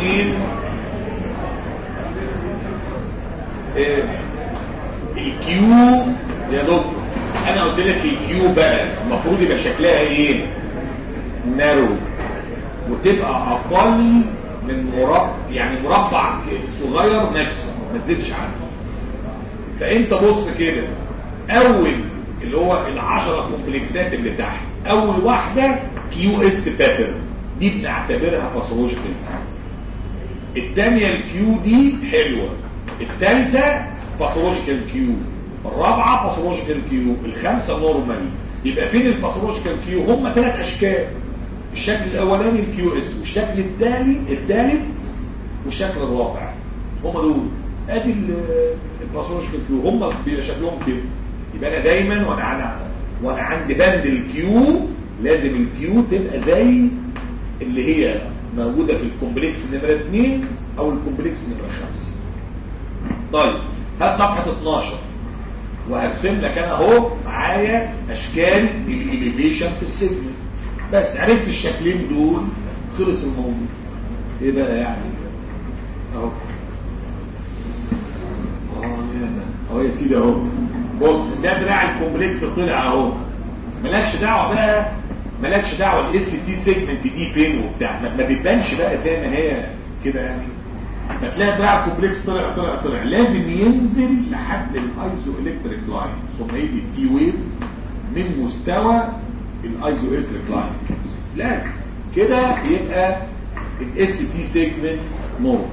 اثنين إيه الكيو يا دكتور انا قلت لك الكيو بقى المفروض يبقى شكلها ايه نارو وتبقى اقل من مربع يعني مربع صغير ماكسيموم ما تزيدش عنه فانت بص كده اول اللي هو العشرة كومبلكسات اللي تحت اول واحدة كيو اس باتر دي بنعتبرها باثولوجيكال الثانيه الكيو دي حلوه الثالثه باثولوجيكال كيو الرابعه باثولوجيكال كيو الخامسه نورمال يبقى فين الباثولوجيكال كيو هم ثلاث اشكال الشكل الاولاني الكيو اس والشكل الثاني الثالث والشكل الرابع هم دول ادي الباثولوجيكال كيو هم بيبقى شكلهم كده يبقى انا دايما وانا انا وانا عندي بند الكيو لازم الكيو تبقى زي اللي هي موجودة في الكومبلكس نمرة 2 او الكومبلكس نمرة 5 طيب هات صفحة 12 وهرسم لك انا اهو معايا اشكال الاليفيشن في السيجمنت بس عرفت الشكلين دول خلص الموضوع ايه بقى يعني اهو اهو يا سيدي اهو بص ده دراع الكومبلكس طلع اهو مالكش دعوه بقى مالكش دعوه الاس تي سيجمنت دي فين وبتاع ما بيبانش بقى زي ما هي كده يعني فتلاقي دراع الكومبلكس طلع طلع طلع لازم ينزل لحد الايزو الكتريك لاين ثم يجي التي ويف من مستوى الايزو الكتريك لاين لازم كده يبقى الاس تي سيجمنت نورمال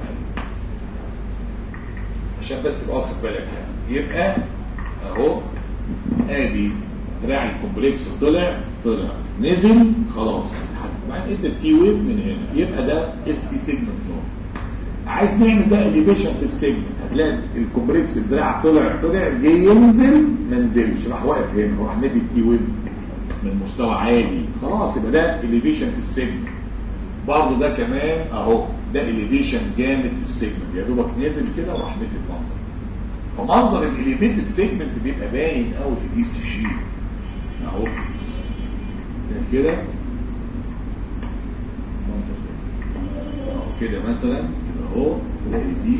عشان بس تبقى واخد بالك يعني يبقى اهو ادي دراع الكومبلكس طلع طلع نزل خلاص بعدين ادى التي ويف من هنا يبقى ده اس تي سيجمنت نورمال عايز نعمل ده اليفيشن في السيجمنت هتلاقي الكومبلكس الدراع طلع طلع جه ينزل ما نزلش راح واقف هنا وراح مدي التي ويف من مستوى عالي خلاص يبقى ده اليفيشن في السيجمنت برضه ده كمان اهو ده اليفيشن جامد في السيجمنت يا دوبك نزل كده وراح مدي المنظر فمنظر الاليفيتد سيجمنت بيبقى باين قوي في الاي سي جي اهو كده كده مثلا اهو تلاقي دي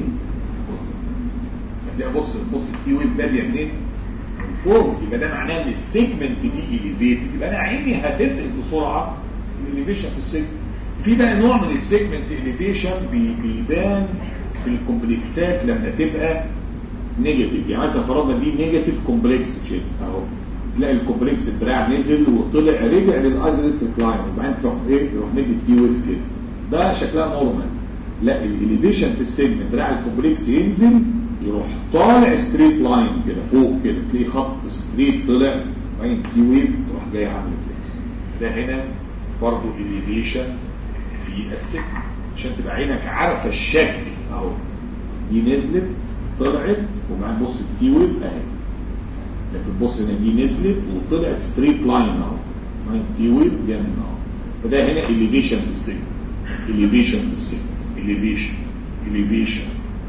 هتلاقي بص بص الكي ويف باديه منين من فوق يبقى ده معناه ان السيجمنت دي اليفيتد يبقى انا عيني هتفرز بسرعه الاليفيشن في السيجمنت في بقى نوع من السيجمنت اليفيشن بيبان في الكومبلكسات لما تبقى نيجاتيف يعني مثلا فرضنا دي نيجاتيف كومبلكس كده اهو تلاقي الكومبلكس الدراع نزل وطلع رجع للايزوليتد لاين وبعدين تروح ايه يروح مدي التي ويف كده ده شكلها نورمال لا الاليفيشن في السيجمنت دراع الكومبلكس ينزل يروح طالع ستريت لاين كده فوق كده تلاقي خط ستريت طلع وبعدين تي ويف تروح جاي عامل كده ده هنا برضه اليفيشن في السيجمنت عشان تبقى عينك عارفه الشكل اهو دي نزلت طلعت وبعدين بص التي ويف اهي لكن بص هنا دي نزلت وطلعت ستريت لاين اهو التي ويف جايه من اهو فده هنا اليفيشن في السيجمنت elevation في السجن elevation elevation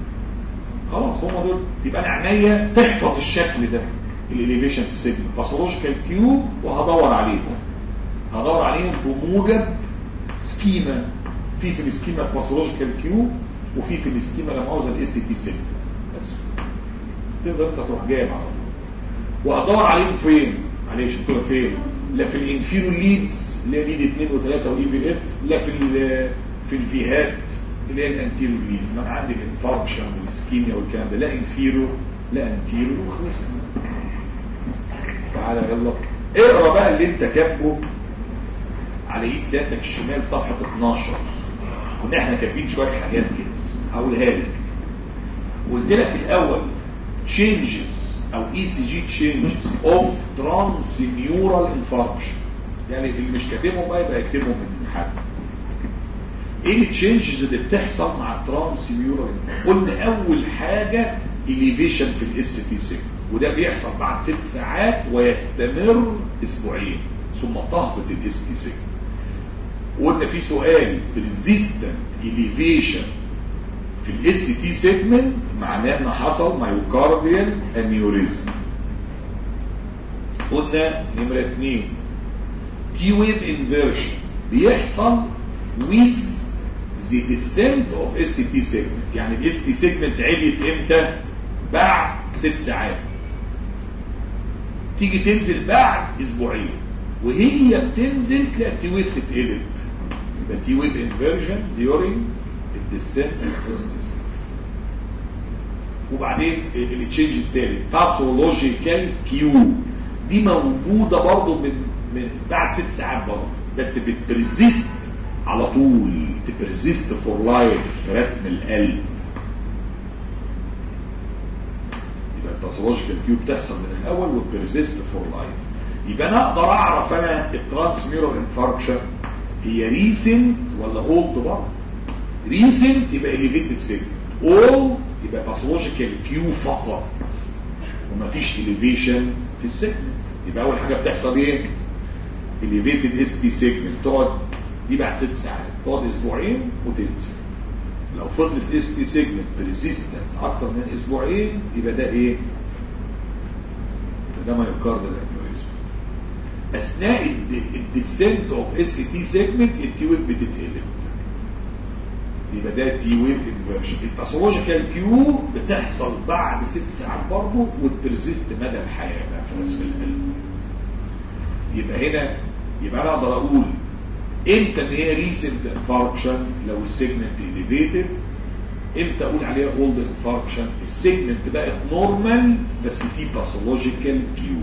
خلاص هم دول يبقى انا عينيا تحفظ الشكل ده الاليفيشن في السجن باثولوجيكال كيو وهدور عليهم هدور عليهم بموجب سكيما في في السكيما باثولوجيكال كيو وفي في السكيما لا مؤاخذه الاس تي سيجن بس تقدر انت تروح جايب على طول وهدور عليهم فين معلش تقول فين لا في الانفيرو ليدز اللي هي ليد 2 و3 واي في اف لا في في الفيهات اللي هي الانتيرو ليدز ما عندي الانفاركشن والسكيميا والكلام ده لا انفيرو لا انتيرو وخلصنا تعالى يلا اقرا بقى اللي انت كاتبه على ايد سيادتك الشمال صفحه 12 كنا احنا كاتبين شويه حاجات كده هقولها لك قلت لك الاول changes او اي سي جي changes of transmural infarction يعني اللي مش كاتبهم بقى يبقى يكتبهم من حد ايه التشينجز اللي بتحصل مع الترانسميورال قلنا اول حاجة elevation في الاس تي سي وده بيحصل بعد ست ساعات ويستمر اسبوعين ثم تهبط الاس تي سي قلنا في سؤال resistant elevation في الاس تي سيجمنت معناه ان حصل مايوكارديال انيوريزم قلنا نمرة اتنين تي ويف انفيرشن بيحصل with the descent of ST segment يعني ال ST segment عليت امتى بعد ست ساعات تيجي تنزل بعد اسبوعين وهي بتنزل تلاقي التي ويف تتقلب يبقى تي ويف انفيرجن during الديسنت of ST وبعدين التشينج الثالث باثولوجيكال كيو دي موجوده برضه من من بعد ست ساعات برضه بس بتبرزيست على طول بتبرزيست فور لايف في رسم القلب يبقى الباثولوجيكال كيو بتحصل من الاول وبتبرزيست فور لايف يبقى انا اقدر اعرف انا الترانس ميرور انفاركشن هي ريسنت ولا اولد برضه ريسنت يبقى اليفيتد سيجنال اول يبقى باثولوجيكال كيو فقط ومفيش اليفيشن في السيجنال يبقى اول حاجه بتحصل ايه اليفيتد اس تي سيجنال تقعد دي بعد ست ساعات تقعد اسبوعين وتنزل لو فضلت اس تي سيجنال بريزيستنت اكتر من اسبوعين يبقى ده ايه ده ما يقارن الانيوريزم اثناء الديسنت اوف اس تي سيجمنت الكيو بتتقلب يبقى ده تي ويف انفيرجن الباثولوجيكال كيو بتحصل بعد ست ساعات برضه وتبرزيست مدى الحياه بقى في رسم القلب يبقى هنا يبقى انا اقدر اقول امتى ان هي ريسنت انفاركشن لو السيجمنت اليفيتد امتى اقول عليها اولد انفاركشن السيجمنت بقت نورمال بس في باثولوجيكال كيو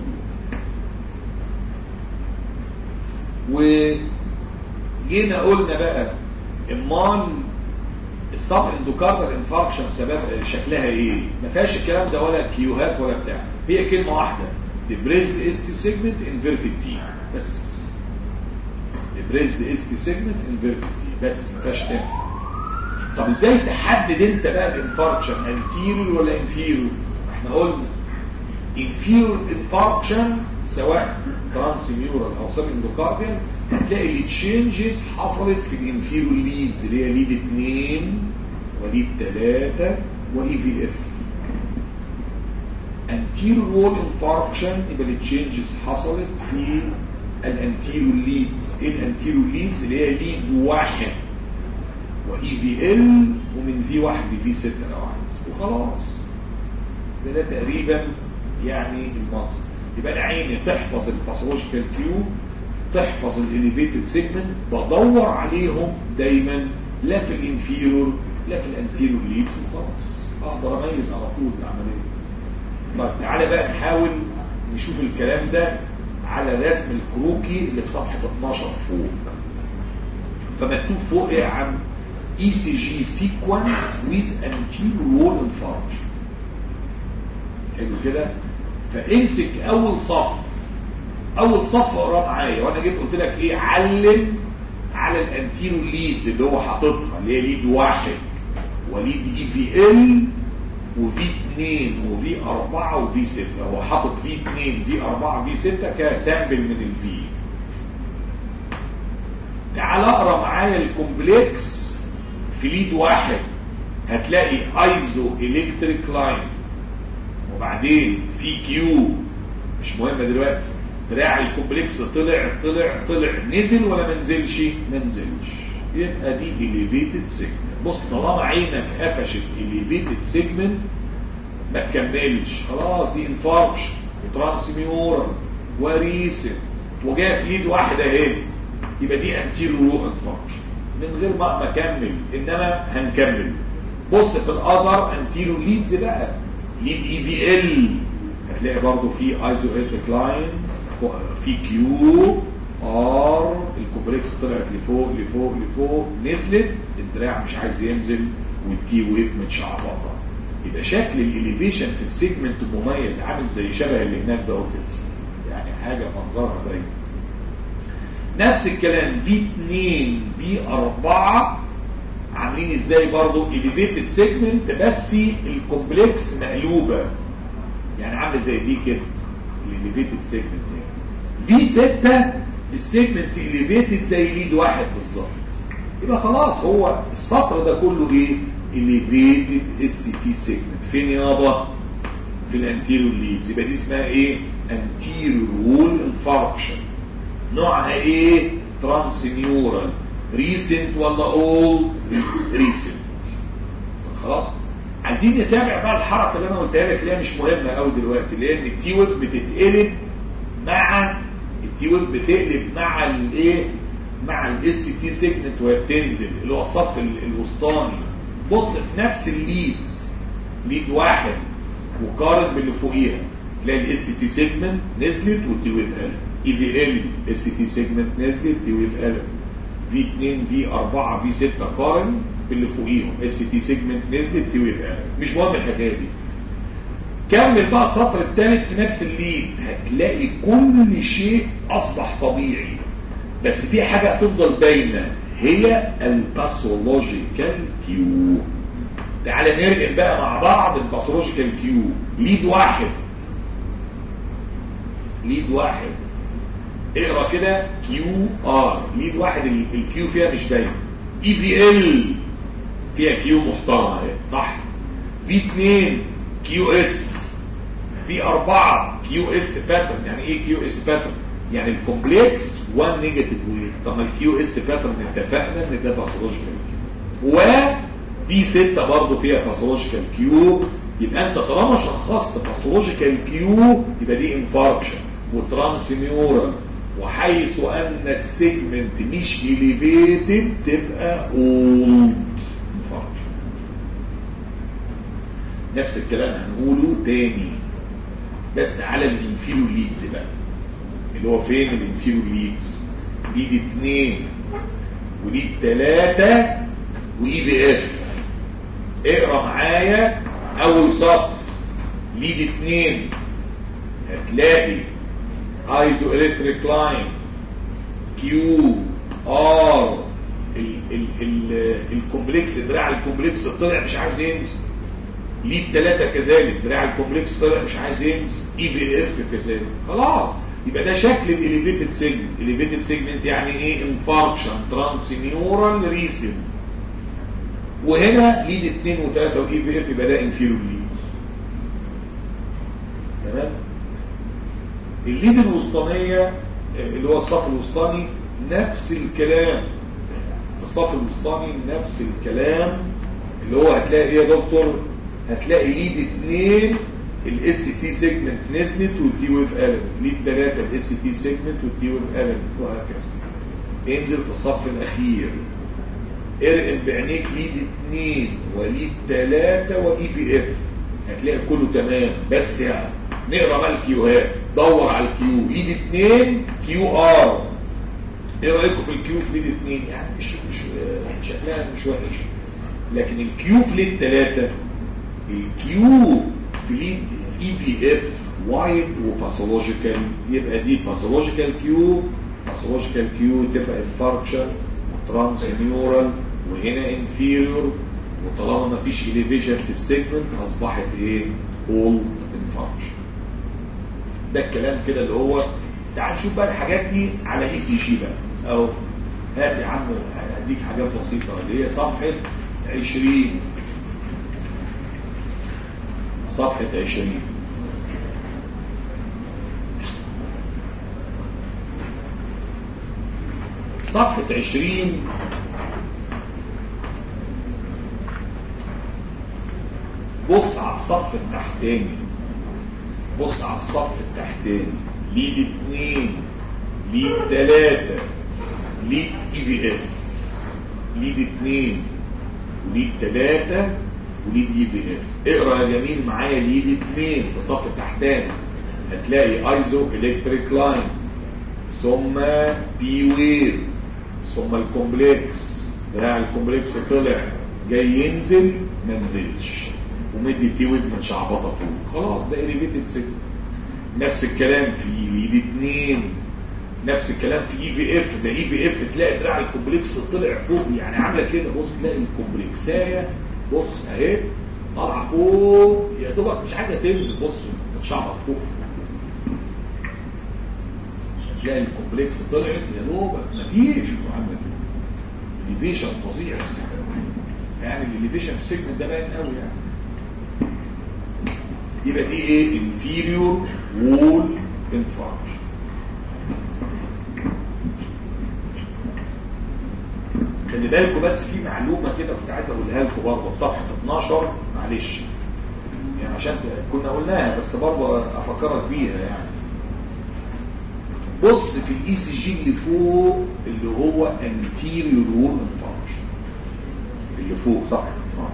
وجينا قلنا بقى امال الصف اندوكاردال انفاركشن سبب شكلها ايه ما فيهاش الكلام ده ولا كيوهات ولا بتاع هي كلمه واحده ديبريزد است سيجمنت انفيرتد تي بس ديبريزد است سيجمنت انفيرتد تي بس ما فيهاش تاني طب ازاي تحدد انت بقى الانفاركشن انتيريور ولا انفيريور احنا قلنا انفيريور انفاركشن سواء ترانس ميورال او سب اندوكارديال هتلاقي التشينجز حصلت في الانفيريور ليدز اللي هي ليد 2 وليد 3 واي في اف انتيريور وول انفاركشن يبقى التشينجز حصلت في الانتيريور ليدز ايه الانتيريور ليدز اللي هي ليد واحد واي في ال ومن في واحد لفي 6 لو عايز وخلاص ده تقريبا يعني المقصد يبقى انا عيني تحفظ الباثولوجيكال كيو تحفظ الاليفيتد سيجمنت بدور عليهم دايما لا في الانفيرور لا في الانتيريور ليد وخلاص اقدر اميز على طول العمليه طيب تعالى بقى نحاول نشوف الكلام ده على رسم الكروكي اللي في صفحه 12 فوق فمكتوب فوق ايه يا عم اي سي جي سيكونس ويز انتيريور وول انفاركشن حلو كده فامسك اول صف اول صف اقراه معايا وانا جيت قلت لك ايه علم على الانتيرو ليدز اللي هو حاططها اللي هي ليد واحد وليد اي في ال وفي 2 وفي 4 وفي 6 هو حاطط في 2 في 4 في 6 كسامبل من الفي تعال اقرا معايا الكومبلكس في ليد واحد هتلاقي ايزو الكتريك لاين وبعدين في كيو مش مهمه دلوقتي دراع الكومبلكس طلع طلع طلع نزل ولا ما نزلش ما نزلش يبقى دي اليفيتد سيجمنت بص طالما عينك قفشت اليفيتد سيجمنت ما تكملش خلاص دي انفاركشن وترانسميورال وريسن وجاء في ليد واحده اهي يبقى دي انتيريو انفاركشن من غير ما اكمل انما هنكمل بص في الاذر انتيريو ليدز بقى ليد اي في ال هتلاقي برضو في ايزومتريك لاين في كيو ار الكوبريكس طلعت لفوق لفوق لفوق نزلت الدراع مش عايز ينزل والتي ويف متشعبطه يبقى شكل الاليفيشن في السيجمنت مميز عامل زي شبه اللي هناك ده كده يعني حاجه منظرها باين نفس الكلام في 2 في 4 عاملين ازاي برضو اليفيتد سيجمنت بس الكومبلكس مقلوبه يعني عامله زي دي كده الاليفيتد سيجمنت في 6 السيجمنت اليفيتد زي ليد واحد بالظبط يبقى خلاص هو السطر ده كله ايه اليفيتد اس تي سيجمنت فين يابا في الانتيريور ليدز يبقى دي اسمها ايه انتيريور وول انفاركشن نوعها ايه ترانسميورال ريسنت ولا اول ريسنت خلاص عايزين نتابع بقى الحركه اللي انا قلتها لك اللي هي مش مهمه قوي دلوقتي اللي هي ان التي ويف بتتقلب مع التي ويف بتقلب مع الايه مع الاس تي سيجمنت وهي بتنزل اللي هو الصف الوسطاني بص في نفس الليدز ليد واحد وقارن باللي فوقيها تلاقي الاس تي سيجمنت نزلت والتي ويف قلب اي في ال اس تي سيجمنت نزلت تي ويف قلب في 2 في 4 في 6 قارن باللي فوقيهم اس تي سيجمنت نزلت تي ويف قلب مش مهم الحكايه دي كمل بقى السطر الثالث في نفس الليدز هتلاقي كل شيء اصبح طبيعي بس في حاجه هتفضل باينه هي الباثولوجيكال كيو تعالى نرجع بقى مع بعض الباثولوجيكال كيو ليد واحد ليد واحد اقرا كده كيو ار ليد واحد الكيو فيها مش باين اي بي ال فيها كيو محترمه اهي صح في 2 كيو اس في 4 كيو اس باترن يعني ايه كيو اس باترن يعني الكومبلكس 1 نيجاتيف ويف طب ما الكيو اس باترن اتفقنا ان ده باثولوجيكال كيو وفي 6 برضه فيها باثولوجيكال كيو يبقى انت طالما شخصت باثولوجيكال كيو يبقى دي انفاركشن وترانس نيورال وحيث ان السيجمنت مش اليفيتد تبقى اولد انفاركشن نفس الكلام هنقوله تاني بس على الانفيرو ليدز بقى اللي هو فين الانفيرو ليدز ليد اتنين وليد تلاتة واي بي اف اقرا معايا اول سطر ليد اتنين هتلاقي ايزو الكتريك لاين كيو ار الكومبلكس دراع الكومبلكس طلع مش عايز ينزل ليد ثلاثة كذلك دراع الكومبلكس طلع مش عايز ينزل اي في اف كذلك خلاص يبقى ده شكل الاليفيتد سيجمنت الاليفيتد سيجمنت يعني ايه انفاركشن ترانس نيورال ريسن وهنا ليد 2 و3 واي في اف يبقى ده انفيرو ليد تمام الليد الوسطانيه اللي هو الصف الوسطاني نفس الكلام الصف الوسطاني نفس الكلام اللي هو هتلاقي ايه يا دكتور هتلاقي ليد 2 الاس تي سيجمنت نزلت والتي ويف قلبت ليد 3 الاس تي سيجمنت والتي ويف قلبت وهكذا انزل في الصف الاخير ارقم بعينيك ليد 2 وليد 3 واي بي اف هتلاقي كله تمام بس يعني نقرا بقى الكيوهات دور على الكيو ليد 2 كيو ار ايه رايكم في الكيو في ليد 2 يعني مش مش شكلها مش وحش لكن الكيو في ليد 3 الكيو في ليد اي بي اف وايد وباثولوجيكال يبقى دي باثولوجيكال كيو باثولوجيكال كيو تبقى انفاركشن وترانس نيورال وهنا انفيريور وطالما ما فيش اليفيشن في السيجمنت اصبحت ايه اولد انفاركشن ده الكلام كده اللي هو تعال نشوف بقى الحاجات دي على اي سي جي بقى اهو هات يا عم هديك حاجات بسيطه اللي هي صفحه 20 صفحه 20 صفحه 20 بص على الصف التحتاني بص على الصف التحتاني ليد اتنين ليد تلاتة ليد اي في اف ليد اتنين وليد تلاتة وليد اي في اف اقرا يا جميل معايا ليد اتنين في الصف التحتاني هتلاقي ايزو الكتريك لاين ثم بي وير ثم الكومبلكس ده الكومبلكس طلع جاي ينزل ما نزلش ومدي تي ويف متشعبطه فوق خلاص ده اليفيتد سيجنال نفس الكلام في ليد 2 نفس الكلام في اي في اف ده اي في اف تلاقي دراع الكومبلكس طلع فوق يعني عامله كده بص تلاقي الكومبلكسايه بص اهي طالعه فوق يا دوبك مش عايزه تنزل بص متشعبط فوق تلاقي الكومبلكس طلعت يا دوبك مفيش محمد ليفيشن فظيع يعني الليفيشن في السجن ده باين قوي يعني يبقى دي ايه inferior wall infarction بالكم بس في معلومه كده كنت عايز اقولها لكم برضه في صفحه 12 معلش يعني عشان كنا قلناها بس برضه افكرك بيها يعني بص في الاي سي جي اللي فوق اللي هو انتيريور وول انفاركشن اللي فوق صفحه 12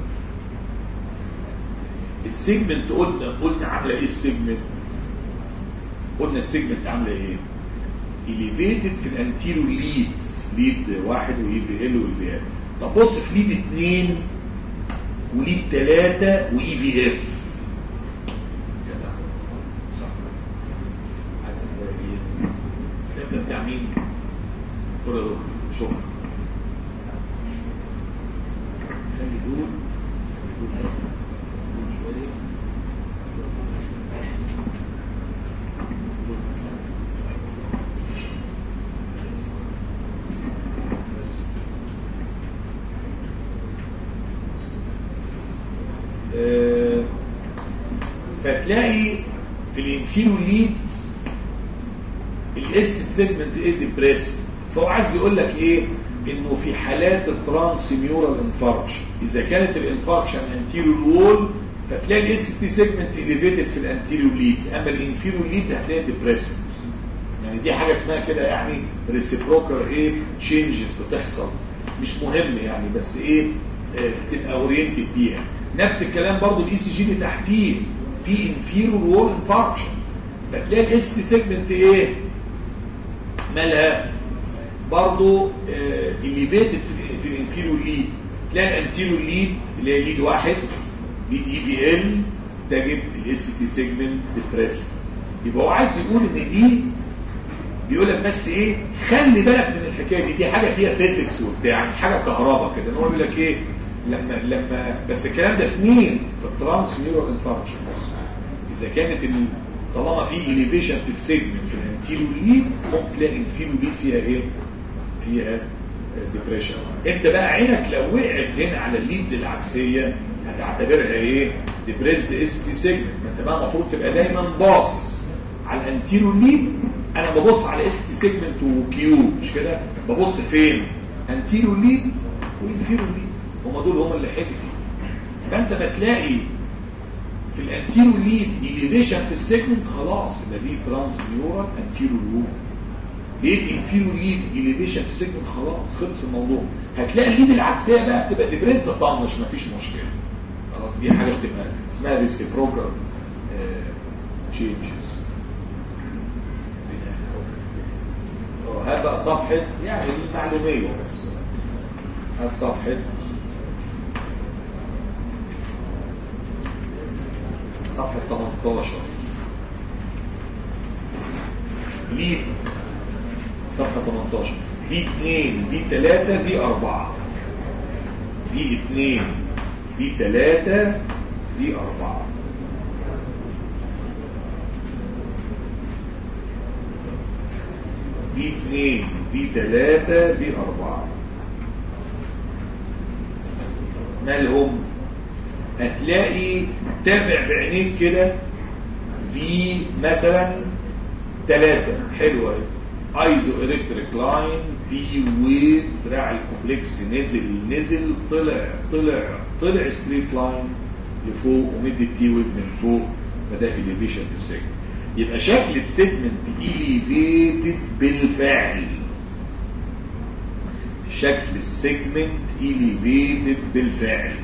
السيجمنت قلنا قلنا عامله ايه السيجمنت قلنا السيجمنت عامله ايه elevated في الانتيريور ليدز ليد واحد واي في ال واي في ال طب بص في ليد اثنين وليد ثلاثة واي في اف كده صح عايز بقى ايه الكلام ده بتاع مين؟ قول شوف خلي دول دول شوية فتلاقي في الانفيرو ليدز الاست سيجمنت ايه ديبريس فهو عايز يقول لك ايه انه في حالات الترانس ميورال انفاركشن اذا كانت الانفاركشن انتيريور وول فتلاقي الاس تي سيجمنت اليفيتد في الانتيريور ليدز اما الانفيرو ليدز هتلاقي ديبريسد يعني دي حاجه اسمها كده يعني ريسيبروكر ايه تشينجز بتحصل مش مهم يعني بس ايه آه تبقى اورينتد بيها نفس الكلام برضو الاي سي جي اللي تحتيه في انفيرور وول انفاركشن فتلاقي الاس تي سيجمنت ايه مالها برضو الليفيتد في, في الانفيرور ليد تلاقي الانتيرور ليد اللي هي ليد واحد ليد اي في ال تجد الاس تي سيجمنت ديبريس يبقى هو عايز يقول ان دي بيقول لك بس ايه خلي بالك من الحكايه دي دي حاجه فيها فيزيكس وبتاع يعني حاجه كهرباء كده ان هو بيقول لك ايه لما لما بس الكلام ده في مين في الترانس نيورال انفاركشن بس اذا كانت ال... طالما في اليفيشن في السيجمنت في الانتيريور ليد ممكن تلاقي الانتيريور ليد فيها ايه فيها ديبريشن انت بقى عينك لو وقعت هنا على الليدز العكسيه هتعتبرها ايه ديبريسد اس تي سيجمنت ما انت بقى المفروض تبقى دايما باصص على الانتيريور ليد انا ببص على اس تي سيجمنت وكيو مش كده ببص فين انتيريور ليد وانفيريور ليد هم دول هم اللي حتتي فانت بتلاقي في الانتيريور ليد اليفيشن في السيجمنت خلاص يبقى دي ترانس نيورال انتيريور لوب ليه الانفيريور ليد اليفيشن في السيجمنت خلاص خلص الموضوع هتلاقي الليد العكسيه بقى بتبقى ديبريس طنش مفيش مشكله خلاص دي حاجه بتبقى اسمها ريسيبروكال تشينجز هات بقى صفحه يعني المعلوميه بس هات صفحه صفحة 18 ليه صفحة 18 في 2 في 3 في 4 في 2 في 3 في 4 في 2 في 3 في 4 مالهم هتلاقي تابع بعينيك كده في مثلا ثلاثة حلوة ايزو الكتريك لاين في ويف دراع الكومبلكس نزل نزل طلع طلع طلع ستريت لاين لفوق ومد التي ويف من فوق فده اليفيشن في السيجمنت يبقى شكل السيجمنت اليفيتد بالفعل شكل السيجمنت اليفيتد بالفعل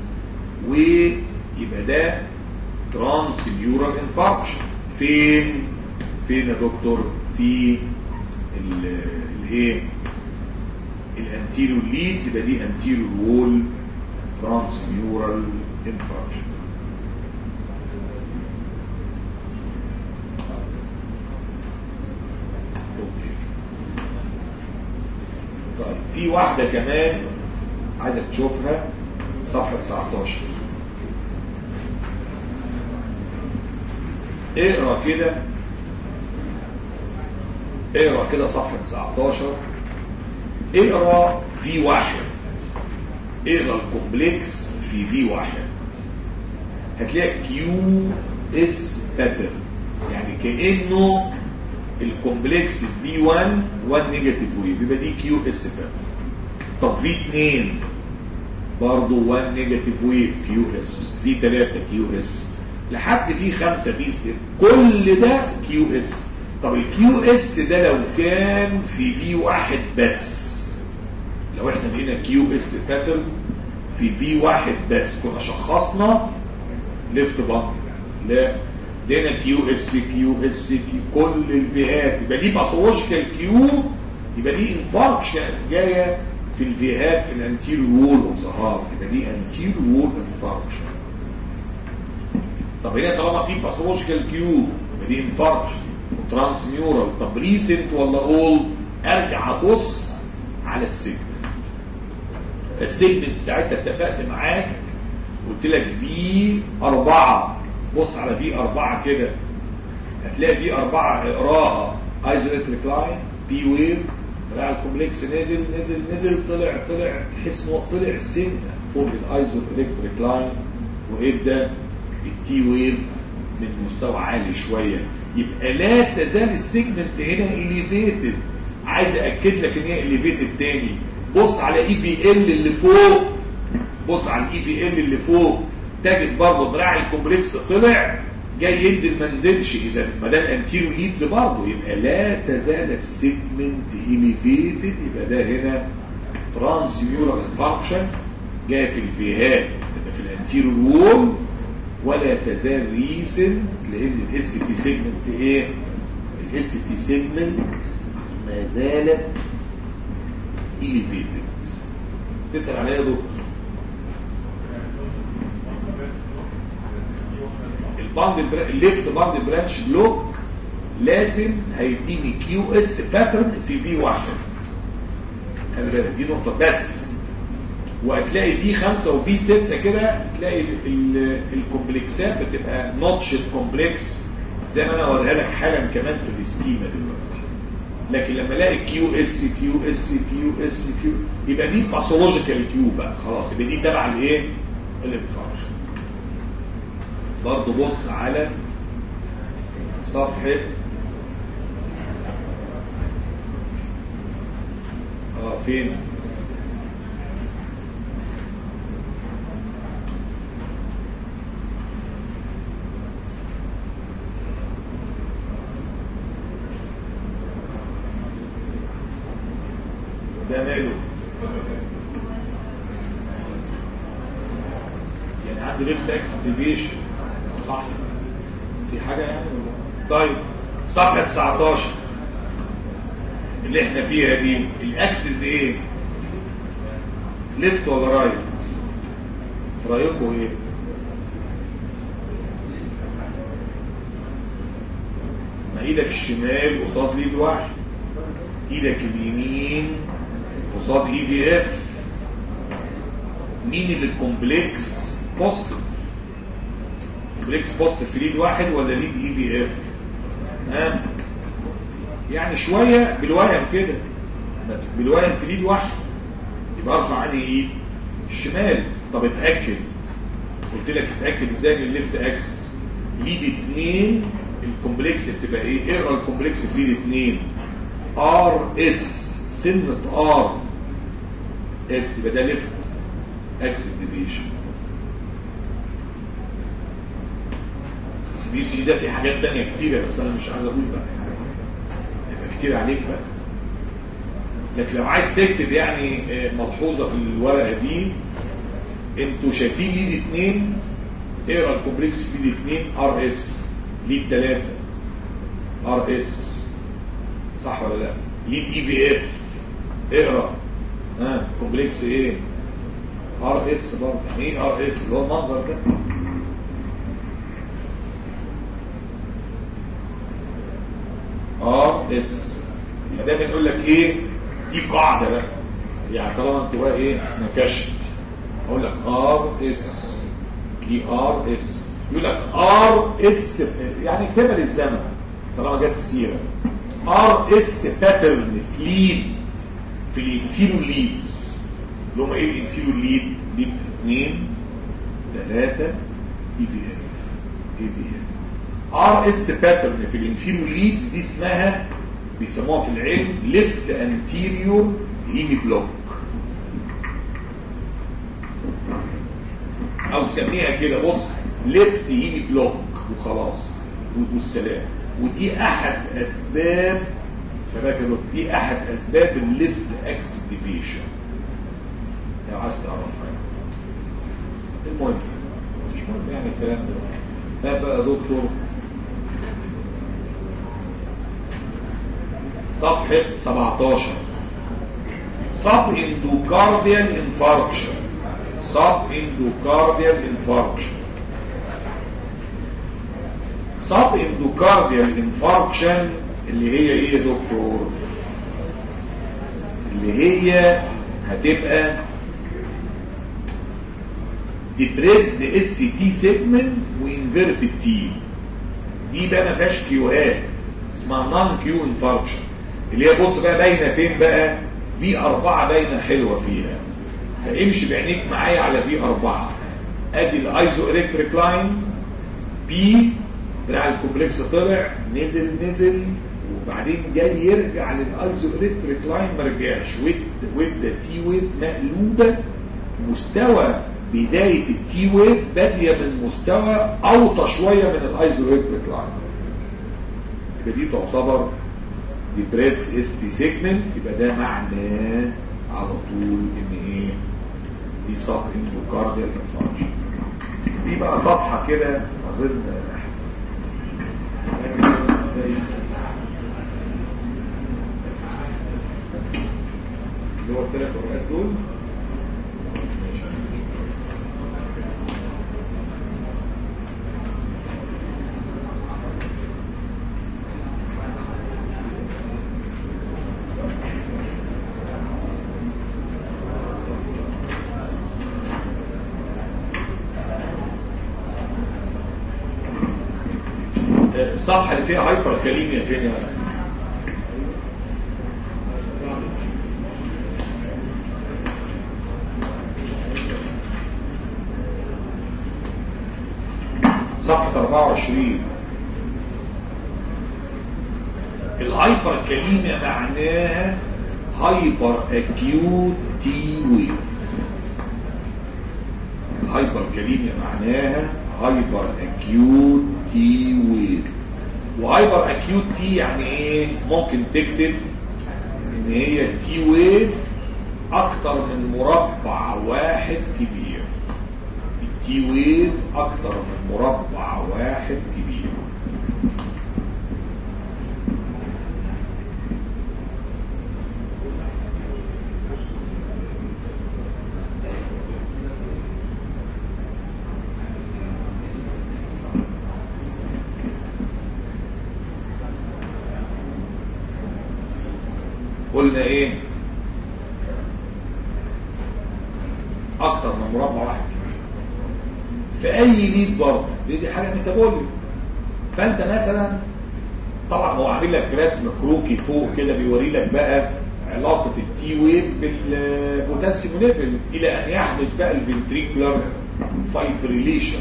ويبقى ده ترانس نيورال انفاركشن فين فين يا دكتور في الايه الانتيريور ليدز يبقى دي انتيريور وول ترانس نيورال انفاركشن طيب في واحدة كمان عايزك تشوفها صفحة 19 اقرا كده اقرا كده صفحة 19 اقرا في واحد اقرا الكومبلكس في في واحد هتلاقي كيو اس باترن يعني كأنه الكومبلكس في 1 1 نيجاتيف ويف يبقى دي كيو اس باترن طب في 2 برضه 1 نيجاتيف ويف كيو اس في 3 كيو اس لحد في 5 في كل ده كيو اس طب الكيو اس ده لو كان في في واحد بس لو احنا لقينا كيو اس باترن في في واحد بس كنا شخصنا ليفت بامب لا لقينا كيو اس كيو اس كيو كل الفيهات يبقى دي باثولوجيكال كيو يبقى دي انفاركشن جايه في الفيهات في الانتيريور وول اوف ذا هارت يبقى دي انتيريور وول انفاركشن طب هنا طالما في باثولوجيكال كيو يبقى دي انفاركشن وترانس نيورال طب ريسنت ولا اول ارجع ابص على السيجمنت فالسيجمنت ساعتها اتفقت معاك قلت لك في أربعة بص على في أربعة كده هتلاقي في أربعة اقراها ايزوليت ريكلاين بي ويف طلع الكومبلكس نزل نزل نزل طلع طلع تحس ان هو طلع سنه فوق الايزوليت ريكلاين وادى التي ويف من مستوى عالي شويه يبقى لا تزال السيجمنت هنا اليفيتد عايز اكد لك ان هي اليفيتد تاني بص على اي بي ال اللي فوق بص على الاي بي ال اللي فوق تجد برضه دراع الكومبلكس طلع جاي ينزل ما نزلش اذا ما دام انتيرو ليدز برضه يبقى لا تزال السيجمنت اليفيتد يبقى ده هنا ترانس ميورال انفاركشن جايه في الفيهات تبقى في الانتيرو وول ولا تزال ريسنت لان الاس تي سيجمنت ايه الاس تي سيجمنت ما زالت elevated تسأل عليا يا دكتور الباند الليفت باند برانش بلوك لازم هيديني كيو اس باترن في في واحد خلي بالك دي نقطة بس وهتلاقي في خمسة وفي ستة كده تلاقي الكومبلكسات بتبقى نوتشت كومبلكس زي ما انا اوريها لك حالا كمان في السكيما دلوقتي لكن لما الاقي كيو اس كيو اس كيو اس كيو يبقى دي باثولوجيكال كيو بقى خلاص يبقى دي تبع الايه الانفاركشن برضه بص على صفحه اه فين ده ماله يعني عنده ليفت اكس ديفيشن صح في حاجة يعني طيب صفحة 19 اللي احنا فيها دي الاكسس ايه ليفت ولا رايت رايكم ايه ما ايدك الشمال قصاد ايد واحد ايدك اليمين قصاد اي في اف مين اللي الكومبلكس بوزيتيف كومبلكس بوزيتيف في ليد واحد ولا ليد اي في اف ها يعني شويه بالوهم كده بالوهم في ليد واحد يبقى ارفع عني ايد الشمال طب اتاكد قلت لك اتاكد ازاي من الليفت اكسس ليد اتنين الكومبلكس بتبقى ايه اقرا الكومبلكس في ليد اتنين ار اس سنة ار اس يبقى ده ليفت اكسس ديفيشن بي سي ده في حاجات تانية كتيرة بس انا مش عايز اقول بقى يبقى كتير عليك بقى لكن لو عايز تكتب يعني ملحوظة في الورقة دي انتوا شايفين ليد اتنين اقرا الكومبلكس في ليد اتنين ار اس ليد تلاتة ار اس صح ولا لا ليد اي في اف اقرا ها كومبلكس ايه ار اس برضه يعني ايه ار اس اللي هو المنظر ده ار اس فده بنقول لك ايه دي قاعده بقى يعني طالما انت بقى ايه نكشت اقول لك ار اس دي ار اس يقول لك ار اس يعني اكتبها للزمن طالما جت السيره ار اس باترن فليد في الانفيرو ليدز اللي هم ايه الانفيرو ليد ليد 2 3 اي في اف اي في اف ار اس باترن في الانفيرو ليدز دي اسمها بيسموها في العلم ليفت انتيريور هيمي بلوك او سميها كده بص ليفت هيمي بلوك وخلاص والسلام ودي احد اسباب شباب كده دي احد اسباب الليفت اكسس ديفيشن لو عايز تعرفها المهم مش مهم يعني الكلام ده ده بقى دكتور صفحة 17 sub endocardial infarction sub endocardial infarction sub endocardial infarction اللي هي ايه يا دكتور اللي هي هتبقى depressed ST segment وinverted T دي بقى ما فيهاش كيوهات اسمها نون كيو انفاركشن اللي هي بص بقى باينه فين بقى في أربعة باينه حلوه فيها فامشي بعينيك معايا على في أربعة ادي الايزو الكتريك لاين بي دراع الكومبلكس طلع نزل نزل وبعدين جاي يرجع للايزو الكتريك لاين ما رجعش وده تي ويف مقلوبه مستوى بداية التي ويف بادية من مستوى اوطى شوية من الايزو الكتريك لاين يبقى دي تعتبر ديبريس اس تي سيجمنت يبقى ده معناه على طول ان ايه دي سب اندوكارديال انفاركشن دي بقى صفحه كده اظن اللي هو الثلاث ورقات دول الصفحة اللي فيها هايبر كاليميا فين يا صفحة 24 الهايبر كاليميا معناها هايبر اكيوت تي ويف الهايبر كاليميا معناها هايبر اكيوت تي ويف وهايبر اكيوت تي يعني ايه ممكن تكتب ان هي تي ويف اكتر من مربع واحد كبير التي ويف اكتر من مربع واحد كبير قلنا ايه اكتر من مربع واحد كبير في اي ليد برضه دي, دي حاجه ميتابوليك فانت مثلا طبعا هو عامل لك رسم كروكي فوق كده بيوري لك بقى علاقه التي ويف بالبوتاسيوم ليفل الى ان يحدث بقى الفنتريكولار فايبريليشن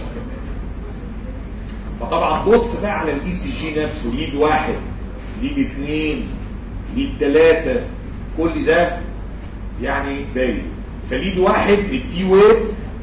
فطبعا بص بقى على الاي سي جي نفسه ليد واحد ليد اثنين ليد ثلاثة كل ده يعني باين فليد واحد التي ويف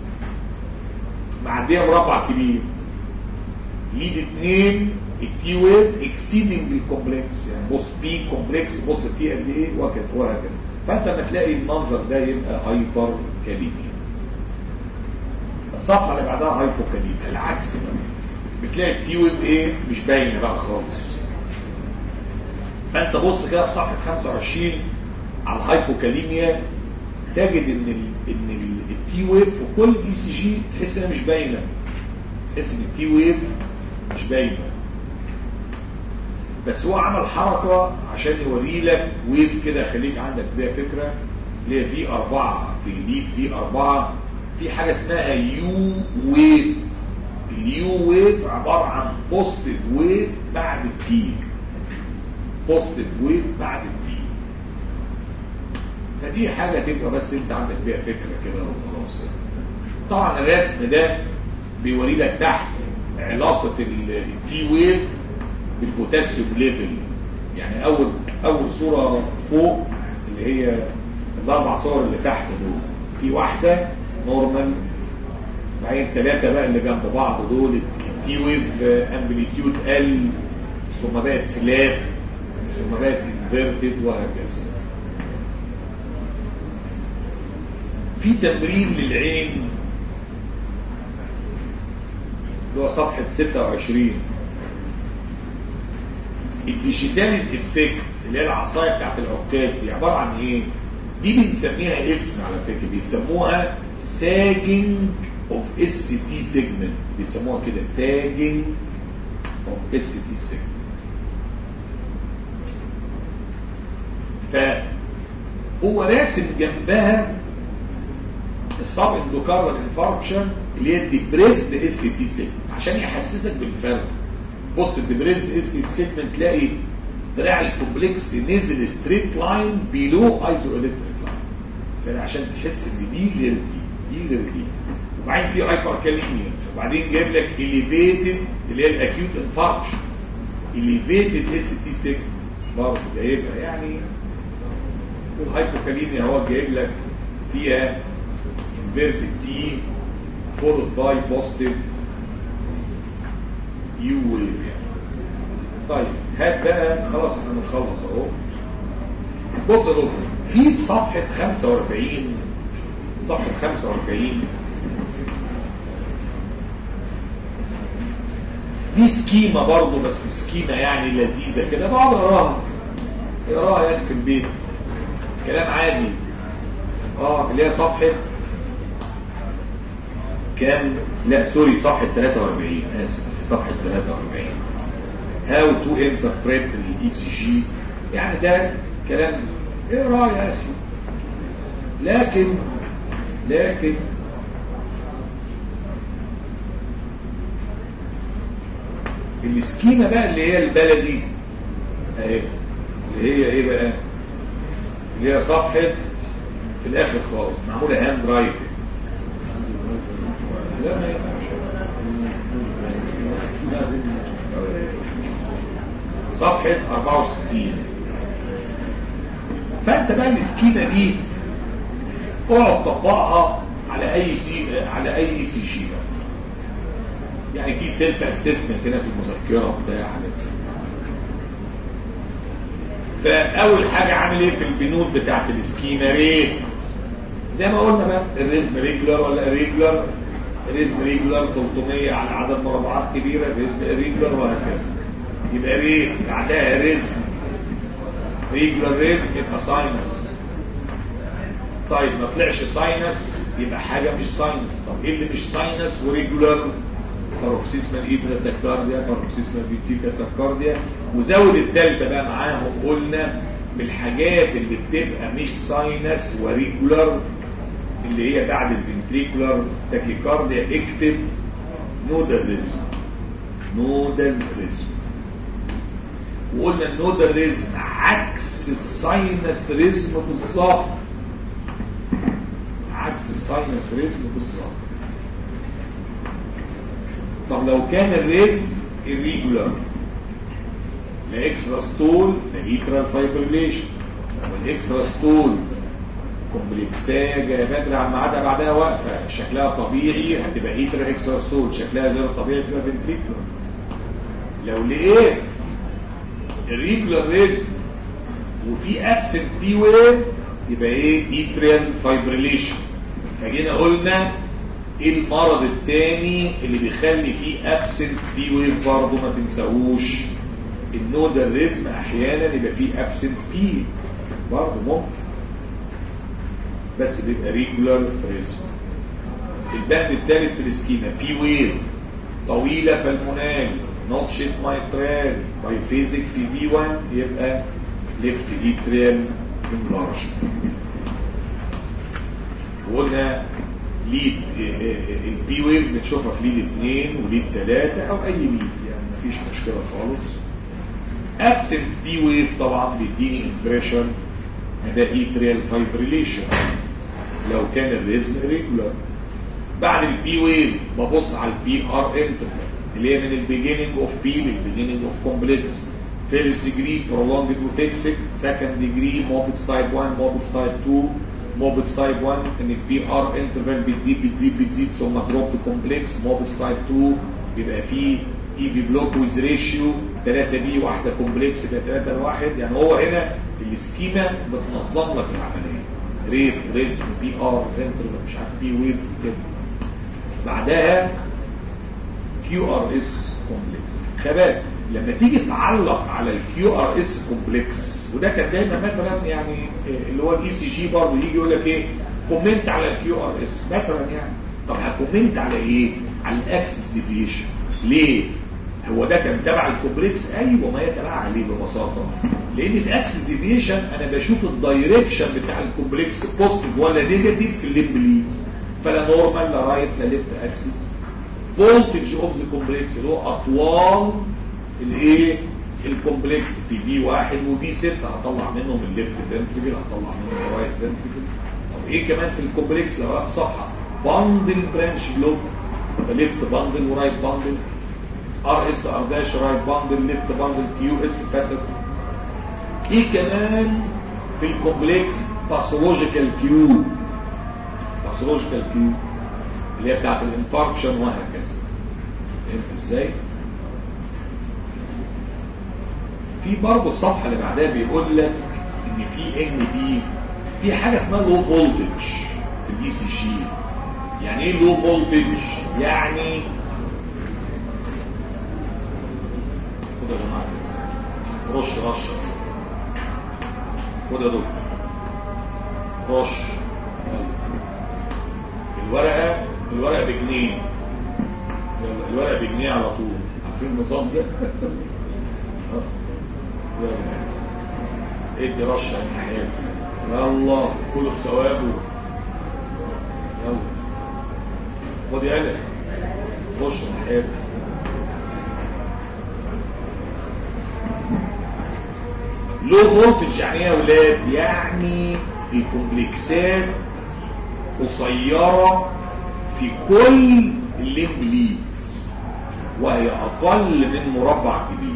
معديه مربع كبير ليد اثنين التي ويف اكسيدنج الكومبلكس يعني بص بي كومبلكس بص التي قد ايه وهكذا وهكذا فانت لما تلاقي المنظر ده يبقى هايبر كاليميا الصفحه اللي بعدها هايبو كاليميا العكس بقى بتلاقي التي ويف ايه مش باينه بقى خالص فانت بص كده في صفحه 25 على الهايبوكاليميا تجد ان ال ان التي ويف في كل اي سي جي تحس انها مش باينه تحس ان التي ويف مش باينه بس هو عمل حركه عشان يوري لك ويف كده خليك عندك بيها فكره اللي هي في 4 في ليد في 4 في حاجه اسمها يو ويف اليو ويف عباره عن بوزيتيف ويف بعد التي بوزيتيف ويف بعد التي فدي حاجة تبقى بس انت عندك بيها فكرة كده وخلاص طبعا الرسم ده بيوري لك تحت علاقة التي ويف بالبوتاسيوم ليفل يعني اول اول صورة فوق اللي هي الاربع صور اللي تحت دول في واحدة نورمال بعدين ثلاثة بقى اللي جنب بعض دول التي ويف امبليتيود ال ثم بقت فلات ثم بقت انفيرتد وهكذا في تمرين للعين اللي هو صفحة 26 الديجيتاليز افكت اللي هي العصاية بتاعت العكاز دي عبارة عن ايه؟ دي بنسميها اسم على فكرة بيسموها ساجنج اوف اس تي سيجمنت بيسموها كده ساجنج اوف اس تي سيجمنت فهو راسم جنبها الصاب اندوكارال انفاركشن اللي هي الديبريسد اس تي سيجمنت عشان يحسسك بالفرق بص الديبريسد اس تي سيجمنت تلاقي دراع الكومبلكس نزل ستريت لاين بيلو ايزو الكتريك لاين فعشان تحس ان دي غير دي دي غير دي وبعدين في هايبر كاليميا وبعدين جايب لك اليفيتد اللي هي الاكيوت انفاركشن اليفيتد اس تي سيجمنت برضه جايبها يعني والهايبوكاليميا هو جايب لك فيها inverted T followed by positive U wave يعني. طيب هات بقى خلاص احنا بنخلص اهو بص يا دكتور في صفحة 45 صفحة 45 دي سكيمة برضه بس سكيمة يعني لذيذة كده بقعد اقراها اقراها يا اخي في البيت كلام عادي اه اللي هي صفحة كام لا سوري صفحة 43 اسف صفحة 43 how to interpret الاي سي جي يعني ده كلام اقرا يا اخي لكن لكن السكيمة بقى اللي هي البلدي اهي اللي هي ايه بقى اللي هي صفحة في الاخر خالص معمولة هاند رايت لا ما ينفعش صفحة 64 فانت بقى السكيمة دي اقعد طبقها على اي سي على اي سي جي يعني في سيلف اسسمنت هنا في المذكره بتاع حاجات فاول حاجه عامل ايه في البنود بتاعت السكيما ريت زي ما قلنا بقى الريزم ريجولار ولا ريجولار الريزم ريجولار 300 على عدد مربعات كبيره الريزم ريجولار وهكذا يبقى ريت بعدها ريزم ريجولار ريزم يبقى ساينس طيب ما طلعش ساينس يبقى حاجه مش ساينس طب ايه اللي مش ساينس وريجولار باروكسيسمال ايترا تاكارديا باروكسيسمال فيتيكا تاكارديا وزود الثالثه بقى معاهم قلنا بالحاجات اللي بتبقى مش ساينس وريجولار اللي هي بعد الفنتريكولار تاكيكارديا اكتب نودال ريزم نودال ريزم وقلنا النودال ريزم عكس الساينس ريزم بالظبط عكس الساينس ريزم بالظبط طب لو كان الريزم irregular لا اكسترا ستول لا ايترال فايبريليشن لو الاكسترا ستول كومبلكسايه جايه بدري عن ميعادها بعدها واقفه شكلها طبيعي هتبقى ايترا اكسترا ستول شكلها غير طبيعي تبقى فنتريكولار لو لقيت الريجولار ريزم وفي ابسنت بي ويف يبقى ايه ايتريال فايبريليشن فجينا قلنا ايه المرض الثاني اللي بيخلي فيه ابسنت بي ويف برضه ما تنساهوش النودال ريزم احيانا يبقى فيه ابسنت بي برضه ممكن بس بيبقى ريجولار ريزم البند الثالث في السكيما بي ويف طويله فالمونال نوتشت مايترال بايفيزيك في دي 1 يبقى ليفت ايتريال انلارج وقلنا ليد البي ويف بنشوفها في ليد 2 وليد 3 او اي ليد يعني مفيش مشكله خالص ابسنت بي ويف طبعا بيديني امبريشن ده ايتريال فايبريليشن لو كان الريزم ريجولار بعد البي ويف ببص على البي ار انترفال اللي هي من البيجيننج اوف بي للبيجيننج اوف كومبلكس فيرست ديجري prolonged وتكسك سكند ديجري موبكس تايب 1 موبكس تايب 2 موبس تايب 1 ان البي ار انترفال بتزيد بتزيد بتزيد ثم دروب كومبلكس موبس تايب 2 بيبقى فيه اي في بلوك ويز ريشيو 3 بي واحده كومبلكس يبقى 3 لواحد يعني هو هنا السكيما بتنظم لك العمليه ريت ريسك بي ار انترفال مش عارف بي ويف كده بعدها كيو ار اس كومبلكس خبال لما تيجي تعلق على الكيو ار اس كومبلكس وده كان دايما مثلا يعني اللي هو الاي سي جي برضه يجي يقول لك ايه كومنت على الكيو ار اس مثلا يعني طب هكومنت على ايه على الاكسس ديفيشن ليه هو ده كان تبع الكومبلكس ايوه ما هي تبع عليه ببساطه لان الاكسس ديفيشن انا بشوف الدايركشن بتاع الكومبلكس بوزيتيف ولا نيجاتيف في الليمب ليد فلا نورمال لا رايت لا ليفت اكسس فولتج اوف ذا كومبلكس اللي هو اطوال الايه الكومبلكس في في واحد وفي 6 هطلع منهم الليفت فنتريكل هطلع منهم الرايت فنتريكل طب ايه كمان في الكومبلكس لو رحت صفحه باندل برانش بلوك ليفت باندل ورايت باندل ار اس ار داش رايت باندل ليفت باندل كيو اس باتر ايه كمان في الكومبلكس باثولوجيكال كيو باثولوجيكال كيو اللي هي بتاعت الانفاركشن وهكذا فهمت ازاي في برضه الصفحه اللي بعدها بيقول لك ان في ان بي في حاجه اسمها لو فولتج في الاي سي جي يعني ايه لو فولتج يعني خد يا جماعه رش رش خد يا دكتور رش الورقه الورقه بجنيه يلا الورقه بجنيه على طول عارفين النظام ده ادي رشه من حياتي يلا كله بثوابه يلا خد يلا رش من حياتي لو فولتج يعني ايه يا ولاد يعني الكومبلكسات قصيره في كل الليمب ليدز وهي اقل من مربع كبير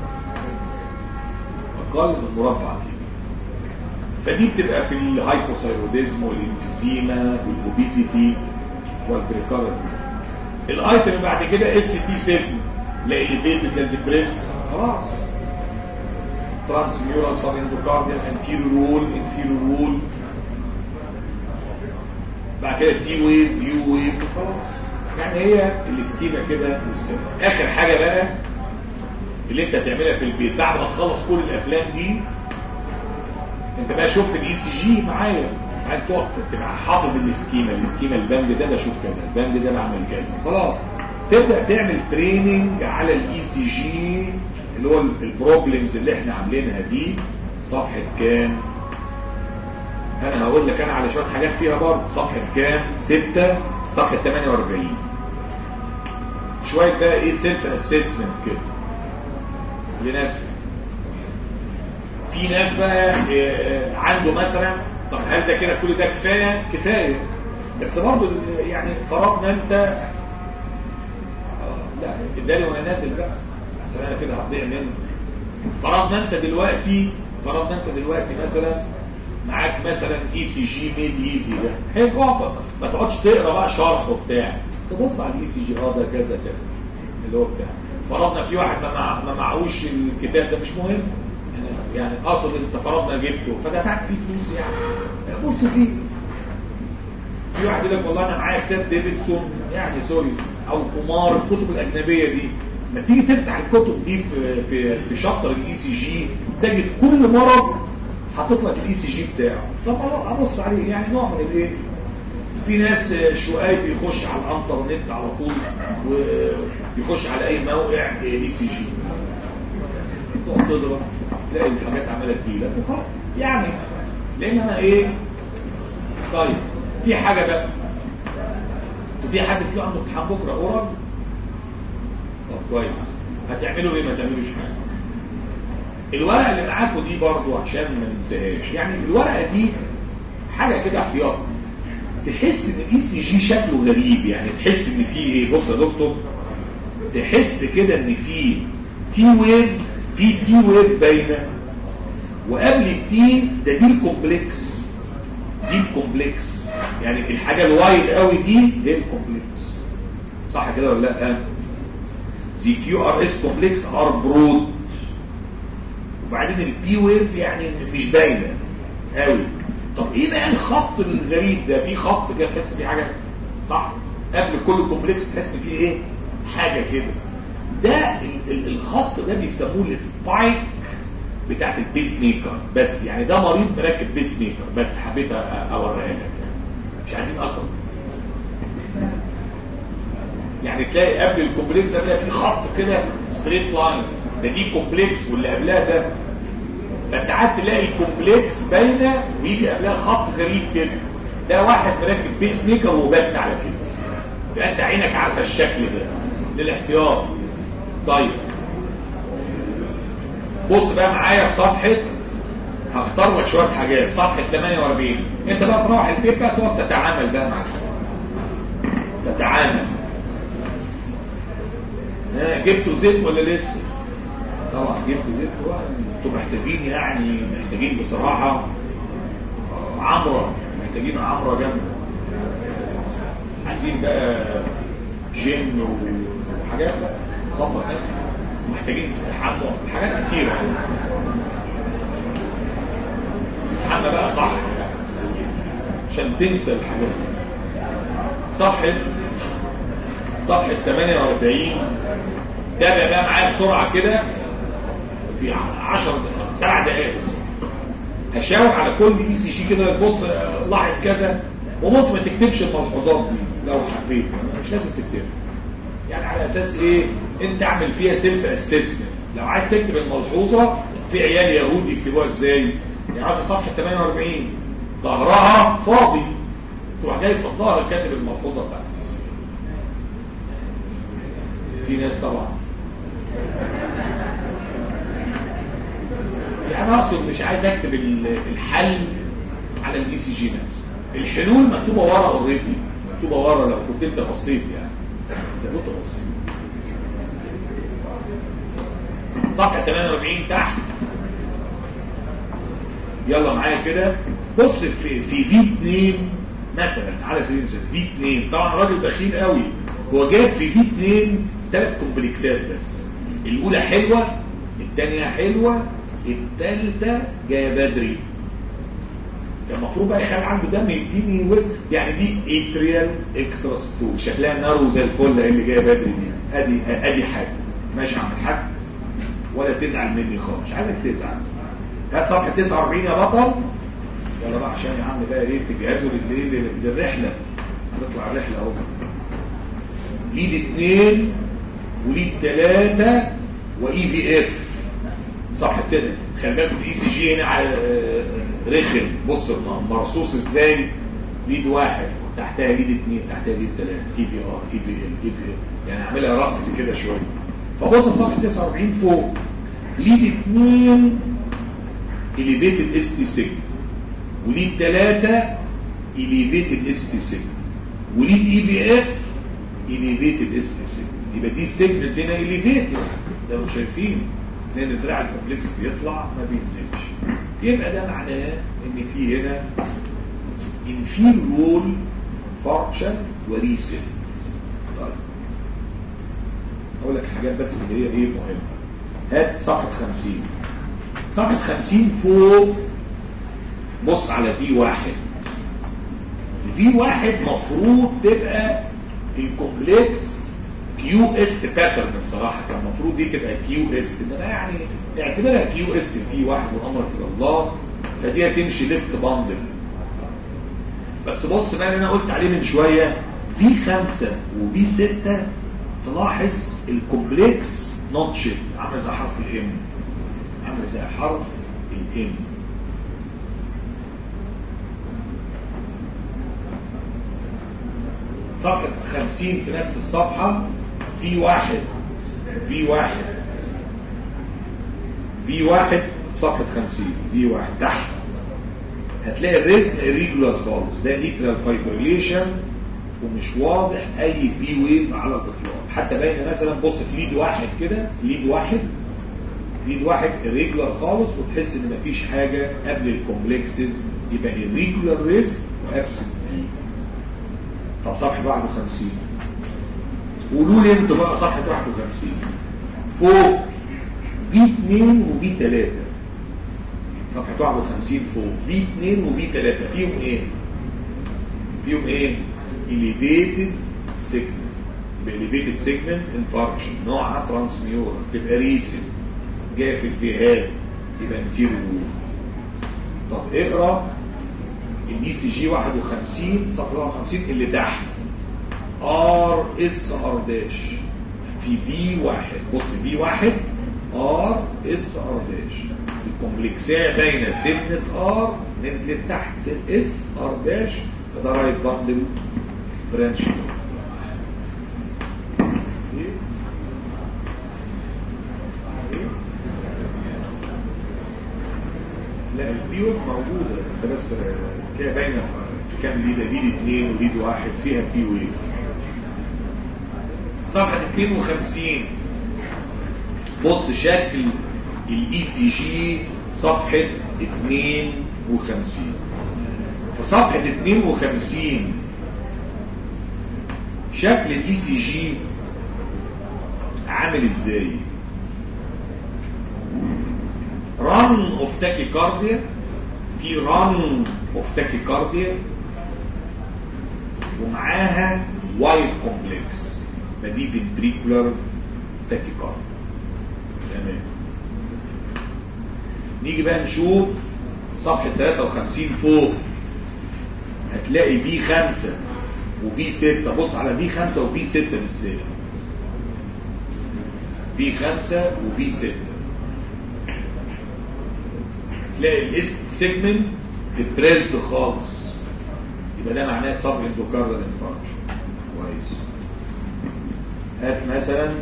اقل من مربع كبير فدي بتبقى في الهايبوثايروديزم والانفيزيما والاوبيزيتي والبريكارد الايتم اللي بعد كده اس تي 7 لا اليفيتد ديبريست خلاص ترانس ميورال سب اندوكارديال انتيريور وول انفيريور وول بعد كده تي ويف يو ويف خلاص يعني هي السكيمه كده والسنة. اخر حاجه بقى اللي انت هتعملها في البيت بعد ما تخلص كل الافلام دي انت بقى شفت الاي سي جي معايا بعد تقعد تبقى حافظ السكيمه السكيمه البند ده بشوف كذا البند ده بعمل كذا خلاص تبدا تعمل تريننج على الاي سي جي اللي هو البروبلمز اللي احنا عاملينها دي صفحه كام انا هقول لك انا على شويه حاجات فيها برضه صفحه كام 6 صفحه 48 شويه بقى ايه سيلف اسسمنت كده لنفسك في ناس بقى عنده مثلا طب هل ده كده كل ده كفايه كفايه بس برضه يعني فرضنا انت لا ادالي وانا نازل بقى عشان انا كده هتضيع منه فرضنا انت دلوقتي فرضنا انت دلوقتي مثلا معاك مثلا اي سي جي ميد ايزي ده حلو ما تقعدش تقرا بقى شرح وبتاع تبص على الاي سي جي اه ده كذا كذا اللي هو بتاع فرضنا في واحد ما, مع... ما معهوش الكتاب ده مش مهم يعني اقصد انت فرضنا جبته فدفعت فيه فلوس يعني بص فيه في واحد يقول لك والله انا معايا كتاب ديفيدسون يعني سوري او قمار الكتب الاجنبيه دي ما تيجي تفتح الكتب دي في في في شابتر الاي سي جي تجد كل مرض حاطط لك الاي سي جي بتاعه طب ابص عليه يعني نوع من الايه في ناس شويه بيخش على الانترنت على طول ويخش على اي موقع اي سي جي تقعد تضرب تلاقي الحاجات عماله تجيلك وخلاص يعني لان انا ايه طيب في حاجه بقى في حد في عنده امتحان بكره اورال طب كويس هتعملوا ايه ما تعملوش حاجه الورقه اللي معاكم دي برضو عشان ما ننساهاش يعني الورقه دي حاجه كده احتياط تحس ان الاي سي جي شكله غريب يعني تحس ان في ايه بص يا دكتور تحس كده ان في تي ويف في تي ويف باينه وقبل التي ده دي الكومبلكس دي الكومبلكس يعني الحاجة الوايد قوي دي هي الكومبلكس صح كده ولا لا زي كيو ار اس كومبلكس ار برود وبعدين البي ويف يعني مش باينه قوي طب ايه بقى الخط الغريب ده في خط كده تحس فيه حاجه صح قبل كل كومبلكس تحس فيه ايه حاجه كده ده الخط ده بيسموه السبايك بتاعت البيس ميكر بس يعني ده مريض مركب بيس ميكر بس حبيت اوريها لك مش عايزين اكتر يعني تلاقي قبل الكومبلكس هتلاقي في خط كده ستريت لاين ده دي كومبلكس واللي قبلها ده فساعات تلاقي الكومبلكس باينه ويجي قبلها خط غريب كده ده واحد مركب بيس ميكر وبس على كده يبقى انت عينك عارفه الشكل ده للاحتياط طيب بص بقى معايا في صفحه هختار لك شويه حاجات صفحه 48 انت بقى تروح البيت بقى تقعد تتعامل بقى مع تتعامل ها جبتوا زيت ولا لسه طبعا جبتوا زيت انتوا محتاجين يعني محتاجين بصراحه عمره محتاجين عمره جامده عايزين بقى جيم وحاجات بقى خبط محتاجين تستحموا حاجات كتيرة تستحمى بقى صح عشان تنسى الحاجات صفحة صفحة 48 تابع بقى معايا بسرعة كده في 10 سبع دقائق هشاور على كل اي سي جي كده تبص لاحظ كذا وممكن ما تكتبش الملحوظات دي لو حبيت مش لازم تكتبها يعني على اساس ايه انت اعمل فيها سيلف اسسمنت لو عايز تكتب الملحوظه في عيال يهود يكتبوها ازاي يعني عايز صفحه 48 ظهرها فاضي تروح جاي في الظهر كاتب الملحوظه بتاعتك في ناس طبعا يعني اقصد مش عايز اكتب الحل على الاي سي جي نفسه الحلول مكتوبه ورا اوريدي مكتوبه ورا لو كنت انت بصيت يعني زي ما كنت بصيت صفحه 48 تحت يلا معايا كده بص في في في 2 مثلا على سبيل المثال في 2 طبعا راجل بخيل قوي هو جاب في في 2 ثلاث كومبلكسات بس الاولى حلوه الثانيه حلوه الثالثه جايه بدري كان المفروض بقى يخلي عنده دم يديني وسط يعني دي اتريال اكسترا ستو شكلها نارو زي الفل اللي جايه بدري دي ادي ادي حاجه ماشي عم الحاج ولا تزعل مني خالص مش عايزك تزعل هات صفحه 49 يا بطل يلا بقى عشان يا عم بقى ايه تجهزوا للايه للرحله هنطلع الرحله اهو ليد اثنين وليد ثلاثه واي في اف صح كده خلي بالكم الاي سي جي هنا على رخم بص مرصوص ازاي ليد واحد تحتها ليد اثنين تحتها ليد ثلاثه اي في ار اي في ال اي في ال يعني اعملها رقص كده شويه فبص في صفحه 49 فوق ليد اثنين elevated اس تي سيجما وليد ثلاثه elevated اس تي سيجما وليد اي في اف elevated اس تي سيجما يبقى دي السيجمنت هنا elevated زي ما شايفين لان دراع الكومبلكس بيطلع ما بينزلش يبقى ده معناه ان في هنا inferior function وريسل طيب اقول لك حاجات بس اللي هي ايه مهمه هات صفحه 50 صفحه 50 فوق بص على في واحد في واحد مفروض تبقى الكومبلكس كيو اس باترن بصراحة كان المفروض دي تبقى كيو اس انما يعني اعتبرها كيو اس في واحد والامر الى الله فدي هتمشي ليفت باندل بس بص بقى اللي انا قلت عليه من شوية في خمسة وبي ستة تلاحظ الكومبلكس نوت شيب عامل زي حرف الام عامل زي حرف الام صفحة 50 في نفس الصفحة في واحد في واحد في واحد صفحة 50 في واحد تحت هتلاقي الريزم irregular خالص ده ايكرال فايبريليشن ومش واضح اي بي ويف على الاطلاق حتى باين مثلا بص في ليد واحد كده ليد واحد ليد واحد irregular خالص وتحس ان مفيش حاجة قبل الكومبلكسز يبقى irregular ريسك وابسنت بي طب صفحة 51 قولوا لي انتوا بقى صفحة 51 فوق في 2 وفي 3 صفحة 51 فوق في 2 وفي 3 فيهم ايه فيهم ايه elevated segment elevated segment infarction نوعها ترانسميورا تبقى ريسن جايه في الفئات يبقى anterior طب اقرا الاي سي جي 51 صفحه 51 اللي تحت ار اس ار داش في في واحد بص في واحد ار اس ار داش الكومبلكسيه باينه سنه ار نزلت تحت سن اس ار داش فده رايت باندل برانش لا البيوت موجودة انت بس تلاقي باينة في كام ليدة ليد اتنين وليد واحد فيها بي ويف صفحة 52 بص شكل الاي سي جي صفحة 52 في صفحة 52 شكل الاي سي جي عامل ازاي run of tachycardia في run of tachycardia ومعاها wide complex فدي ventricular tachycardia تمام نيجي بقى نشوف صفحة 53 فوق هتلاقي في خمسة وفي ستة بص على في خمسة وفي ستة بالذات في خمسة وفي ستة تلاقي الاس سيجمنت ديبريسد خالص يبقى ده معناه صب اندوكاردال انفاركشن كويس هات مثلا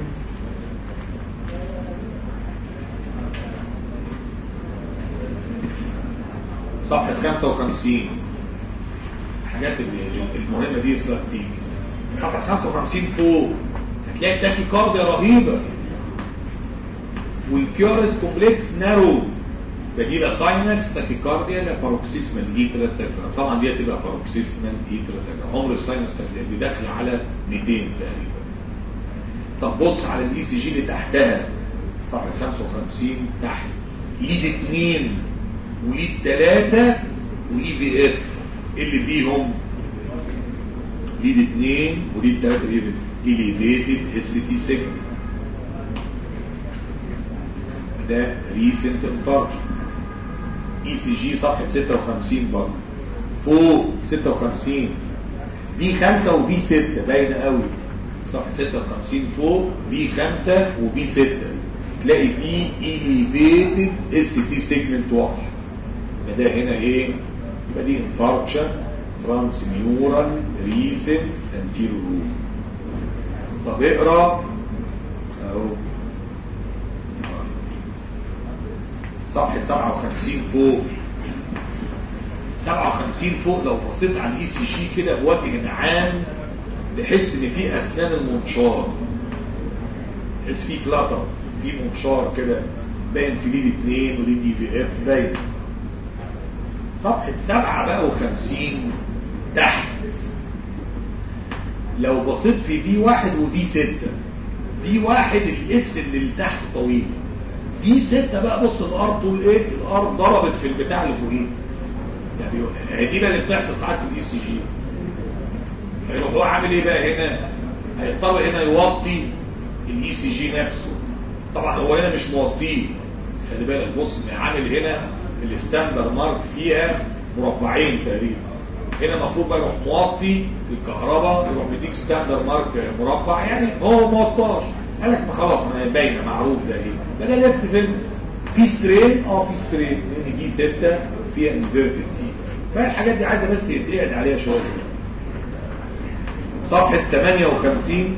صفحة 55 الحاجات المهمة دي يصلح تيجي صفحة 55 فوق هتلاقي التاكي كارديا رهيبة والكيورس كومبلكس نارو ده دي لا ساينس تاكيكارديا لا باروكسيسمال ايترا تاكيكارديا طبعا دي هتبقى باروكسيسمال ايترا تاكيكارديا عمر الساينس تاكيكارديا داخل على 200 تقريبا طب بص على الاي سي جي اللي تحتها صفحه 55 تحت ليد 2 وليد 3 واي في اف اللي فيهم ليد 2 وليد 3 اليفيتد اس تي سيجمنت ده ريسنت انفاركشن اي سي جي صفحه 56 برضه فوق 56 دي 5 وفي 6 باينه قوي صفحه 56 فوق في 5 وفي 6 تلاقي فيه elevated اس تي سيجمنت واضح يبقى ده هنا ايه يبقى دي انفاركشن ترانسميورال ريسنت انتيرو طب اقرا اهو صفحة 57 فوق 57 فوق لو بصيت على الاي سي جي كده بوجه عام تحس ان في اسنان المنشار تحس في كلاتر في منشار كده باين في ليد 2 وليد اي في اف باين صفحة 57 تحت لو بصيت في في واحد وفي 6 في واحد الاس اللي تحت طويل في ستة بقى بص الار طول ايه الار ضربت في البتاع اللي فوقيه يعني دي بقى اللي بتحصل ساعات في الاي سي جي فيروح هو عامل ايه بقى هنا هيضطر هنا يوطي الاي سي جي نفسه طبعا هو هنا مش موطيه خلي بالك بص عامل هنا الستاندر مارك فيها مربعين تقريبا هنا المفروض بقى يروح موطي الكهرباء يروح مديك ستاندر مارك مربع يعني هو ما وطاش قال لك ما خلاص انا باينه معروف ده ايه ده انا لفت فيلم في سترين اه في سترين لان دي 6 فيها انفيرتد تي فالحاجات دي عايزه بس يتقعد عليها شويه صفحه 58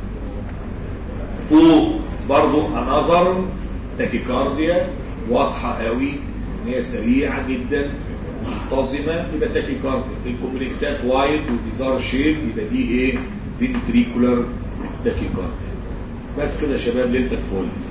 فوق برضو انظر تاكيكارديا واضحه قوي ان هي سريعه جدا منتظمه يبقى تاكيكارديا الكومبلكسات وايد وبيزار شيب يبقى دي ايه فينتريكولار تاكيكارديا بس كده يا شباب ليلتك فل